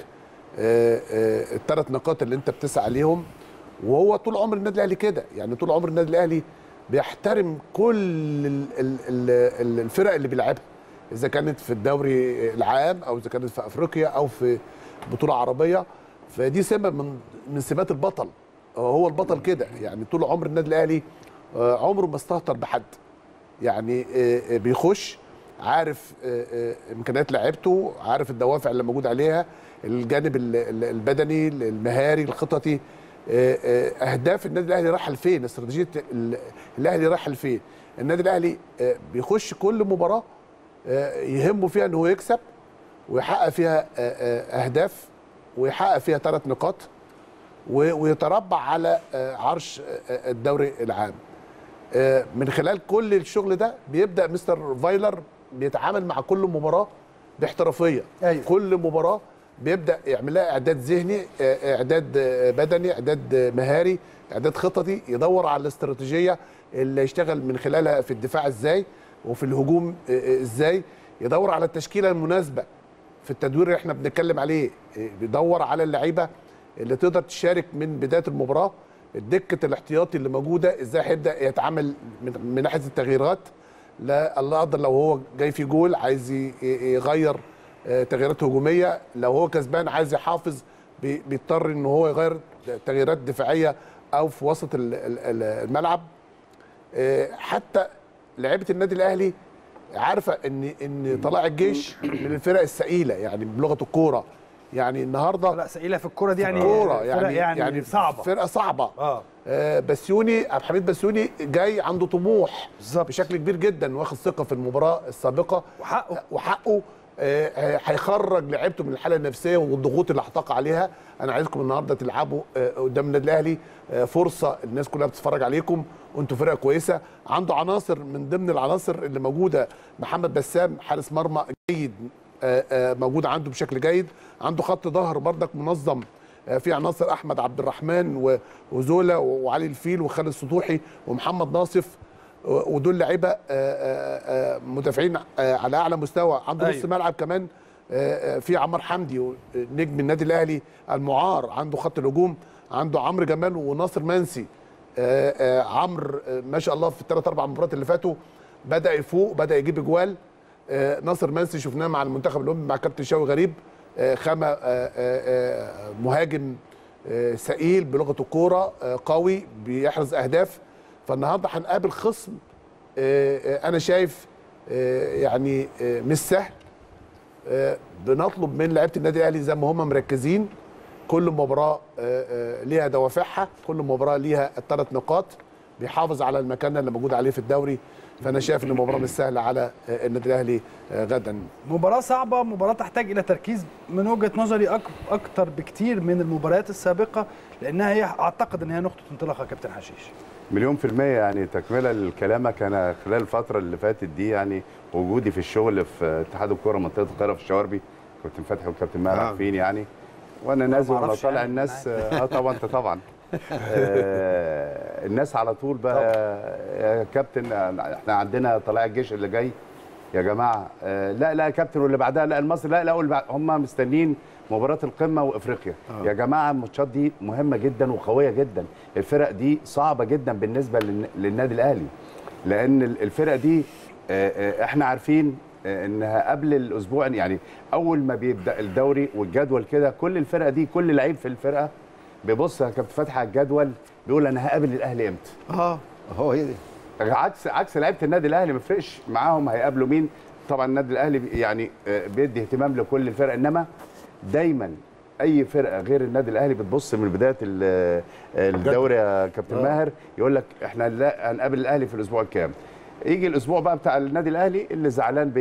الثلاث نقاط اللي انت بتسعى ليهم وهو طول عمر النادي الاهلي كده يعني طول عمر النادي الاهلي بيحترم كل ال- ال- ال- الفرق اللي بيلعبها اذا كانت في الدوري العام او اذا كانت في افريقيا او في بطوله عربيه فدي سمه من من سمات البطل هو البطل كده يعني طول عمر النادي الاهلي آه، عمره ما استهتر بحد يعني آه، آه، بيخش عارف آه، آه، امكانيات لعيبته عارف الدوافع اللي موجود عليها الجانب ال- ال- البدني المهاري الخططي آه، آه، اهداف النادي الاهلي رايحه لفين استراتيجيه ال- الاهلي رايحه لفين النادي الاهلي آه، بيخش كل مباراه آه، يهمه فيها ان هو يكسب ويحقق فيها آه، آه، اهداف ويحقق فيها ثلاث نقاط و- ويتربع على آه، عرش آه، الدوري العام آه، من خلال كل الشغل ده بيبدا مستر فايلر بيتعامل مع كل مباراه باحترافيه أيوة. كل مباراه بيبدا يعمل لها اعداد ذهني آه، اعداد آه، بدني اعداد آه، مهاري اعداد خططي يدور على الاستراتيجيه اللي يشتغل من خلالها في الدفاع ازاي وفي الهجوم آه، آه، ازاي يدور على التشكيله المناسبه في التدوير اللي احنا بنتكلم عليه آه، بيدور على اللعيبه اللي تقدر تشارك من بدايه المباراه الدكه الاحتياطي اللي موجوده ازاي هيبدا يتعامل من, من ناحيه التغييرات لا الله قدر لو هو جاي في جول عايز ي- ي- يغير آه، تغييرات هجوميه لو هو كسبان عايز يحافظ بي- بيضطر ان هو يغير تغييرات دفاعيه او في وسط ال- ال- ال- الملعب آه، حتى لعيبه النادي الاهلي عارفه ان ان طلائع الجيش من الفرق الثقيله يعني بلغه الكوره يعني النهارده لا ثقيله في الكوره دي يعني كوره فرق يعني يعني, يعني صعبه فرقه صعبه اه آه، بسيوني عبد الحميد بسيوني جاي عنده طموح بالظبط. بشكل كبير جدا واخد ثقه في المباراه السابقه وحقه. وحقه آه، آه، هيخرج لعيبته من الحاله النفسيه والضغوط اللي هتقع عليها انا عايزكم النهارده تلعبوا آه، قدام النادي الاهلي آه، فرصه الناس كلها بتتفرج عليكم وانتوا فرقه كويسه عنده عناصر من ضمن العناصر اللي موجوده محمد بسام حارس مرمى جيد آه، آه، موجود عنده بشكل جيد عنده خط ظهر بردك منظم آه، في عناصر احمد عبد الرحمن و- وزولا وعلي الفيل وخالد السطوحي ومحمد ناصف و- ودول لعيبه آه، آه، آه، مدافعين آه، على اعلى مستوى عنده نص أيوة. ملعب كمان آه، آه، في عمر حمدي و- نجم النادي الاهلي المعار عنده خط الهجوم عنده عمرو جمال وناصر منسي آه، آه، عمرو آه، ما شاء الله في الثلاث اربع مباريات اللي فاتوا بدا يفوق بدا يجيب اجوال آه، ناصر منسي شفناه مع المنتخب الاولمبي مع كابتن شاوي غريب آه، خامه آه، آه، آه، مهاجم آه، ثقيل بلغه الكوره آه، قوي بيحرز اهداف فالنهارده هنقابل خصم آه، آه، انا شايف آه، يعني آه، مش سهل آه، بنطلب من لعيبه النادي الاهلي زي ما هم مركزين كل مباراه آه، آه، ليها دوافعها كل مباراه ليها الثلاث نقاط بيحافظ على المكان اللي موجود عليه في الدوري فانا شايف ان المباراه مش سهله على آه، النادي الاهلي آه، غدا مباراة صعبة مباراة تحتاج إلى تركيز من وجهة نظري أك... أكتر بكتير من المباريات السابقة لأنها هي أعتقد إن هي نقطة انطلاق يا كابتن حشيش مليون في المية يعني تكملة لكلامك أنا خلال الفترة اللي فاتت دي يعني وجودي في الشغل في اتحاد الكورة منطقة القاهرة في الشواربي كابتن فتحي وكابتن ماهر آه. عارفين يعني وأنا نازل وأنا معرفش طالع يعني، الناس اه طبعا أنت طبعا آه الناس على طول بقى يا كابتن احنا عندنا طلائع الجيش اللي جاي يا جماعه آه لا لا يا كابتن واللي بعدها لا المصري لا لا واللي بعد هم مستنيين مباراه القمه وافريقيا آه. يا جماعه الماتشات دي مهمه جدا وقويه جدا الفرق دي صعبه جدا بالنسبه للن- للنادي الاهلي لان ال- الفرق دي آه، آه، احنا عارفين آه، انها قبل الاسبوع يعني اول ما بيبدا الدوري والجدول كده كل الفرقه دي كل لعيب في الفرقه بيبص يا كابتن فتحي على الجدول بيقول انا هقابل الاهلي امتى اه هو هي دي عكس عكس لعيبه النادي الاهلي ما يفرقش معاهم هيقابلوا مين طبعا النادي الاهلي بي- يعني آه، بيدي اهتمام لكل الفرق انما دايما اي فرقه غير النادي الاهلي بتبص من بدايه ال- الدوري يا كابتن آه. ماهر يقول لك احنا لا هنقابل الاهلي في الاسبوع الكام يجي الاسبوع بقى بتاع النادي الاهلي اللي زعلان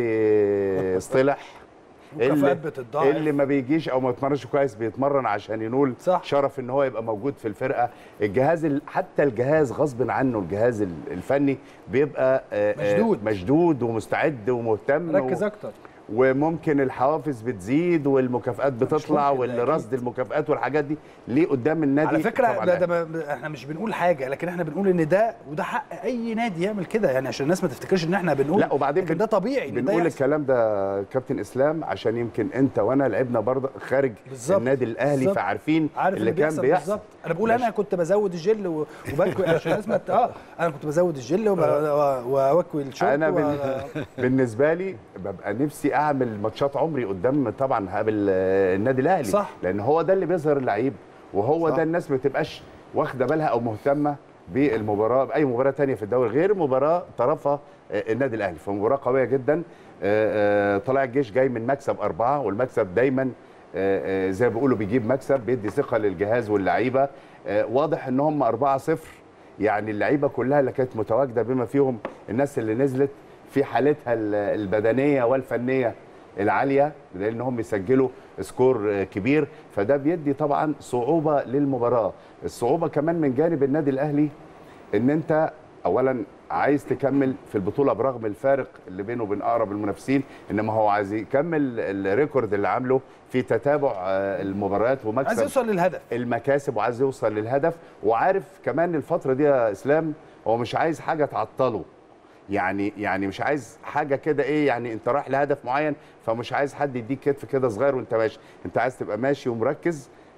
بيصطلح مكافآت بتتضاعف. اللي ما بيجيش او ما يتمرنش كويس بيتمرن عشان ينول صح. شرف ان هو يبقى موجود في الفرقه الجهاز ال- حتى الجهاز غصب عنه الجهاز ال- الفني بيبقى آه، آه، مشدود. مشدود ومستعد ومهتم ركز و- أكتر وممكن الحوافز بتزيد والمكافآت بتطلع ممكن، ده والرصد المكافآت والحاجات دي ليه قدام النادي على فكرة طبعاً ده, ده ما- احنا مش بنقول حاجة لكن احنا بنقول إن ده وده حق أي نادي يعمل كده يعني عشان الناس ما تفتكرش إن احنا بنقول لا وبعدين لكن بن- ده طبيعي إن ده بنقول يحصل. الكلام ده كابتن اسلام عشان يمكن انت وانا لعبنا برضه خارج بالظبط. النادي الاهلي بالظبط. فعارفين عارف اللي كان بيحصل بيحصل بالظبط انا بقول انا كنت بزود الجل و- وبكوي عشان الناس ما ت- اه انا كنت بزود الجل وب- و- واكوي الشورت انا و- بال... بالنسبه لي ببقى نفسي اعمل ماتشات عمري قدام طبعا هقابل آه، النادي الاهلي صح. لان هو ده اللي بيظهر اللعيب وهو صح. ده الناس ما تبقاش واخده بالها او مهتمه بالمباراه باي مباراه تانية في الدوري غير مباراه طرفها آه، النادي الاهلي فمباراه قويه جدا آه، آه، طلائع الجيش جاي من مكسب اربعه والمكسب دايما آه، آه، زي ما بيقولوا بيجيب مكسب بيدي ثقه للجهاز واللعيبه آه، واضح ان هم 4 0 يعني اللعيبه كلها اللي كانت متواجده بما فيهم الناس اللي نزلت في حالتها ال- البدنيه والفنيه العاليه لانهم يسجلوا سكور آه، كبير فده بيدي طبعا صعوبه للمباراه الصعوبه كمان من جانب النادي الاهلي ان انت اولا عايز تكمل في البطوله برغم الفارق اللي بينه وبين اقرب المنافسين انما هو عايز يكمل الريكورد اللي عامله في تتابع آه، المباريات ومكسب عايز يوصل للهدف المكاسب وعايز يوصل للهدف وعارف كمان الفتره دي يا اسلام هو مش عايز حاجه تعطله يعني يعني مش عايز حاجه كده ايه يعني انت رايح لهدف معين فمش عايز حد يديك كتف كده صغير وانت ماشي انت عايز تبقى ماشي ومركز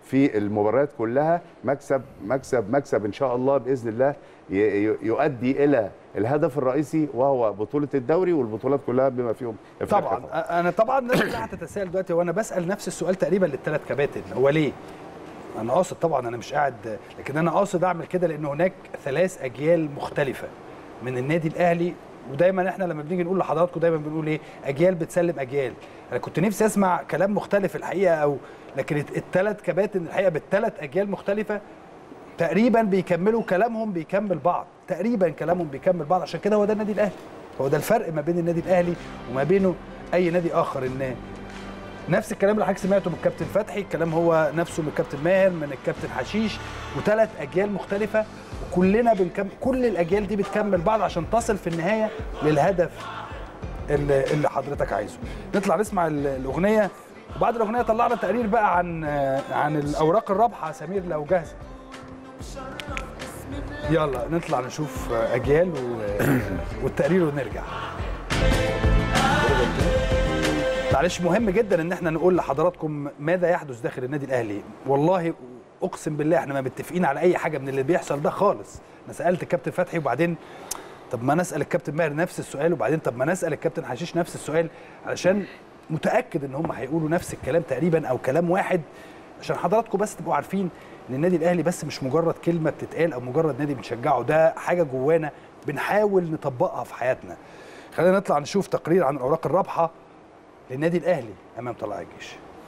في المباريات كلها مكسب مكسب مكسب ان شاء الله باذن الله ي- ي- يؤدي الى الهدف الرئيسي وهو بطوله الدوري والبطولات كلها بما فيهم إفريقيا طبعا انا طبعا الناس كلها هتتساءل دلوقتي وانا بسال نفس السؤال تقريبا للثلاث كباتن هو ليه؟ انا قاصد طبعا انا مش قاعد لكن انا قاصد اعمل كده لان هناك ثلاث اجيال مختلفه من النادي الاهلي ودايما احنا لما بنيجي نقول لحضراتكم دايما بنقول ايه اجيال بتسلم اجيال انا كنت نفسي اسمع كلام مختلف الحقيقه او لكن الثلاث كباتن الحقيقه بالثلاث اجيال مختلفه تقريبا بيكملوا كلامهم بيكمل بعض تقريبا كلامهم بيكمل بعض عشان كده هو ده النادي الاهلي هو ده الفرق ما بين النادي الاهلي وما بينه اي نادي اخر ان نفس الكلام اللي حضرتك سمعته من الكابتن فتحي الكلام هو نفسه من الكابتن ماهر من الكابتن حشيش وثلاث اجيال مختلفه وكلنا بنكمل كل الاجيال دي بتكمل بعض عشان تصل في النهايه للهدف اللي, اللي حضرتك عايزه نطلع نسمع ال- الاغنيه وبعد الاغنيه طلعنا تقرير بقى عن عن الاوراق الرابحه سمير لو جاهزه يلا نطلع نشوف اجيال و... والتقرير ونرجع معلش مهم جدا ان احنا نقول لحضراتكم ماذا يحدث داخل النادي الاهلي والله اقسم بالله احنا ما متفقين على اي حاجه من اللي بيحصل ده خالص انا سالت الكابتن فتحي وبعدين طب ما نسال الكابتن ماهر نفس السؤال وبعدين طب ما نسال الكابتن حشيش نفس السؤال علشان متاكد ان هم هيقولوا نفس الكلام تقريبا او كلام واحد عشان حضراتكم بس تبقوا عارفين ان النادي الاهلي بس مش مجرد كلمه بتتقال او مجرد نادي بنشجعه ده حاجه جوانا بنحاول نطبقها في حياتنا خلينا نطلع نشوف تقرير عن الاوراق الرابحه للنادي الاهلي امام طلائع الجيش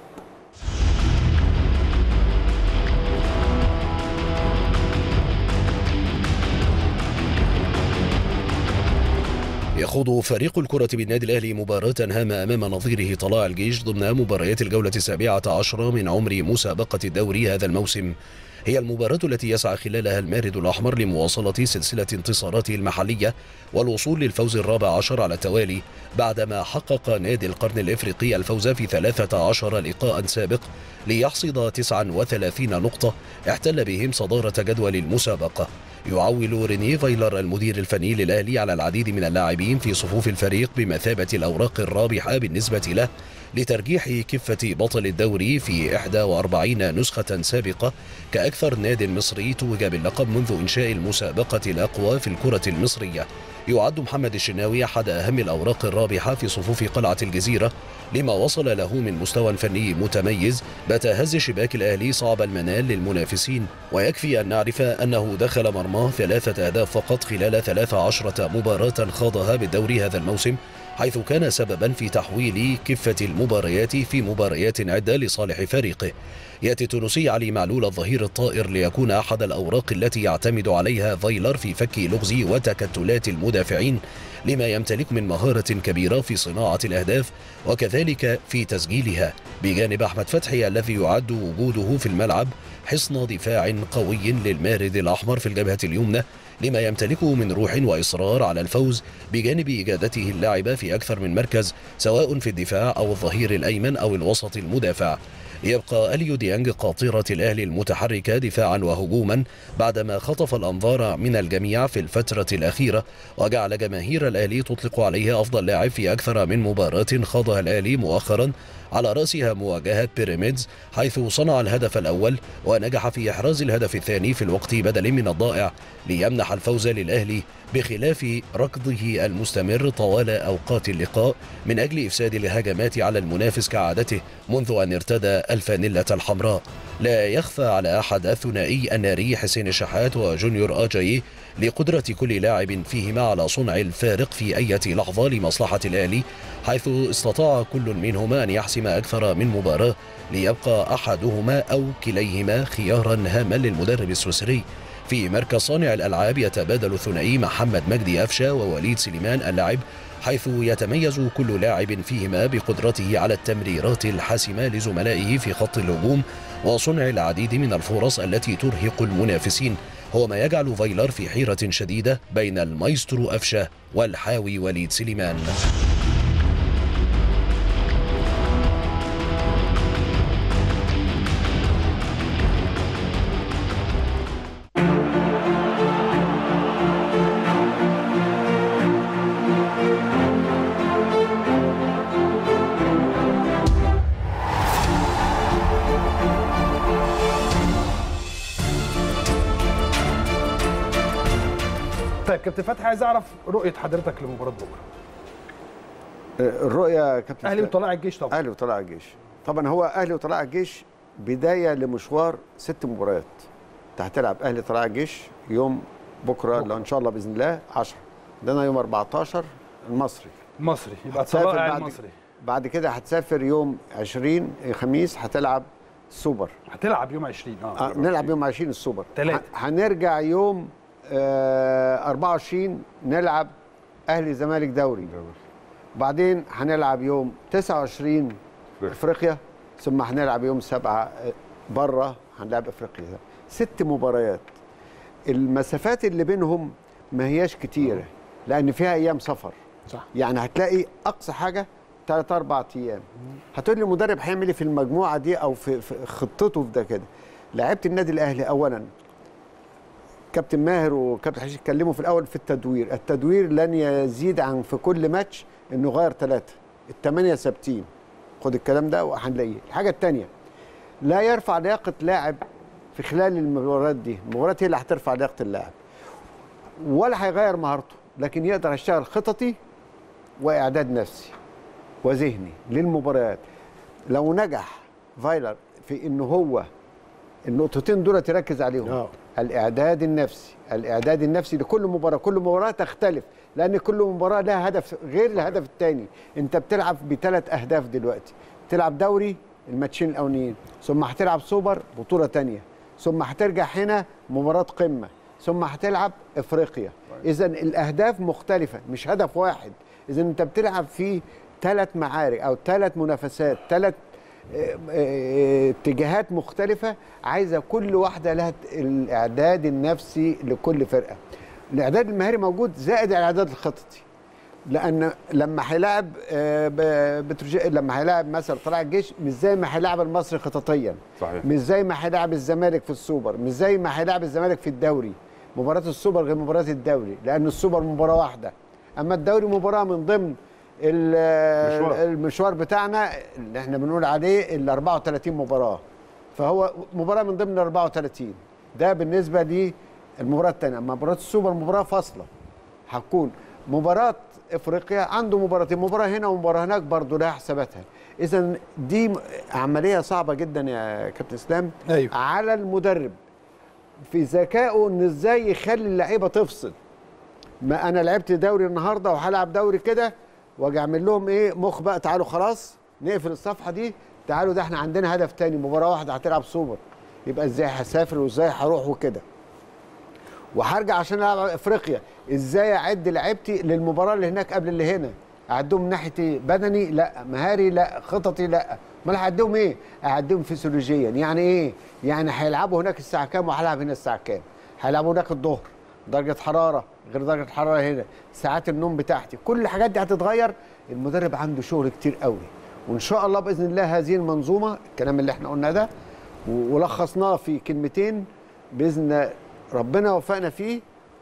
يخوض فريق الكرة بالنادي الأهلي مباراة هامة أمام نظيره طلائع الجيش ضمن مباريات الجولة السابعة عشرة من عمر مسابقة الدوري هذا الموسم هي المباراة التي يسعى خلالها المارد الأحمر لمواصلة سلسلة انتصاراته المحلية والوصول للفوز الرابع عشر على التوالي بعدما حقق نادي القرن الإفريقي الفوز في 13 لقاء سابق ليحصد 39 نقطة احتل بهم صدارة جدول المسابقة يعول ريني فايلر المدير الفني للأهلي على العديد من اللاعبين في صفوف الفريق بمثابة الأوراق الرابحة بالنسبة له لترجيح كفة بطل الدوري في 41 نسخة سابقة كأكثر ناد مصري توج باللقب منذ إنشاء المسابقة الأقوى في الكرة المصرية يعد محمد الشناوي أحد أهم الأوراق الرابحة في صفوف قلعة الجزيرة لما وصل له من مستوى فني متميز بات هز شباك الأهلي صعب المنال للمنافسين ويكفي أن نعرف أنه دخل مرماه ثلاثة أهداف فقط خلال 13 مباراة خاضها بالدوري هذا الموسم حيث كان سببا في تحويل كفة المباريات في مباريات عدة لصالح فريقه يأتي التونسي علي معلول الظهير الطائر ليكون أحد الأوراق التي يعتمد عليها فايلر في فك لغز وتكتلات المدافعين لما يمتلك من مهارة كبيرة في صناعة الأهداف وكذلك في تسجيلها بجانب أحمد فتحي الذي يعد وجوده في الملعب حصن دفاع قوي للمارد الأحمر في الجبهة اليمنى لما يمتلكه من روح وإصرار على الفوز بجانب إجادته اللاعبة في أكثر من مركز سواء في الدفاع أو الظهير الأيمن أو الوسط المدافع يبقى أليو ديانج قاطرة الأهلي المتحركة دفاعا وهجوما بعدما خطف الأنظار من الجميع في الفترة الأخيرة وجعل جماهير الأهلي تطلق عليه أفضل لاعب في أكثر من مباراة خاضها الأهلي مؤخرا على رأسها مواجهة بيراميدز حيث صنع الهدف الأول ونجح في إحراز الهدف الثاني في الوقت بدل من الضائع ليمنح الفوز للأهلي بخلاف ركضه المستمر طوال أوقات اللقاء من أجل إفساد الهجمات على المنافس كعادته منذ أن ارتدى الفانيلة الحمراء لا يخفى على أحد الثنائي الناري حسين الشحات وجونيور آجاي لقدرة كل لاعب فيهما على صنع الفارق في أي لحظة لمصلحة الأهلي حيث استطاع كل منهما أن يحسم أكثر من مباراة ليبقى أحدهما أو كليهما خيارا هاما للمدرب السويسري في مركز صانع الألعاب يتبادل الثنائي محمد مجدي أفشة ووليد سليمان اللاعب حيث يتميز كل لاعب فيهما بقدرته على التمريرات الحاسمة لزملائه في خط الهجوم وصنع العديد من الفرص التي ترهق المنافسين هو ما يجعل فايلر في حيرة شديدة بين المايسترو أفشة والحاوي وليد سليمان كابتن فتحي عايز اعرف رؤيه حضرتك لمباراه بكره آه، الرؤيه يا كابتن اهلي وطلائع الجيش طبعا اهلي وطلائع الجيش طبعا هو اهلي وطلائع الجيش بدايه لمشوار ست مباريات انت هتلعب اهلي طلائع الجيش يوم بكره لو ان شاء الله باذن الله 10 عندنا يوم 14 المصري مصري يبقى هتسافر طلائع بعد- المصري بعد كده هتسافر يوم 20 خميس هتلعب سوبر هتلعب يوم 20 اه آه نلعب يوم 20 السوبر تلاتة. ه- هنرجع يوم آه 24 نلعب اهلي زمالك دوري بعدين هنلعب يوم 29 افريقيا ثم هنلعب يوم 7 بره هنلعب افريقيا ست مباريات المسافات اللي بينهم ما هياش كتيره لان فيها ايام سفر صح يعني هتلاقي اقصى حاجه ثلاث اربع ايام هتقول لي المدرب هيعمل ايه في المجموعه دي او في, في خطته في ده كده لعيبه النادي الاهلي اولا كابتن ماهر وكابتن حشيش اتكلموا في الاول في التدوير التدوير لن يزيد عن في كل ماتش انه غير ثلاثه الثمانيه ثابتين خد الكلام ده وهنلاقيه الحاجه الثانيه لا يرفع لياقه لاعب في خلال المباريات دي المباريات هي اللي هترفع لياقه اللاعب ولا هيغير مهارته لكن يقدر يشتغل خططي واعداد نفسي وذهني للمباريات لو نجح فايلر في انه هو النقطتين دول تركز عليهم آه. الاعداد النفسي الاعداد النفسي لكل مباراه كل مباراه تختلف لان كل مباراه لها هدف غير الهدف الثاني انت بتلعب بثلاث اهداف دلوقتي تلعب دوري الماتشين الاولانيين ثم هتلعب سوبر بطوله ثانيه ثم هترجع هنا مباراه قمه ثم هتلعب افريقيا اذا الاهداف مختلفه مش هدف واحد اذا انت بتلعب في ثلاث معارك او ثلاث منافسات ثلاث اتجاهات مختلفة عايزة كل واحدة لها الإعداد النفسي لكل فرقة الإعداد المهاري موجود زائد الإعداد الخططي لأن لما هيلاعب آه، ب- بتروجي لما هيلاعب مثلا طلائع الجيش مش زي ما هيلاعب المصري خططيا صحيح. مش زي ما هيلاعب الزمالك في السوبر مش زي ما هيلاعب الزمالك في الدوري مباراة السوبر غير مباراة الدوري لأن السوبر مباراة واحدة أما الدوري مباراة من ضمن ال- مشوار. المشوار بتاعنا اللي احنا بنقول عليه ال 34 مباراة فهو مباراة من ضمن ال 34 ده بالنسبة لي المباراة الثانية أما مباراة السوبر مباراة فاصلة هتكون مباراة افريقيا عنده مباراتين مباراة هنا ومباراة هناك برضه لها حساباتها اذا دي م- عملية صعبة جدا يا كابتن اسلام أيوة. على المدرب في ذكائه ان ازاي يخلي اللعيبة تفصل ما انا لعبت دوري النهارده وهلعب دوري كده واجي اعمل لهم ايه مخ بقى تعالوا خلاص نقفل الصفحه دي تعالوا ده احنا عندنا هدف تاني مباراه واحده هتلعب سوبر يبقى ازاي هسافر وازاي هروح وكده وهرجع عشان العب افريقيا ازاي اعد لعيبتي للمباراه اللي هناك قبل اللي هنا اعدهم من ناحيه ايه بدني لا مهاري لا خططي لا امال هعدهم ايه اعدهم فسيولوجيا يعني ايه يعني هيلعبوا هناك الساعه كام وهلعب هنا الساعه كام هيلعبوا هناك الظهر درجه حراره غير درجه حراره هنا ساعات النوم بتاعتي كل الحاجات دي هتتغير المدرب عنده شغل كتير قوي وان شاء الله باذن الله هذه المنظومه الكلام اللي احنا قلناه ده و- ولخصناه في كلمتين باذن ربنا وفقنا فيه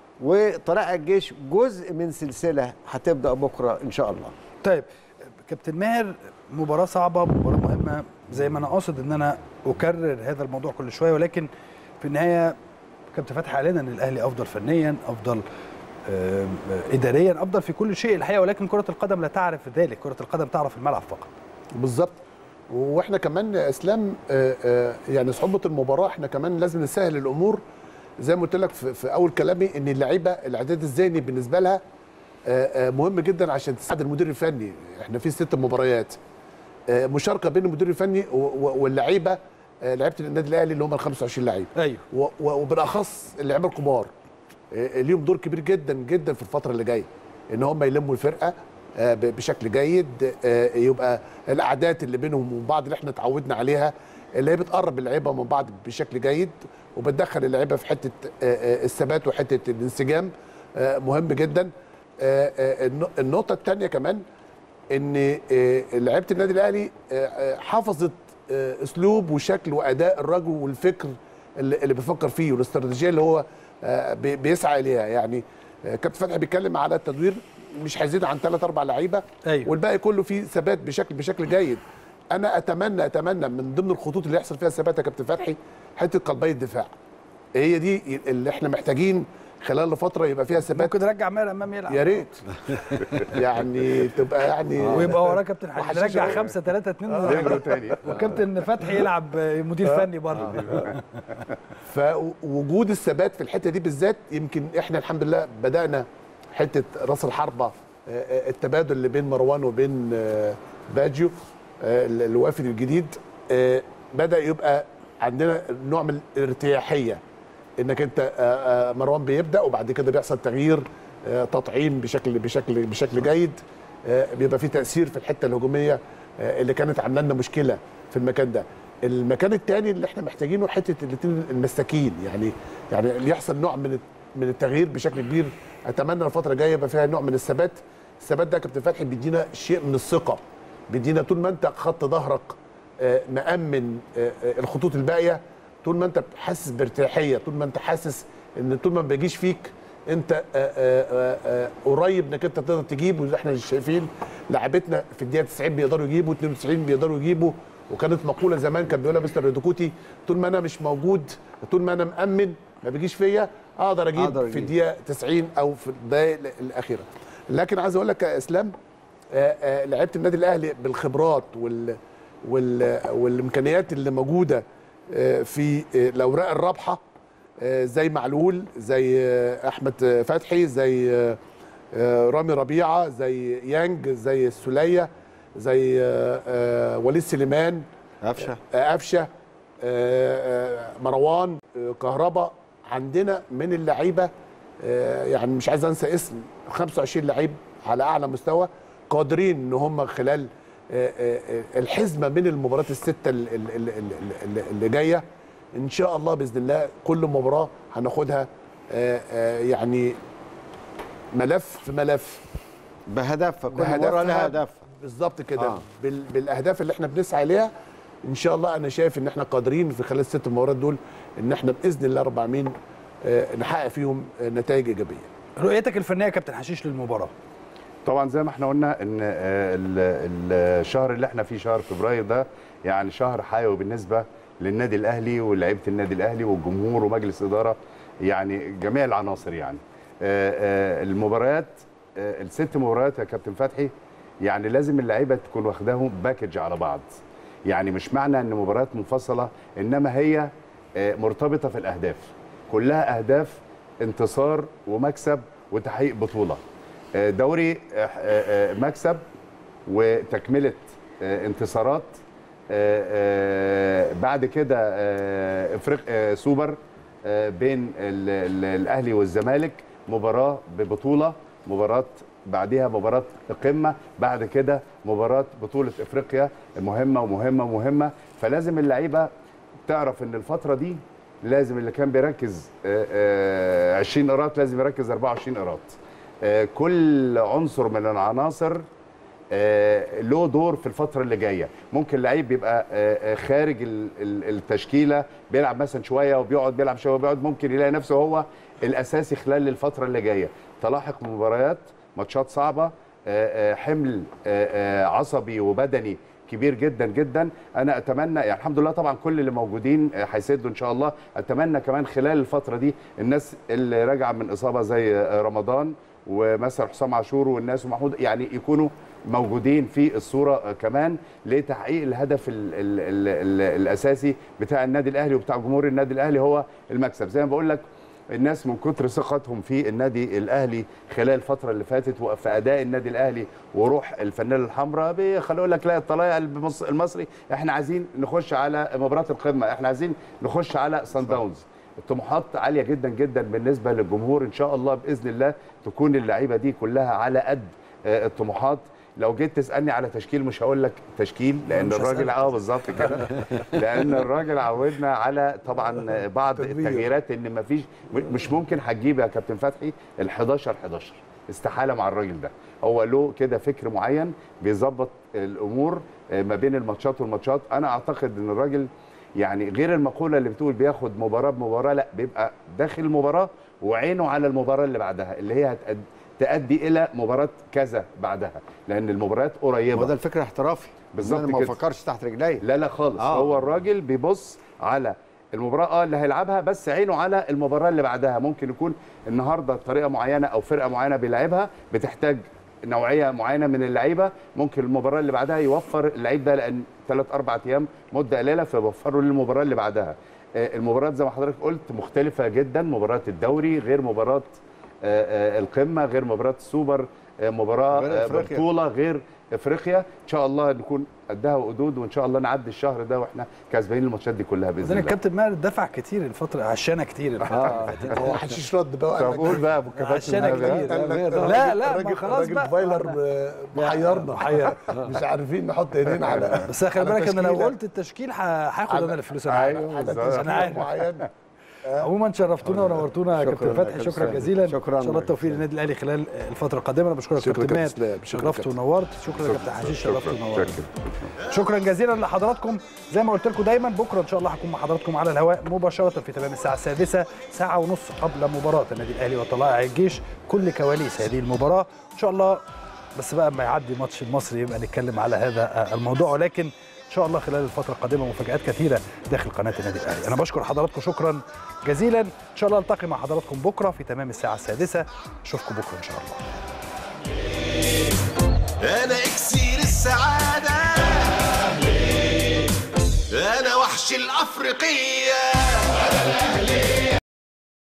وطلائع الجيش جزء من سلسله هتبدا بكره ان شاء الله طيب كابتن ماهر مباراة صعبة مباراة مهمة زي ما أنا قاصد إن أنا أكرر هذا الموضوع كل شوية ولكن في النهاية كابتن فتحي علينا إن الأهلي أفضل فنيا أفضل آم، آه، إداريا أفضل في كل شيء الحقيقة ولكن كرة القدم لا تعرف ذلك كرة القدم تعرف الملعب فقط بالظبط واحنا كمان يا اسلام آه، آه، يعني صعوبه المباراه احنا كمان لازم نسهل الامور زي ما قلت لك في, في اول كلامي ان اللعيبه الاعداد الذهني بالنسبه لها آه، آه، مهم جدا عشان تساعد المدير الفني احنا في ست مباريات آه، مشاركه بين المدير الفني و- و- واللعيبه آه، لعيبه النادي الاهلي اللي هم ال 25 لعيب أيوه و- و- وبالاخص اللعيبه الكبار آه، ليهم دور كبير جدا جدا في الفتره اللي جايه ان هم يلموا الفرقه آه، ب- بشكل جيد آه، يبقى الاعداد اللي بينهم وبين بعض اللي احنا اتعودنا عليها اللي هي بتقرب اللعيبه من بعض بشكل جيد وبتدخل اللعيبه في حته آه، آه، الثبات وحته الانسجام آه، مهم جدا آه، آه، الن- النقطه الثانيه كمان ان آه، لعيبه النادي الاهلي آه، آه، حفظت آه، اسلوب وشكل واداء الرجل والفكر اللي اللي بيفكر فيه والاستراتيجيه اللي هو آه، بي- بيسعى اليها يعني آه، كابتن فتحي بيتكلم على التدوير مش هيزيد عن ثلاث اربع لعيبه أيوة. والباقي كله فيه ثبات بشكل بشكل جيد انا اتمنى اتمنى من ضمن الخطوط اللي يحصل فيها ثبات يا كابتن فتحي حته قلبي الدفاع هي دي اللي احنا محتاجين خلال فتره يبقى فيها ثبات ممكن نرجع ماهر امام يلعب يا ريت يعني تبقى يعني ويبقى وراه كابتن حشيش وحشيش نرجع أوي. 5 3 2 نمره تاني وكابتن فتحي يلعب مدير فني برضه فوجود الثبات في الحته دي بالذات يمكن احنا الحمد لله بدانا حته راس الحربه آه، آه، التبادل اللي بين مروان وبين آه، باجيو آه، الوافد الجديد آه، بدا يبقى عندنا نوع من الارتياحيه انك انت آه، آه، مروان بيبدا وبعد كده بيحصل تغيير آه، تطعيم بشكل بشكل بشكل جيد آه، بيبقى في تاثير في الحته الهجوميه آه، اللي كانت عامله لنا مشكله في المكان ده المكان الثاني اللي احنا محتاجينه حته الاثنين المساكين يعني يعني اللي يحصل نوع من من التغيير بشكل كبير اتمنى الفتره الجايه يبقى فيها نوع من الثبات الثبات ده يا كابتن فتحي بيدينا شيء من الثقه بيدينا طول ما انت خط ظهرك آه، مأمن آه، آه، الخطوط الباقيه طول ما انت حاسس بارتياحيه طول ما انت حاسس ان طول ما ما بيجيش فيك انت آه، آه، آه، آه، قريب انك انت تقدر تجيب وزي احنا شايفين لعبتنا في الدقيقه 90 بيقدروا يجيبوا 92 بيقدروا يجيبوا وكانت مقوله زمان كان بيقولها مستر ريدوكوتي طول ما انا مش موجود طول ما انا مأمن ما بيجيش فيا اقدر اجيب أقدر في أجيب. الدقيقه 90 او في الدقائق الاخيره لكن عايز اقول لك يا اسلام آه، آه، لعيبه النادي الاهلي بالخبرات وال وال والامكانيات اللي موجوده آه، في آه، الاوراق الرابحه آه، زي معلول زي آه، احمد آه، فتحي زي آه، آه، رامي ربيعه زي يانج زي السوليه زي آه، آه، وليد سليمان قفشه آه، قفشه آه، آه، مروان آه، كهربا عندنا من اللعيبه آه، يعني مش عايز انسى اسم 25 لعيب على اعلى مستوى قادرين ان هم خلال آه، آه، آه، الحزمه من المباريات السته ال- ال- ال- ال- ال- اللي جايه ان شاء الله باذن الله كل مباراه هناخدها آه، آه، يعني ملف في ملف بهدف كل بهدفها. مباراه لها هدف بالظبط كده آه. آه. بال... بالاهداف اللي احنا بنسعى اليها ان شاء الله انا شايف ان احنا قادرين في خلال الست مباريات دول ان احنا باذن الله رب العالمين آه، نحقق فيهم آه، نتائج ايجابيه رؤيتك الفنيه يا كابتن حشيش للمباراه طبعا زي ما احنا قلنا ان آه، ال- ال- الشهر اللي احنا فيه شهر فبراير ده يعني شهر حيوي بالنسبه للنادي الاهلي ولاعيبه النادي الاهلي والجمهور ومجلس اداره يعني جميع العناصر يعني آه، آه، المباريات آه، الست مباريات يا كابتن فتحي يعني لازم اللعيبه تكون واخداهم باكج على بعض يعني مش معنى ان مباريات منفصله انما هي آه، مرتبطه في الاهداف كلها اهداف انتصار ومكسب وتحقيق بطوله آه، دوري آه، آه، آه، مكسب وتكمله آه، انتصارات آه، آه، بعد كده آه، افريق آه، سوبر آه، بين ال- ال- الاهلي والزمالك مباراه ببطوله مباراه بعدها مباراه قمه بعد كده مباراه بطوله افريقيا مهمه ومهمه ومهمه فلازم اللعيبه تعرف ان الفتره دي لازم اللي كان بيركز آه، آه، 20 قيراط لازم يركز 24 قيراط آه، كل عنصر من العناصر آه، له دور في الفتره اللي جايه ممكن لعيب بيبقى آه، آه، خارج ال- ال- التشكيله بيلعب مثلا شويه وبيقعد بيلعب شويه وبيقعد ممكن يلاقي نفسه هو الاساسي خلال الفتره اللي جايه تلاحق مباريات ماتشات صعبه آه، آه، حمل آه، آه، عصبي وبدني كبير جدا جدا انا اتمنى يعني الحمد لله طبعا كل اللي موجودين آه، هيسدوا ان شاء الله اتمنى كمان خلال الفتره دي الناس اللي راجعه من اصابه زي آه، رمضان ومثلا حسام عاشور والناس ومحمود يعني يكونوا موجودين في الصوره آه، كمان لتحقيق الهدف ال ال ال ال الاساسي بتاع النادي الاهلي وبتاع جمهور النادي الاهلي هو المكسب زي ما بقول لك الناس من كتر ثقتهم في النادي الاهلي خلال الفتره اللي فاتت وفي اداء النادي الاهلي وروح الفانيلا الحمراء بيخلوا يقول لك لا الطلايع المص- المصري احنا عايزين نخش على مباراه القمه احنا عايزين نخش على سان داونز الطموحات عاليه جدا جدا بالنسبه للجمهور ان شاء الله باذن الله تكون اللعيبه دي كلها على قد آه، الطموحات لو جيت تسالني على تشكيل مش هقول لك تشكيل لان مش الراجل هسألك. اه بالظبط كده لان الراجل عودنا على طبعا بعض تدوير. التغييرات ان مفيش م- مش ممكن هتجيب يا كابتن فتحي ال 11 11 استحاله مع الراجل ده هو له كده فكر معين بيظبط الامور آه، ما بين الماتشات والماتشات انا اعتقد ان الراجل يعني غير المقوله اللي بتقول بياخد مباراه بمباراه لا بيبقى داخل المباراه وعينه على المباراه اللي بعدها اللي هي هتأد تؤدي الى مباراه كذا بعدها لان المباريات قريبه هو ده الفكر احترافي بالظبط إن انا ما كده. بفكرش تحت رجلي لا لا خالص آه. آه. هو الراجل بيبص على المباراه اه اللي هيلعبها بس عينه على المباراه اللي بعدها ممكن يكون النهارده طريقه معينه او فرقه معينه بيلعبها بتحتاج نوعيه معينه من اللعيبه ممكن المباراه اللي بعدها يوفر اللعيب ده لان ثلاث اربع ايام مده قليله فيوفروا للمباراه اللي بعدها آه، المباريات زي ما حضرتك قلت مختلفه جدا مباراه الدوري غير مباراه آه، آه، القمه غير مباراه السوبر آه، مباراه غير آه، أفريقيا. بطوله غير افريقيا ان شاء الله نكون قدها وقدود وان شاء الله نعدي الشهر ده واحنا كاسبين الماتشات دي كلها باذن بعدين الله الكابتن ماهر دفع كتير الفتره عشانه كتير الفتره اللي فاتت هو حشيش رد بقى وقال طب لك قول بقى ابو كفايه عشانه المهابة. كتير قال لك لا لا ما الراجل- خلاص الراجل بقى فايلر ب- محيرنا محير. مش عارفين نحط ايدينا على بس خلي على بالك انا لو تشكيلة. قلت التشكيل ه- هاخد على- انا الفلوس انا أيوة. عارف. على بالظبط. انا تشكيلة عارف معينه عموما شرفتونا ونورتونا يا شكراً كابتن لك فتحي يا شكرا أستاذ. جزيلا شكراً ان شاء الله لك. التوفيق للنادي الاهلي خلال الفتره القادمه انا بشكرك شكراً كابتن كابتن ماهر إسلام. شكراً شرفت كابتن. ونورت شكرا يا كابتن حشيش شرفت شكرا ونورت شكرا شكرا جزيلا لحضراتكم زي ما قلت لكم دايما بكره ان شاء الله هكون مع حضراتكم على الهواء مباشره في تمام الساعه السادسه ساعه ونص قبل مباراه النادي الاهلي وطلائع الجيش كل كواليس هذه المباراه ان شاء الله بس بقى اما يعدي ماتش المصري يبقى نتكلم على هذا الموضوع ولكن ان شاء الله خلال الفتره القادمه مفاجات كثيره داخل قناه النادي الاهلي انا بشكر حضراتكم شكرا جزيلا ان شاء الله التقي مع حضراتكم بكره في تمام الساعه السادسه اشوفكم بكره ان شاء الله انا اكسير السعادة انا وحش الافريقية